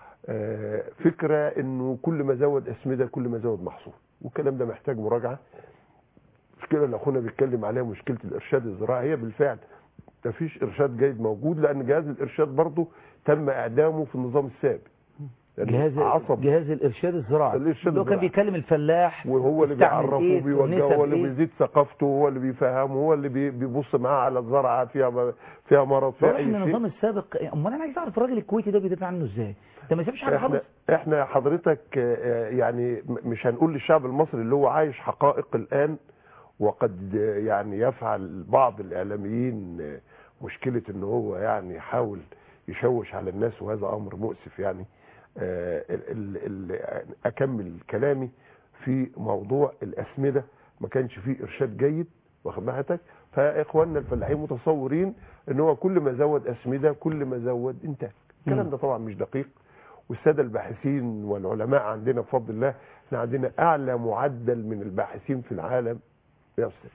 آه فكره انه كل ما زود اسمده كل ما زود محصول والكلام ده محتاج مراجعه المشكله اللي اخونا بيتكلم عليها مشكله الارشاد الزراعي هي بالفعل مفيش ارشاد جيد موجود لان جهاز الارشاد برضه تم اعدامه في النظام السابق لأنه جهاز عصب جهاز الارشاد الزراعي الإرشاد اللي هو كان الزراعي. بيكلم الفلاح وهو اللي يستعمل بيعرفه إيه، وبيوجهه والنسب هو اللي إيه. بيزيد ثقافته هو اللي بيفهمه هو اللي بي- بيبص معاه على الزرعه فيها فيها مرض فيها واضح اي ان شيء النظام السابق امال انا عايز اعرف الراجل الكويتي ده بيدافع عنه ازاي ده ما سابش حاجه احنا خالص احنا حضرتك آه، يعني م- مش هنقول للشعب المصري اللي هو عايش حقائق الان وقد آه، يعني يفعل بعض الاعلاميين آه، مشكله ان هو يعني يحاول يشوش على الناس وهذا امر مؤسف يعني آه، ال- ال- ال- اكمل كلامي في موضوع الاسمده ما كانش فيه ارشاد جيد واخد بالك فاخواننا الفلاحين متصورين ان هو كل ما زود اسمده كل ما زود انتاج الكلام ده طبعا مش دقيق والساده الباحثين والعلماء عندنا بفضل الله احنا عندنا اعلى معدل من الباحثين في العالم يا استاذ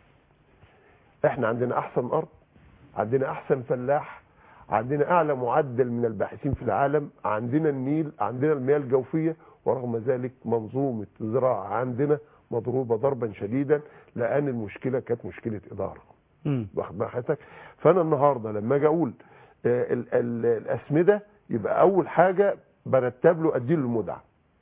احنا عندنا احسن ارض عندنا احسن فلاح عندنا اعلى معدل من الباحثين في العالم عندنا النيل عندنا المياه الجوفيه ورغم ذلك منظومه الزراعه عندنا مضروبه ضربا شديدا لان المشكله كانت مشكله اداره مم. واخد بال حضرتك فانا النهارده لما اجي اقول آه، ال- ال- الاسمده يبقى اول حاجه برتب له اديله المدعم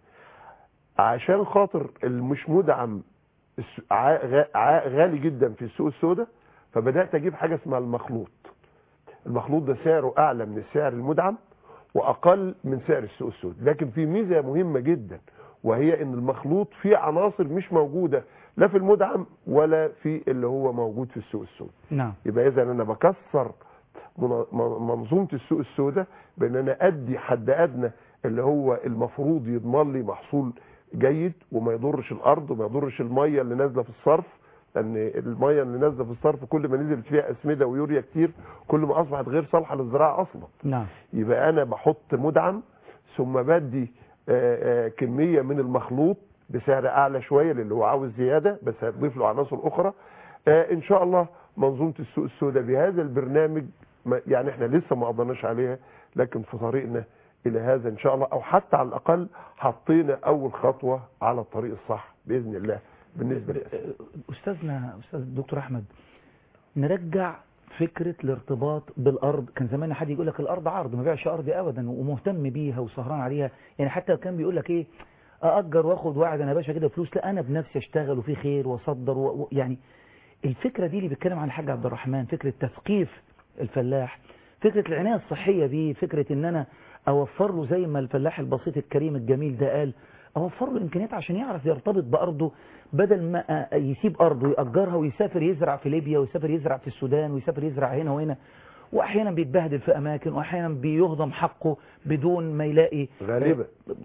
عشان خاطر المش مدعم الس- ع- غ- ع- غالي جدا في السوق السوداء فبدات اجيب حاجه اسمها المخلوط المخلوط ده سعره اعلى من السعر المدعم واقل من سعر السوق السوداء لكن في ميزه مهمه جدا وهي ان المخلوط فيه عناصر مش موجوده لا في المدعم ولا في اللي هو موجود في السوق السوداء نعم يبقى اذا انا بكسر من- من- منظومه السوق السوداء بان انا ادي حد ادنى اللي هو المفروض يضمن لي محصول جيد وما يضرش الارض وما يضرش الميه اللي نازله في الصرف لان الميه اللي نازله في الصرف كل ما نزلت فيها اسمده ويوريا كتير كل ما اصبحت غير صالحه للزراعه اصلا نعم يبقى انا بحط مدعم ثم بدي آه، آه، كميه من المخلوط بسعر اعلى شويه للي هو عاوز زياده بس هتضيف له عناصر اخرى آه، ان شاء الله منظومه السوق السوداء بهذا البرنامج ما- يعني احنا لسه ما قضيناش عليها لكن في طريقنا الى هذا ان شاء الله او حتى على الاقل حطينا اول خطوه على الطريق الصح باذن الله بالنسبه للاسئله استاذنا استاذ الدكتور احمد نرجع فكرة الارتباط بالارض كان زمان حد يقول لك الارض عرض ما بيعش ارضي ابدا ومهتم بيها وسهران عليها يعني حتى كان بيقول لك ايه ااجر واخد وعد انا يا باشا كده فلوس لا انا بنفسي اشتغل وفي خير واصدر و... و... يعني الفكرة دي اللي بيتكلم عن الحاج عبد الرحمن فكرة تثقيف الفلاح فكرة العناية الصحية بيه فكرة ان انا اوفر له زي ما الفلاح البسيط الكريم الجميل ده قال اوفر له امكانيات عشان يعرف يرتبط بارضه بدل ما آه، يسيب ارضه ياجرها ويسافر يزرع في ليبيا ويسافر يزرع في السودان ويسافر يزرع هنا وهنا واحيانا بيتبهدل في اماكن واحيانا بيهضم حقه بدون ما يلاقي غالبا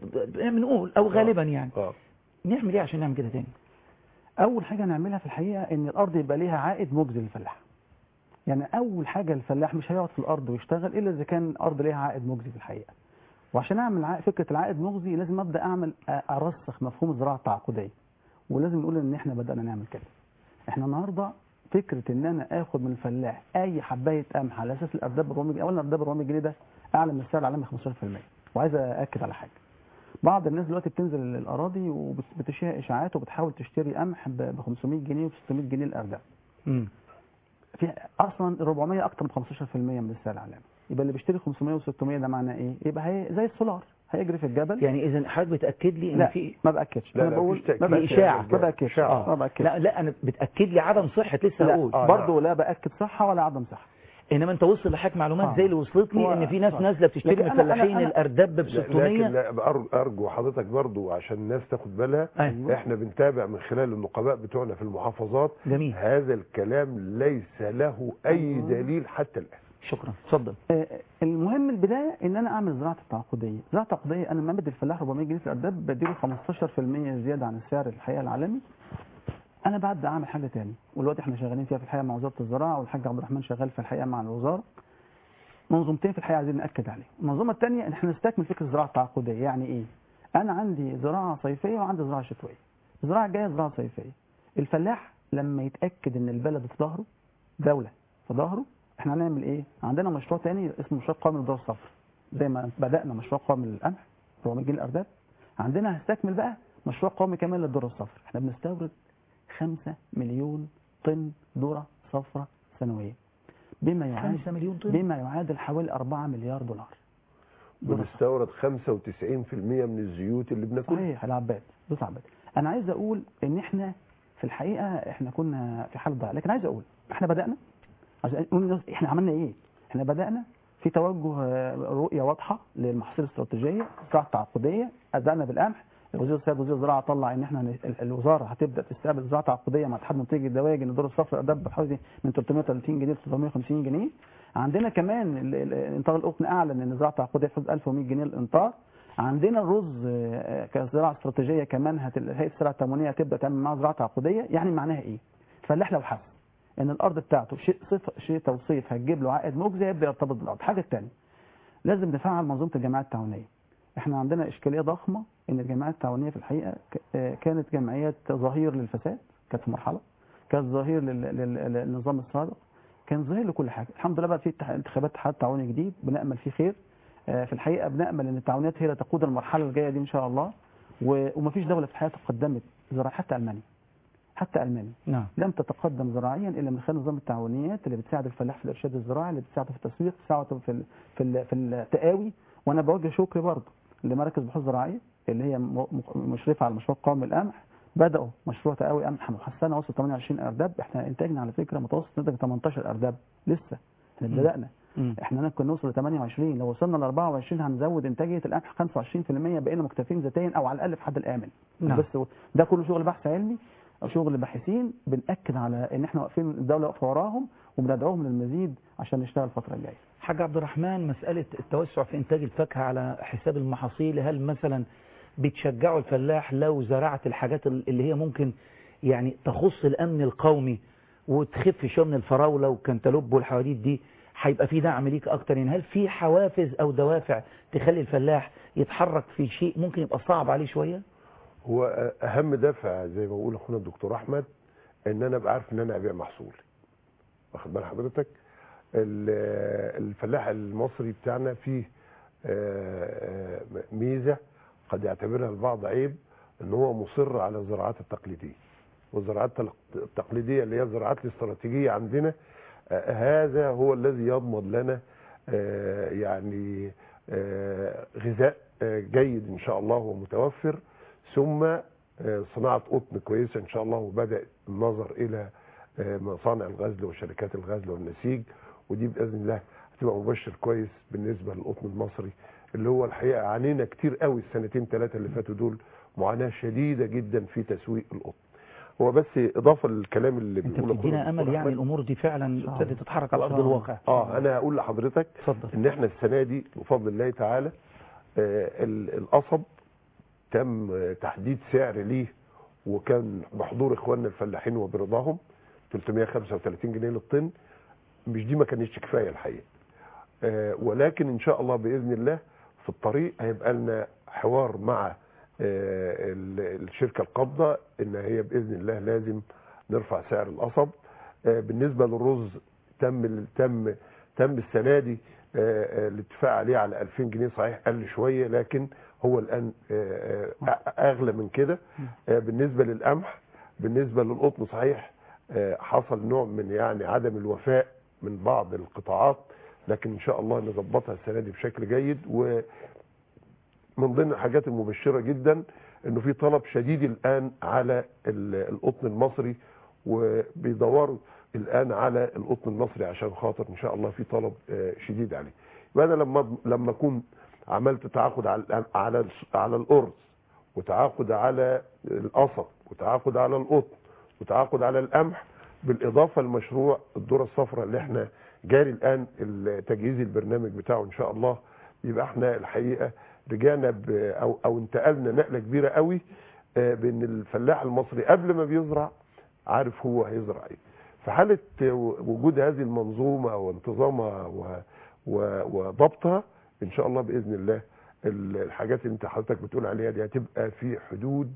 بنقول او غالبا يعني اه نعمل ايه عشان نعمل كده تاني اول حاجه نعملها في الحقيقه ان الارض يبقى ليها عائد مجزي للفلاح يعني اول حاجه الفلاح مش هيقعد في الارض ويشتغل الا اذا كان الارض ليها عائد مجزي في الحقيقه وعشان اعمل عائد فكره العائد مجزي لازم ابدا اعمل أ- ارسخ مفهوم الزراعه التعاقديه ولازم نقول ان احنا بدانا نعمل كده احنا النهارده فكره ان انا اخد من الفلاح اي حبايه قمح على اساس الارداب الربع جنيه اولا الارداب الربع جنيه ده اعلى من السعر العالمي 15% وعايز ااكد على حاجه بعض الناس دلوقتي بتنزل الاراضي وبتشيع اشاعات وبتحاول تشتري قمح ب 500 جنيه و 600 جنيه الارداب مم. في اصلا 400 اكتر من 15% من السعر العالمي يبقى اللي بيشتري 500 و600 ده معناه ايه يبقى هي زي السولار هيجري في الجبل يعني اذا حضرتك بتاكد لي ان لا في ما باكدش لا، انا لا، بقول مفيش تأكيد. ما في باكدش إشاعة. ما باكدش آه. ما باكدش لا لا انا بتاكد لي عدم صحه لسه لا اقول آه. برضه لا باكد صحه ولا عدم صحه انما انت وصل لحضرتك معلومات آه. زي اللي وصلتني هو- ان في ناس آه. نازله بتشتري لكن من أنا- أنا- الفلاحين أنا- الارداب ب لا- 600 لكن لا أر- ارجو حضرتك برضو عشان الناس تاخد بالها أيوة. احنا بنتابع من خلال النقباء بتوعنا في المحافظات جميل هذا الكلام ليس له اي دليل حتى الان شكرا اتفضل آه، المهم البدايه ان انا اعمل زراعه التعاقديه الزراعه التعاقديه انا لما بدي الفلاح 400 جنيه في الارداب بديله 15% زياده عن السعر الحقيقه العالمي انا بعد اعمل حاجه تاني ودلوقتي احنا شغالين فيها في الحقيقه مع وزاره الزراعه والحاج عبد الرحمن شغال في الحقيقه مع الوزاره منظومتين في الحقيقه عايزين ناكد عليه المنظومه الثانيه ان احنا نستكمل فكره الزراعه التعاقديه يعني ايه انا عندي زراعه صيفيه وعندي زراعه شتويه الزراعه الجايه زراعه صيفيه الفلاح لما يتاكد ان البلد في ظهره دوله في ظهره احنا هنعمل ايه عندنا مشروع تاني اسمه مشروع قومي للذره الصفراء زي ما بدانا مشروع قومي للقمح 400 جنيه الارداب عندنا هستكمل بقى مشروع قومي كمان للذره الصفراء احنا بنستورد 5 مليون طن ذره صفراء سنويا بما يعادل 5 مليون طن بما يعادل حوالي 4 مليار دولار ذرة بنستورد 95% من الزيوت اللي بناكلها صحيح العباد بص عباد انا عايز اقول ان احنا في الحقيقه احنا كنا في حاله ضياع لكن عايز اقول احنا بدانا عشان نقول للناس احنا عملنا ايه احنا بدانا في توجه آه، رؤيه واضحه للمحاصيل الاستراتيجيه زراعه تعاقديه بدانا بالقمح وزير السيد وزير الزراعه طلع ان احنا هن- ال- الوزاره هتبدا تستقبل زراعه تعاقديه مع اتحاد منتجي الدواجن الدور الصفراء ده بحوالي من 330 جنيه ل 350 جنيه عندنا كمان ال- ال- الانتاج القطن اعلن ان الزراعه التعاقديه في حدود 1100 جنيه الانتاج عندنا الرز آه، كزراعه استراتيجيه كمان هت- هيئه السلع التموينيه هتبدا تعمل معاها زراعه تعاقديه يعني معناها ايه؟ الفلاح لو حس ان الارض بتاعته شيء صيف شتاء وصيف هتجيب له عائد مجزي يبدا يرتبط بالارض الحاجه الثانيه لازم نفعل منظومه الجمعيات التعاونيه احنا عندنا اشكاليه ضخمه ان الجمعيات التعاونيه في الحقيقه ك- آه، كانت جمعيات ظهير للفساد كانت في مرحله كانت ظهير لل- لل- للنظام السابق كان ظهير لكل حاجه الحمد لله بقى في اتح- انتخابات اتحاد تعاوني جديد بنامل فيه خير آه، في الحقيقه بنامل ان التعاونيات هي اللي تقود المرحله الجايه دي ان شاء الله و- ومفيش دوله في الحياه تقدمت زراعه حتى المانيا حتى المانيا نعم لم تتقدم زراعيا الا من خلال نظام التعاونيات اللي بتساعد الفلاح في الارشاد الزراعي اللي بتساعده في التسويق بتساعده في ال- في ال- في التقاوي وانا بوجه شكري برضه لمراكز بحوث زراعيه اللي هي م- م- مشرفه على مشروع قومي القمح بداوا مشروع تقاوي قمح محسنه وصل 28 ارداب احنا انتاجنا على فكره متوسط نتج 18 ارداب لسه احنا مم. بدانا مم. احنا ممكن نوصل ل 28 لو وصلنا ل 24 هنزود انتاجيه القمح 25% بقينا مكتفين ذاتيا او على الاقل في حد الامن نعم. بس ده كله شغل بحث علمي او شغل باحثين بناكد على ان احنا واقفين الدوله واقفه وراهم وبندعوهم للمزيد عشان نشتغل الفتره الجايه حاج عبد الرحمن مسألة التوسع في إنتاج الفاكهة على حساب المحاصيل هل مثلا بتشجعوا الفلاح لو زرعت الحاجات اللي هي ممكن يعني تخص الأمن القومي وتخف شوية من الفراولة والكنتالوب والحواديت دي هيبقى في دعم ليك أكتر يعني هل في حوافز أو دوافع تخلي الفلاح يتحرك في شيء ممكن يبقى صعب عليه شوية؟ هو اهم دافع زي ما بقول اخونا الدكتور احمد ان انا ابقى عارف ان انا ابيع محصول واخد بال حضرتك ال- الفلاح المصري بتاعنا فيه آه، آه، ميزه قد يعتبرها البعض عيب ان هو مصر على الزراعات التقليديه والزراعات التقليديه اللي هي الزراعات الاستراتيجيه عندنا آه، هذا هو الذي يضمن لنا آه، يعني آه، غذاء آه، جيد ان شاء الله ومتوفر ثم آه، صناعه قطن كويسه ان شاء الله وبدا النظر الى آه، مصانع الغزل وشركات الغزل والنسيج ودي باذن الله هتبقى مبشر كويس بالنسبه للقطن المصري اللي هو الحقيقه عانينا كتير قوي السنتين ثلاثه اللي فاتوا دول معاناه شديده جدا في تسويق القطن هو بس اضافه للكلام اللي انت بيقوله بتدينا أخونا امل الدكتور يعني أحمد. الامور دي فعلا ابتدت تتحرك على ارض آه. الواقع اه انا هقول لحضرتك اتفضل ان احنا السنه دي بفضل الله تعالى آه ال- القصب تم آه، تحديد سعر ليه وكان بحضور اخواننا الفلاحين وبرضاهم 335 جنيه للطن مش دي ما كانتش كفايه الحقيقه آه ولكن ان شاء الله باذن الله في الطريق هيبقى لنا حوار مع آه ال- الشركه القابضه ان هي باذن الله لازم نرفع سعر القصب آه بالنسبه للرز تم تم تم السنه دي آه، آه، الاتفاق عليه على 2000 جنيه صحيح قل شويه لكن هو الان آه، آه، اغلى من كده آه، بالنسبه للقمح بالنسبه للقطن صحيح آه، حصل نوع من يعني عدم الوفاء من بعض القطاعات لكن ان شاء الله نظبطها السنه دي بشكل جيد و من ضمن الحاجات المبشره جدا انه في طلب شديد الان على ال- القطن المصري وبيدوروا الان على القطن المصري عشان خاطر ان شاء الله في طلب آه، شديد عليه يبقى انا لما لما اكون عملت تعاقد على على على الارز وتعاقد على القصب وتعاقد على القطن وتعاقد على القمح بالاضافه لمشروع الذره الصفراء اللي احنا جاري الان تجهيز البرنامج بتاعه ان شاء الله يبقى احنا الحقيقه رجعنا ب او او انتقلنا نقله كبيره قوي آه، بان الفلاح المصري قبل ما بيزرع عارف هو هيزرع ايه في حاله وجود هذه المنظومه وانتظامها و- و- وضبطها ان شاء الله باذن الله ال- الحاجات اللي انت حضرتك بتقول عليها دي هتبقى في حدود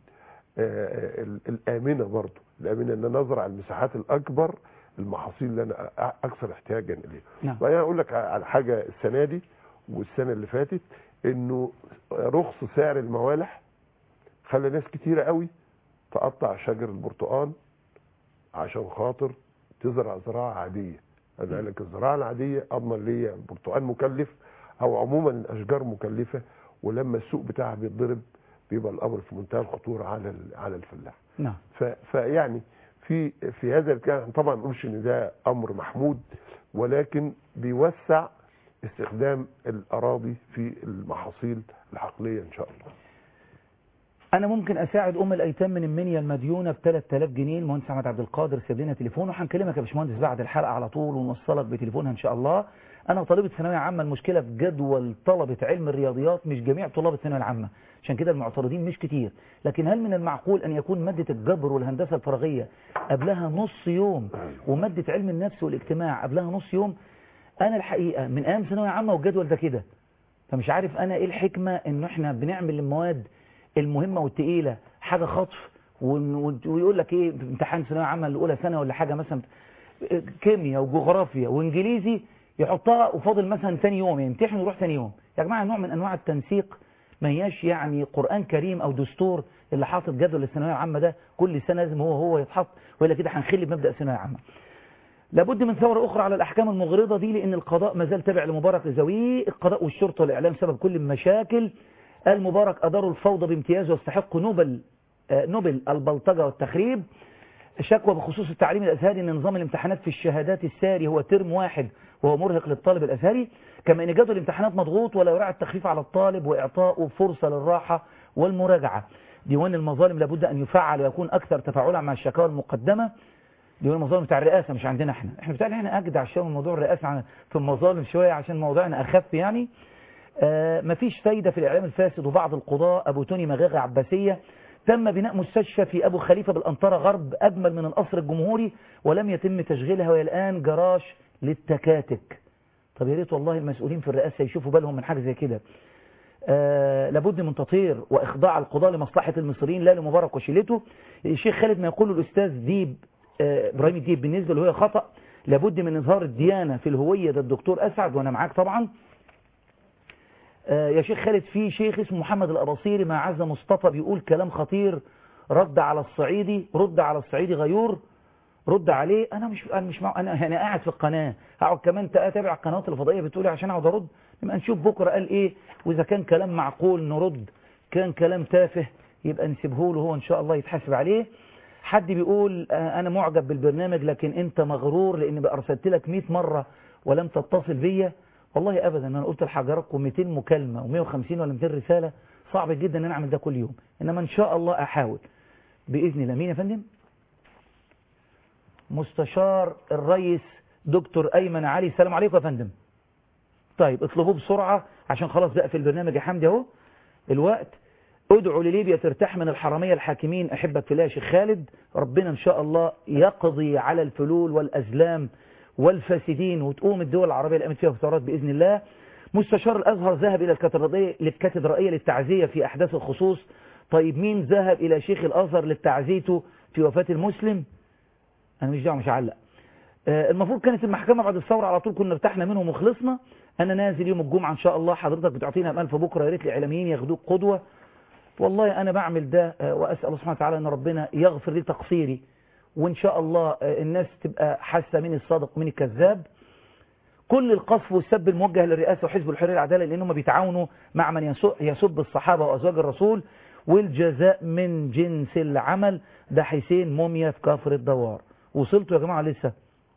آه، ال- الامنه برضه الامنه ان انا ازرع المساحات الاكبر المحاصيل اللي انا أ- اكثر احتياجا اليها نعم. وانا اقول لك على حاجه السنه دي والسنه اللي فاتت انه رخص سعر الموالح خلى ناس كتيره قوي تقطع شجر البرتقال عشان خاطر تزرع زراعه عاديه انا قال لك الزراعه العاديه اضمن ليا البرتقال مكلف او عموما الاشجار مكلفه ولما السوق بتاعها بيتضرب بيبقى الامر في منتهى الخطوره على ال- على الفلاح نعم ف- فيعني في في هذا الكلام طبعا ما نقولش ان ده امر محمود ولكن بيوسع استخدام الاراضي في المحاصيل الحقليه ان شاء الله انا ممكن اساعد ام الايتام من المنيا المديونه ب 3000 جنيه المهندس احمد عبد القادر سيب لنا تليفون وهنكلمك يا باشمهندس بعد الحلقه على طول ونوصلك بتليفونها ان شاء الله انا طالبه ثانويه عامه المشكله في جدول طلبه علم الرياضيات مش جميع طلاب الثانويه العامه عشان كده المعترضين مش كتير لكن هل من المعقول ان يكون ماده الجبر والهندسه الفراغيه قبلها نص يوم وماده علم النفس والاجتماع قبلها نص يوم انا الحقيقه من ايام ثانويه عامه والجدول ده كده فمش عارف انا ايه الحكمه انه احنا بنعمل المواد المهمه والتقيله حاجه خطف ون- ون- ويقول لك ايه في امتحان ثانويه عامه الاولى سنه ولا حاجه مثلا كيمياء وجغرافيا وانجليزي يحطها وفاضل مثلا ثاني يوم يمتحن ويروح ثاني يوم يا جماعه نوع من انواع التنسيق ما هياش يعني قران كريم او دستور اللي حاطط جدول الثانويه العامه ده كل سنه لازم هو هو يتحط والا كده هنخلي بمبدا الثانويه العامه لابد من ثورة أخرى على الأحكام المغرضة دي لأن القضاء ما زال تابع لمبارك الزوي القضاء والشرطة والإعلام سبب كل المشاكل المبارك أداروا الفوضى بامتياز واستحقوا نوبل آه، نوبل البلطجة والتخريب شكوى بخصوص التعليم الأزهري أن نظام الامتحانات في الشهادات الساري هو ترم واحد وهو مرهق للطالب الأزهري كما أن جدول الامتحانات مضغوط ولا يراعي التخفيف على الطالب وإعطائه فرصة للراحة والمراجعة ديوان المظالم لابد أن يفعل ويكون أكثر تفاعلا مع الشكاوى المقدمة ديوان المظالم بتاع الرئاسة مش عندنا احنا احنا بتاعنا احنا أجدع شوية من موضوع الرئاسة عن في المظالم شوية عشان موضوعنا أخف يعني آه مفيش فايدة في الإعلام الفاسد وبعض القضاء أبو توني مغاغة عباسية تم بناء مستشفى في أبو خليفة بالأنطرة غرب أجمل من القصر الجمهوري ولم يتم تشغيلها وهي الآن جراج للتكاتك طب يا ريت والله المسؤولين في الرئاسة يشوفوا بالهم من حاجة زي كده آه لابد من تطهير وإخضاع القضاء لمصلحة المصريين لا لمبارك وشيلته الشيخ خالد ما يقول الأستاذ ديب آه إبراهيم الديب بالنسبة له هي خطأ لابد من إظهار الديانة في الهوية ده الدكتور أسعد وأنا معاك طبعا آه يا شيخ خالد في شيخ اسمه محمد الأباصيري مع عز مصطفى بيقول كلام خطير رد على الصعيدي رد على الصعيدي غيور رد عليه انا مش انا مش مع... انا انا قاعد في القناه هقعد كمان اتابع القنوات الفضائيه بتقول إيه عشان اقعد ارد نبقى نشوف بكره قال ايه واذا كان كلام معقول نرد كان كلام تافه يبقى نسيبه له هو ان شاء الله يتحاسب عليه حد بيقول آه، انا معجب بالبرنامج لكن انت مغرور لان بقى ارسلت لك 100 مره ولم تتصل بيا والله ابدا انا قلت لحضراتكم 200 مكالمه و150 ولا 200 رساله صعب جدا ان انا اعمل ده كل يوم انما ان شاء الله احاول باذن الله مين يا فندم مستشار الرئيس دكتور ايمن علي السلام عليكم يا فندم طيب اطلبوه بسرعه عشان خلاص بقى في البرنامج يا حمدي اهو الوقت ادعوا لليبيا ترتاح من الحراميه الحاكمين احبك في الله يا شيخ خالد ربنا ان شاء الله يقضي على الفلول والازلام والفاسدين وتقوم الدول العربيه اللي قامت فيها فترات باذن الله مستشار الازهر ذهب الى الكاتدرائيه للكاتدرائيه للتعزيه في احداث الخصوص طيب مين ذهب الى شيخ الازهر للتعزيته في وفاه المسلم انا مش دعوه مش هعلق آه، المفروض كانت المحكمه بعد الثوره على طول كنا ارتحنا منهم وخلصنا انا نازل يوم الجمعه ان شاء الله حضرتك بتعطينا بألف بكره يا ريت الاعلاميين ياخدوك قدوه والله انا بعمل ده آه، واسال الله سبحانه وتعالى ان ربنا يغفر لي تقصيري وان شاء الله آه، الناس تبقى حاسه مين الصادق ومين الكذاب كل القصف والسب الموجه للرئاسه وحزب الحريه والعداله لانهم بيتعاونوا مع من يسو- يسب الصحابه وازواج الرسول والجزاء من جنس العمل ده حسين موميا في كفر الدوار وصلتوا يا جماعه لسه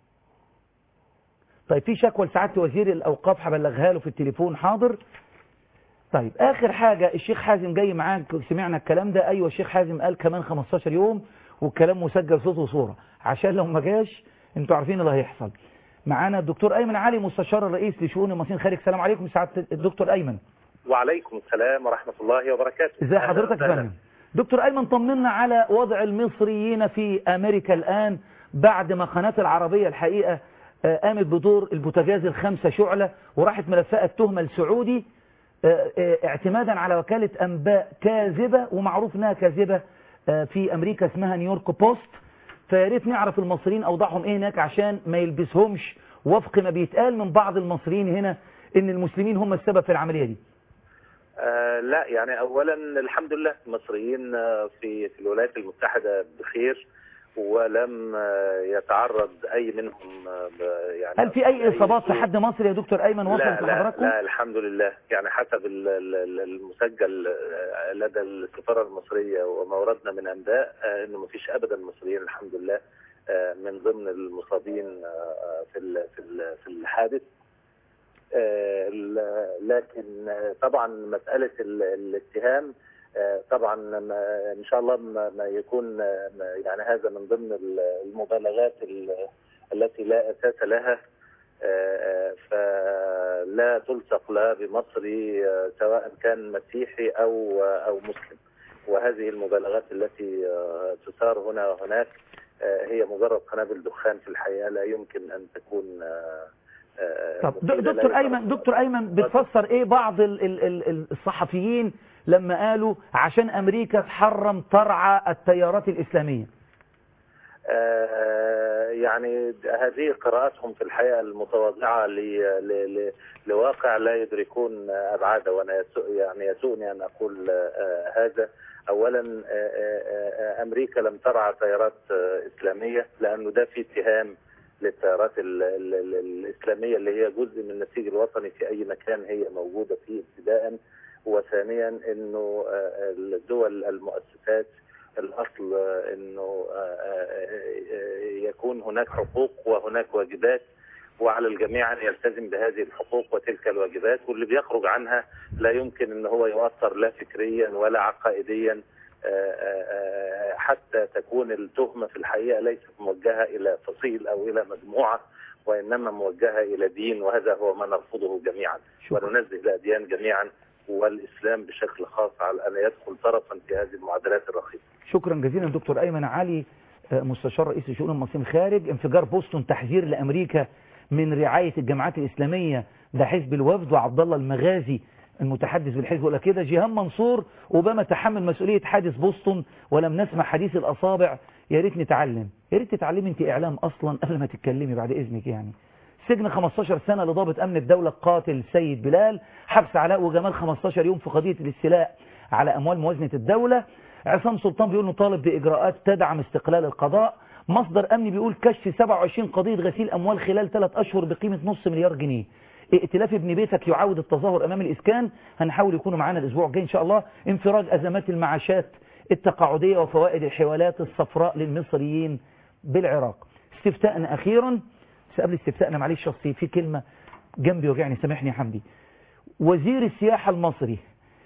طيب في شكوى لسعاده وزير الاوقاف هبلغها له في التليفون حاضر طيب اخر حاجه الشيخ حازم جاي معاك سمعنا الكلام ده ايوه الشيخ حازم قال كمان 15 يوم والكلام مسجل صوت وصوره عشان لو ما جاش انتوا عارفين اللي هيحصل معانا الدكتور ايمن علي مستشار الرئيس لشؤون المصريين خارج السلام عليكم سعاده الدكتور ايمن وعليكم السلام ورحمة الله وبركاته ازي حضرتك يا فندم دكتور ايمن طمنا على وضع المصريين في امريكا الان بعد ما قناه العربيه الحقيقه آه، قامت بدور البوتاجاز الخمسه شعله وراحت ملفقه التهمه السعودي آه، آه، اعتمادا على وكاله انباء كاذبه ومعروف انها كاذبه آه، في امريكا اسمها نيويورك بوست فيا ريت نعرف المصريين اوضاعهم ايه هناك عشان ما يلبسهمش وفق ما بيتقال من بعض المصريين هنا ان المسلمين هم السبب في العمليه دي آه لا يعني أولا الحمد لله المصريين آه، في في الولايات المتحدة بخير ولم آه، يتعرض أي منهم آه، ب- يعني هل في اي اصابات في حد مصري يا دكتور ايمن وصلت لا لا, لحضراتكم لا الحمد لله يعني حسب ال- ال- ال- المسجل آه، لدى السفارة المصرية وما وردنا من أنباء آه، إنه ما فيش أبدا مصريين الحمد لله آه، من ضمن المصابين آه، في ال- في ال- في الحادث آه، ال- لكن آه، طبعا مسألة ال- الاتهام آه، طبعا ما- ان شاء الله ما ما يكون آه، ما- يعني هذا من ضمن ال- المبالغات ال- التي لا اساس لها آه، آه، فلا تلصق لا بمصري آه، سواء كان مسيحي او آه، او مسلم وهذه المبالغات التي آه، تثار هنا وهناك آه، هي مجرد قنابل دخان في الحقيقه لا يمكن ان تكون آه، آه، طب د- مفيدة دكتور لأي ايمن دكتور ايمن بتفسر ايه بعض ال- ال- ال- ال- الصحفيين لما قالوا عشان امريكا تحرم ترعى التيارات الاسلاميه آه، يعني هذه قراءتهم في الحقيقة المتواضعة ل- ل- ل- لواقع لا يدركون أبعاده وأنا يسوء يعني يسوءني أن أقول آه، هذا أولا آه، آه، آه، أمريكا لم ترعى تيارات آه، إسلامية لأنه ده في اتهام للتيارات ال- ال- ال- الإسلامية اللي هي جزء من النسيج الوطني في أي مكان هي موجودة فيه ابتداء وثانيا أنه آه، الدول المؤسسات الأصل آه، أنه آه، آه، آه، يكون هناك حقوق وهناك واجبات وعلى الجميع أن يلتزم بهذه الحقوق وتلك الواجبات واللي بيخرج عنها لا يمكن أن هو يؤثر لا فكريا ولا عقائديا آه، آه، آه، حتى تكون التهمة في الحقيقة ليست موجهة إلى فصيل أو إلى مجموعة وإنما موجهة إلى دين وهذا هو ما نرفضه جميعا وننزه الأديان جميعا والإسلام بشكل خاص على أن يدخل طرفا في هذه المعادلات الرخيصة شكرا جزيلا دكتور ايمن علي آه، مستشار رئيس شؤون المصريين خارج انفجار بوسطن تحذير لامريكا من رعايه الجماعات الاسلاميه ده حزب الوفد وعبد الله المغازي المتحدث بالحزب ولا كده جيهان منصور اوباما تحمل مسؤوليه حادث بوسطن ولم نسمع حديث الاصابع يا ريت نتعلم يا ريت تتعلمي انت اعلام اصلا قبل ما تتكلمي بعد اذنك يعني سجن 15 سنة لضابط أمن الدولة قاتل سيد بلال حبس علاء وجمال 15 يوم في قضية الاستيلاء على أموال موازنة الدولة عصام سلطان بيقول نطالب بإجراءات تدعم استقلال القضاء مصدر أمني بيقول كشف 27 قضية غسيل أموال خلال 3 أشهر بقيمة نص مليار جنيه ائتلاف ابن بيتك يعاود التظاهر أمام الإسكان هنحاول يكونوا معانا الأسبوع الجاي إن شاء الله انفراج أزمات المعاشات التقاعدية وفوائد الحوالات الصفراء للمصريين بالعراق استفتاءنا أخيرا بس قبل استفتاءنا معلش أصلي في كلمة جنبي وجعني سامحني يا حمدي وزير السياحة المصري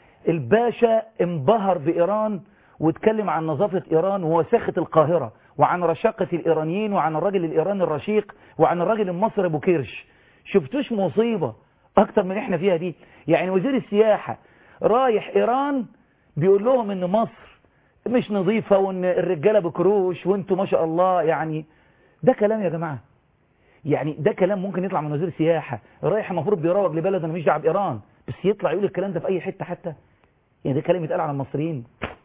الباشا انبهر بإيران واتكلم عن نظافة إيران ووساخة القاهرة وعن رشاقة الإيرانيين وعن الراجل الإيراني الرشيق وعن الراجل المصري أبو كرش شفتوش مصيبة أكتر من إحنا فيها دي يعني وزير السياحة رايح إيران بيقول لهم إن مصر مش نظيفة وإن الرجالة بكروش وإنتوا ما شاء الله يعني ده كلام يا جماعة يعني ده كلام ممكن يطلع من وزير السياحة رايح المفروض بيروج لبلد أنا مش دعوه بإيران بس يطلع يقول الكلام ده في أي حتة حتى يعني ده كلام يتقال على المصريين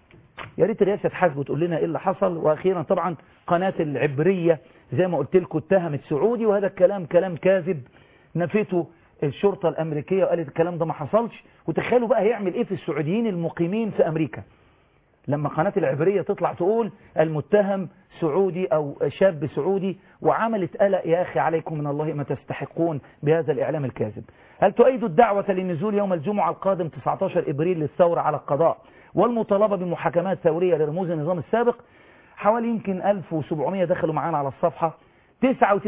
يا ريت الرئاسة تحاسبه وتقول لنا ايه اللي حصل واخيرا طبعا قناة العبرية زي ما قلت لكم اتهمت سعودي وهذا الكلام كلام كاذب نفته الشرطة الامريكية وقالت الكلام ده ما حصلش وتخيلوا بقى هيعمل ايه في السعوديين المقيمين في امريكا لما قناة العبرية تطلع تقول المتهم سعودي او شاب سعودي وعملت قلق يا اخي عليكم من الله ما تستحقون بهذا الاعلام الكاذب هل تؤيد الدعوة للنزول يوم الجمعة القادم 19 ابريل للثورة على القضاء والمطالبة بمحاكمات ثورية لرموز النظام السابق حوالي يمكن 1700 دخلوا معانا على الصفحة 99%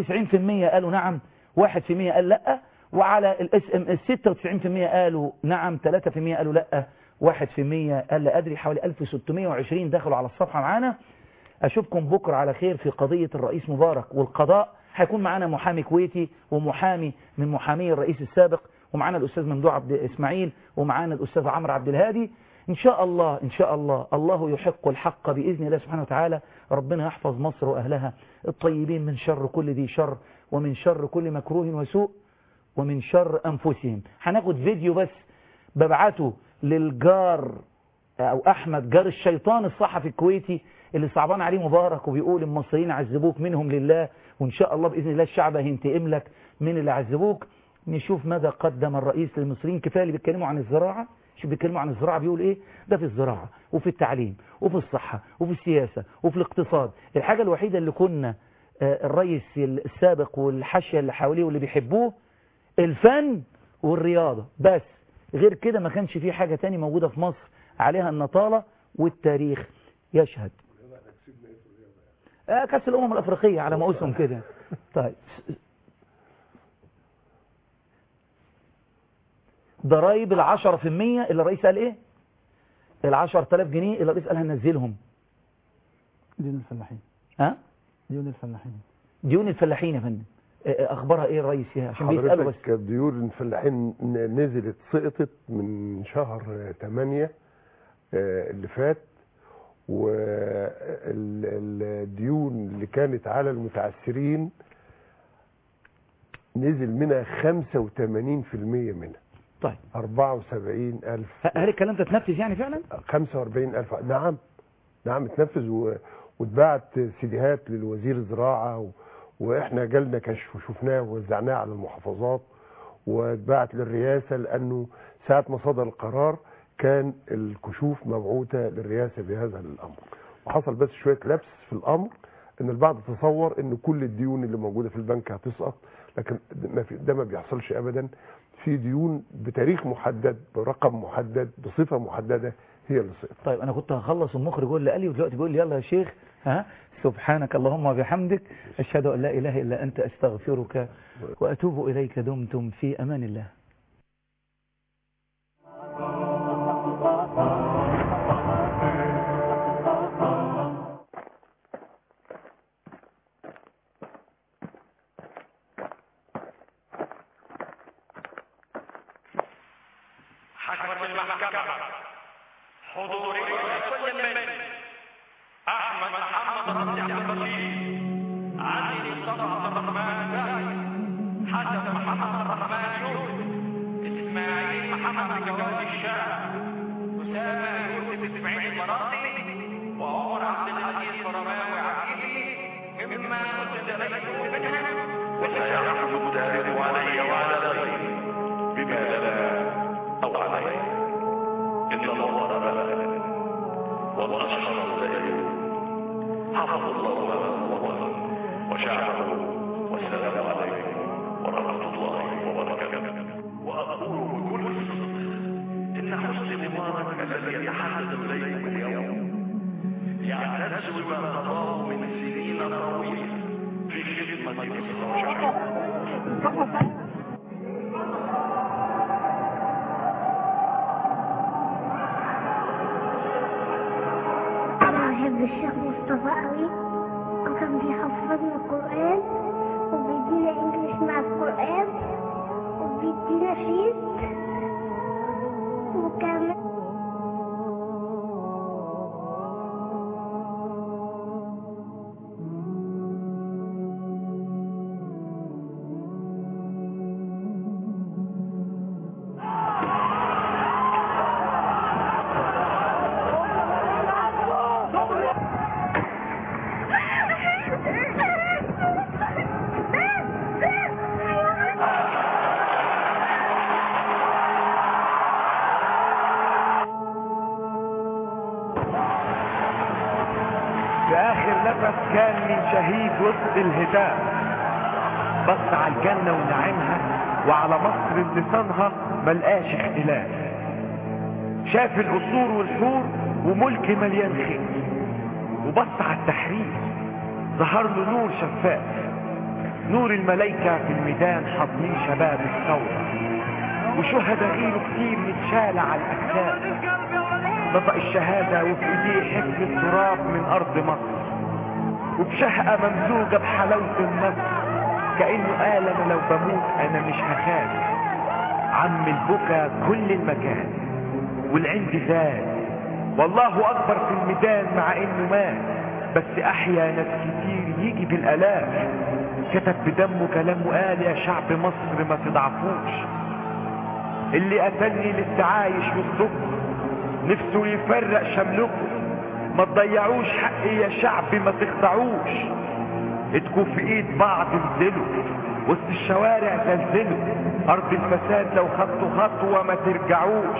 قالوا نعم 1% قال لا وعلى الاس ام اس 96% قالوا نعم 3% قالوا لا 1% قال لا ادري حوالي 1620 دخلوا على الصفحة معانا اشوفكم بكرة على خير في قضية الرئيس مبارك والقضاء هيكون معانا محامي كويتي ومحامي من محامي الرئيس السابق ومعانا الاستاذ ممدوح عبد اسماعيل ومعانا الاستاذ عمرو عبد الهادي إن شاء الله إن شاء الله الله يحق الحق بإذن الله سبحانه وتعالى ربنا يحفظ مصر وأهلها الطيبين من شر كل ذي شر ومن شر كل مكروه وسوء ومن شر أنفسهم هناخد فيديو بس ببعته للجار أو أحمد جار الشيطان الصحفي الكويتي اللي صعبان عليه مبارك وبيقول المصريين عذبوك منهم لله وإن شاء الله بإذن الله الشعب هينتقم لك من اللي عذبوك نشوف ماذا قدم الرئيس للمصريين كفاية اللي بيتكلموا عن الزراعة شوف بيتكلموا عن الزراعة بيقول ايه ده في الزراعة وفي التعليم وفي الصحة وفي السياسة وفي الاقتصاد الحاجة الوحيدة اللي كنا الرئيس السابق والحاشية اللي حواليه واللي بيحبوه الفن والرياضة بس غير كده ما كانش فيه حاجة تاني موجودة في مصر عليها النطالة والتاريخ يشهد آه كاس الأمم الأفريقية على ما أسهم كده طيب ضرايب العشرة في المية اللي الرئيس قال ايه العشر تلاف جنيه اللي الرئيس قال هننزلهم ديون الفلاحين ها ديون الفلاحين ديون الفلاحين يا فندم اخبارها ايه الرئيس فيها عشان بيسالوا بس حضرتك ديون الفلاحين نزلت سقطت من شهر 8 اللي فات والديون اللي كانت على المتعثرين نزل منها 85% منها طيب 74000 هل الكلام ده اتنفذ يعني فعلا 45000 نعم نعم اتنفذ و... واتبعت سيديهات للوزير الزراعة و... واحنا جالنا كشف وشفناه ووزعناه على المحافظات واتبعت للرئاسة لانه ساعة ما صدر القرار كان الكشوف مبعوثة للرئاسة بهذا الامر وحصل بس شوية لبس في الامر ان البعض تصور ان كل الديون اللي موجودة في البنك هتسقط لكن ده ما بيحصلش ابدا في ديون بتاريخ محدد برقم محدد بصفة محددة هي اللي سقطت طيب انا كنت هخلص المخرج هو اللي قال لي ودلوقتي بيقول لي يلا يا شيخ ها سبحانك اللهم وبحمدك اشهد ان لا اله الا انت استغفرك واتوب اليك دمتم في امان الله حكمت المحكمة حضور كل من أحمد محمد رضي عبد الرشيد علي مصطفى عبد الرحمن زاهد حسن محمد الرحمن يوسف إسماعيل محمد جواد الشاه أسامة يوسف إسماعيل المراقي وعمر عبد العزيز فرماوي عقيلي مما وجد ليس منهم وسيحكم التاريخ علي وعلى غيري بما لا أو عليه إن الله بلغ والأشهر زائد حفظ الله وطن وشعبه والسلام عليكم ورحمة الله وبركاته وأقول بكل صدق إن حسن مبارك الذي يحدث إليكم اليوم يعتز بما قضاه من سنين طويلة في خدمة مصر وشعبه حفظنا القرآن وبيدينا انجلش مع القرآن وبيدينا فيس وكمان في اخر نفس كان من شهيد وسط الهتاف بص على الجنة ونعيمها وعلى مصر اللي صنها ملقاش اختلاف شاف القصور والحور وملك مليان خير وبص على التحرير ظهر له نور شفاف نور الملايكة في الميدان حاضنين شباب الثورة وشهداء غيره كتير يتشال على الأكتاف نطق الشهادة وفي ايديه حفل التراب من أرض مصر وبشهقة ممزوجة بحلاوة النصر كأنه قال أنا لو بموت أنا مش هخاف عم البكا كل المكان والعند زاد والله أكبر في الميدان مع إنه مات بس أحيا ناس كتير يجي بالآلاف كتب بدمه كلام وقال يا شعب مصر ما تضعفوش اللي قتلني لسه عايش وسطكم نفسه يفرق شملكم ما تضيعوش حقي يا شعب ما تخضعوش اتكوا في ايد بعض انزلوا وسط الشوارع زلزلوا ارض الفساد لو خدتوا خطوة ما ترجعوش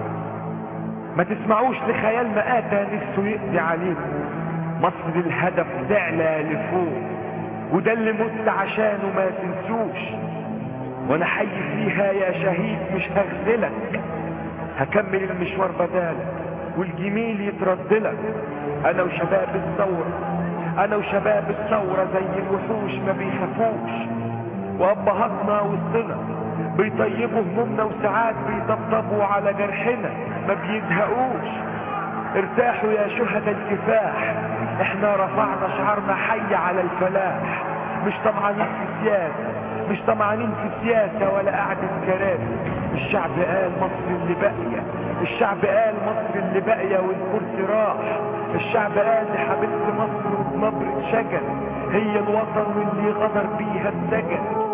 ما تسمعوش لخيال مآتة نفسه يقضي عليكم مصر الهدف تعلى لفوق وده اللي مت عشانه ما تنسوش وانا حي فيها يا شهيد مش هغزلك هكمل المشوار بدالك والجميل يتردلك انا وشباب الثورة انا وشباب الثورة زي الوحوش ما بيخافوش وابهاتنا وسطنا بيطيبوا همومنا وساعات بيطبطبوا على جرحنا ما بيزهقوش ارتاحوا يا شهداء الكفاح احنا رفعنا شعارنا حي على الفلاح مش طمعانين في سياسة مش طمعانين في سياسة ولا قعدة كراسي الشعب قال مصر اللي باقية الشعب قال مصر اللي باقية والكرسي راح الشعب قال لحبيبة مصر وبنبرة شجر هي الوطن واللي غدر بيها السجن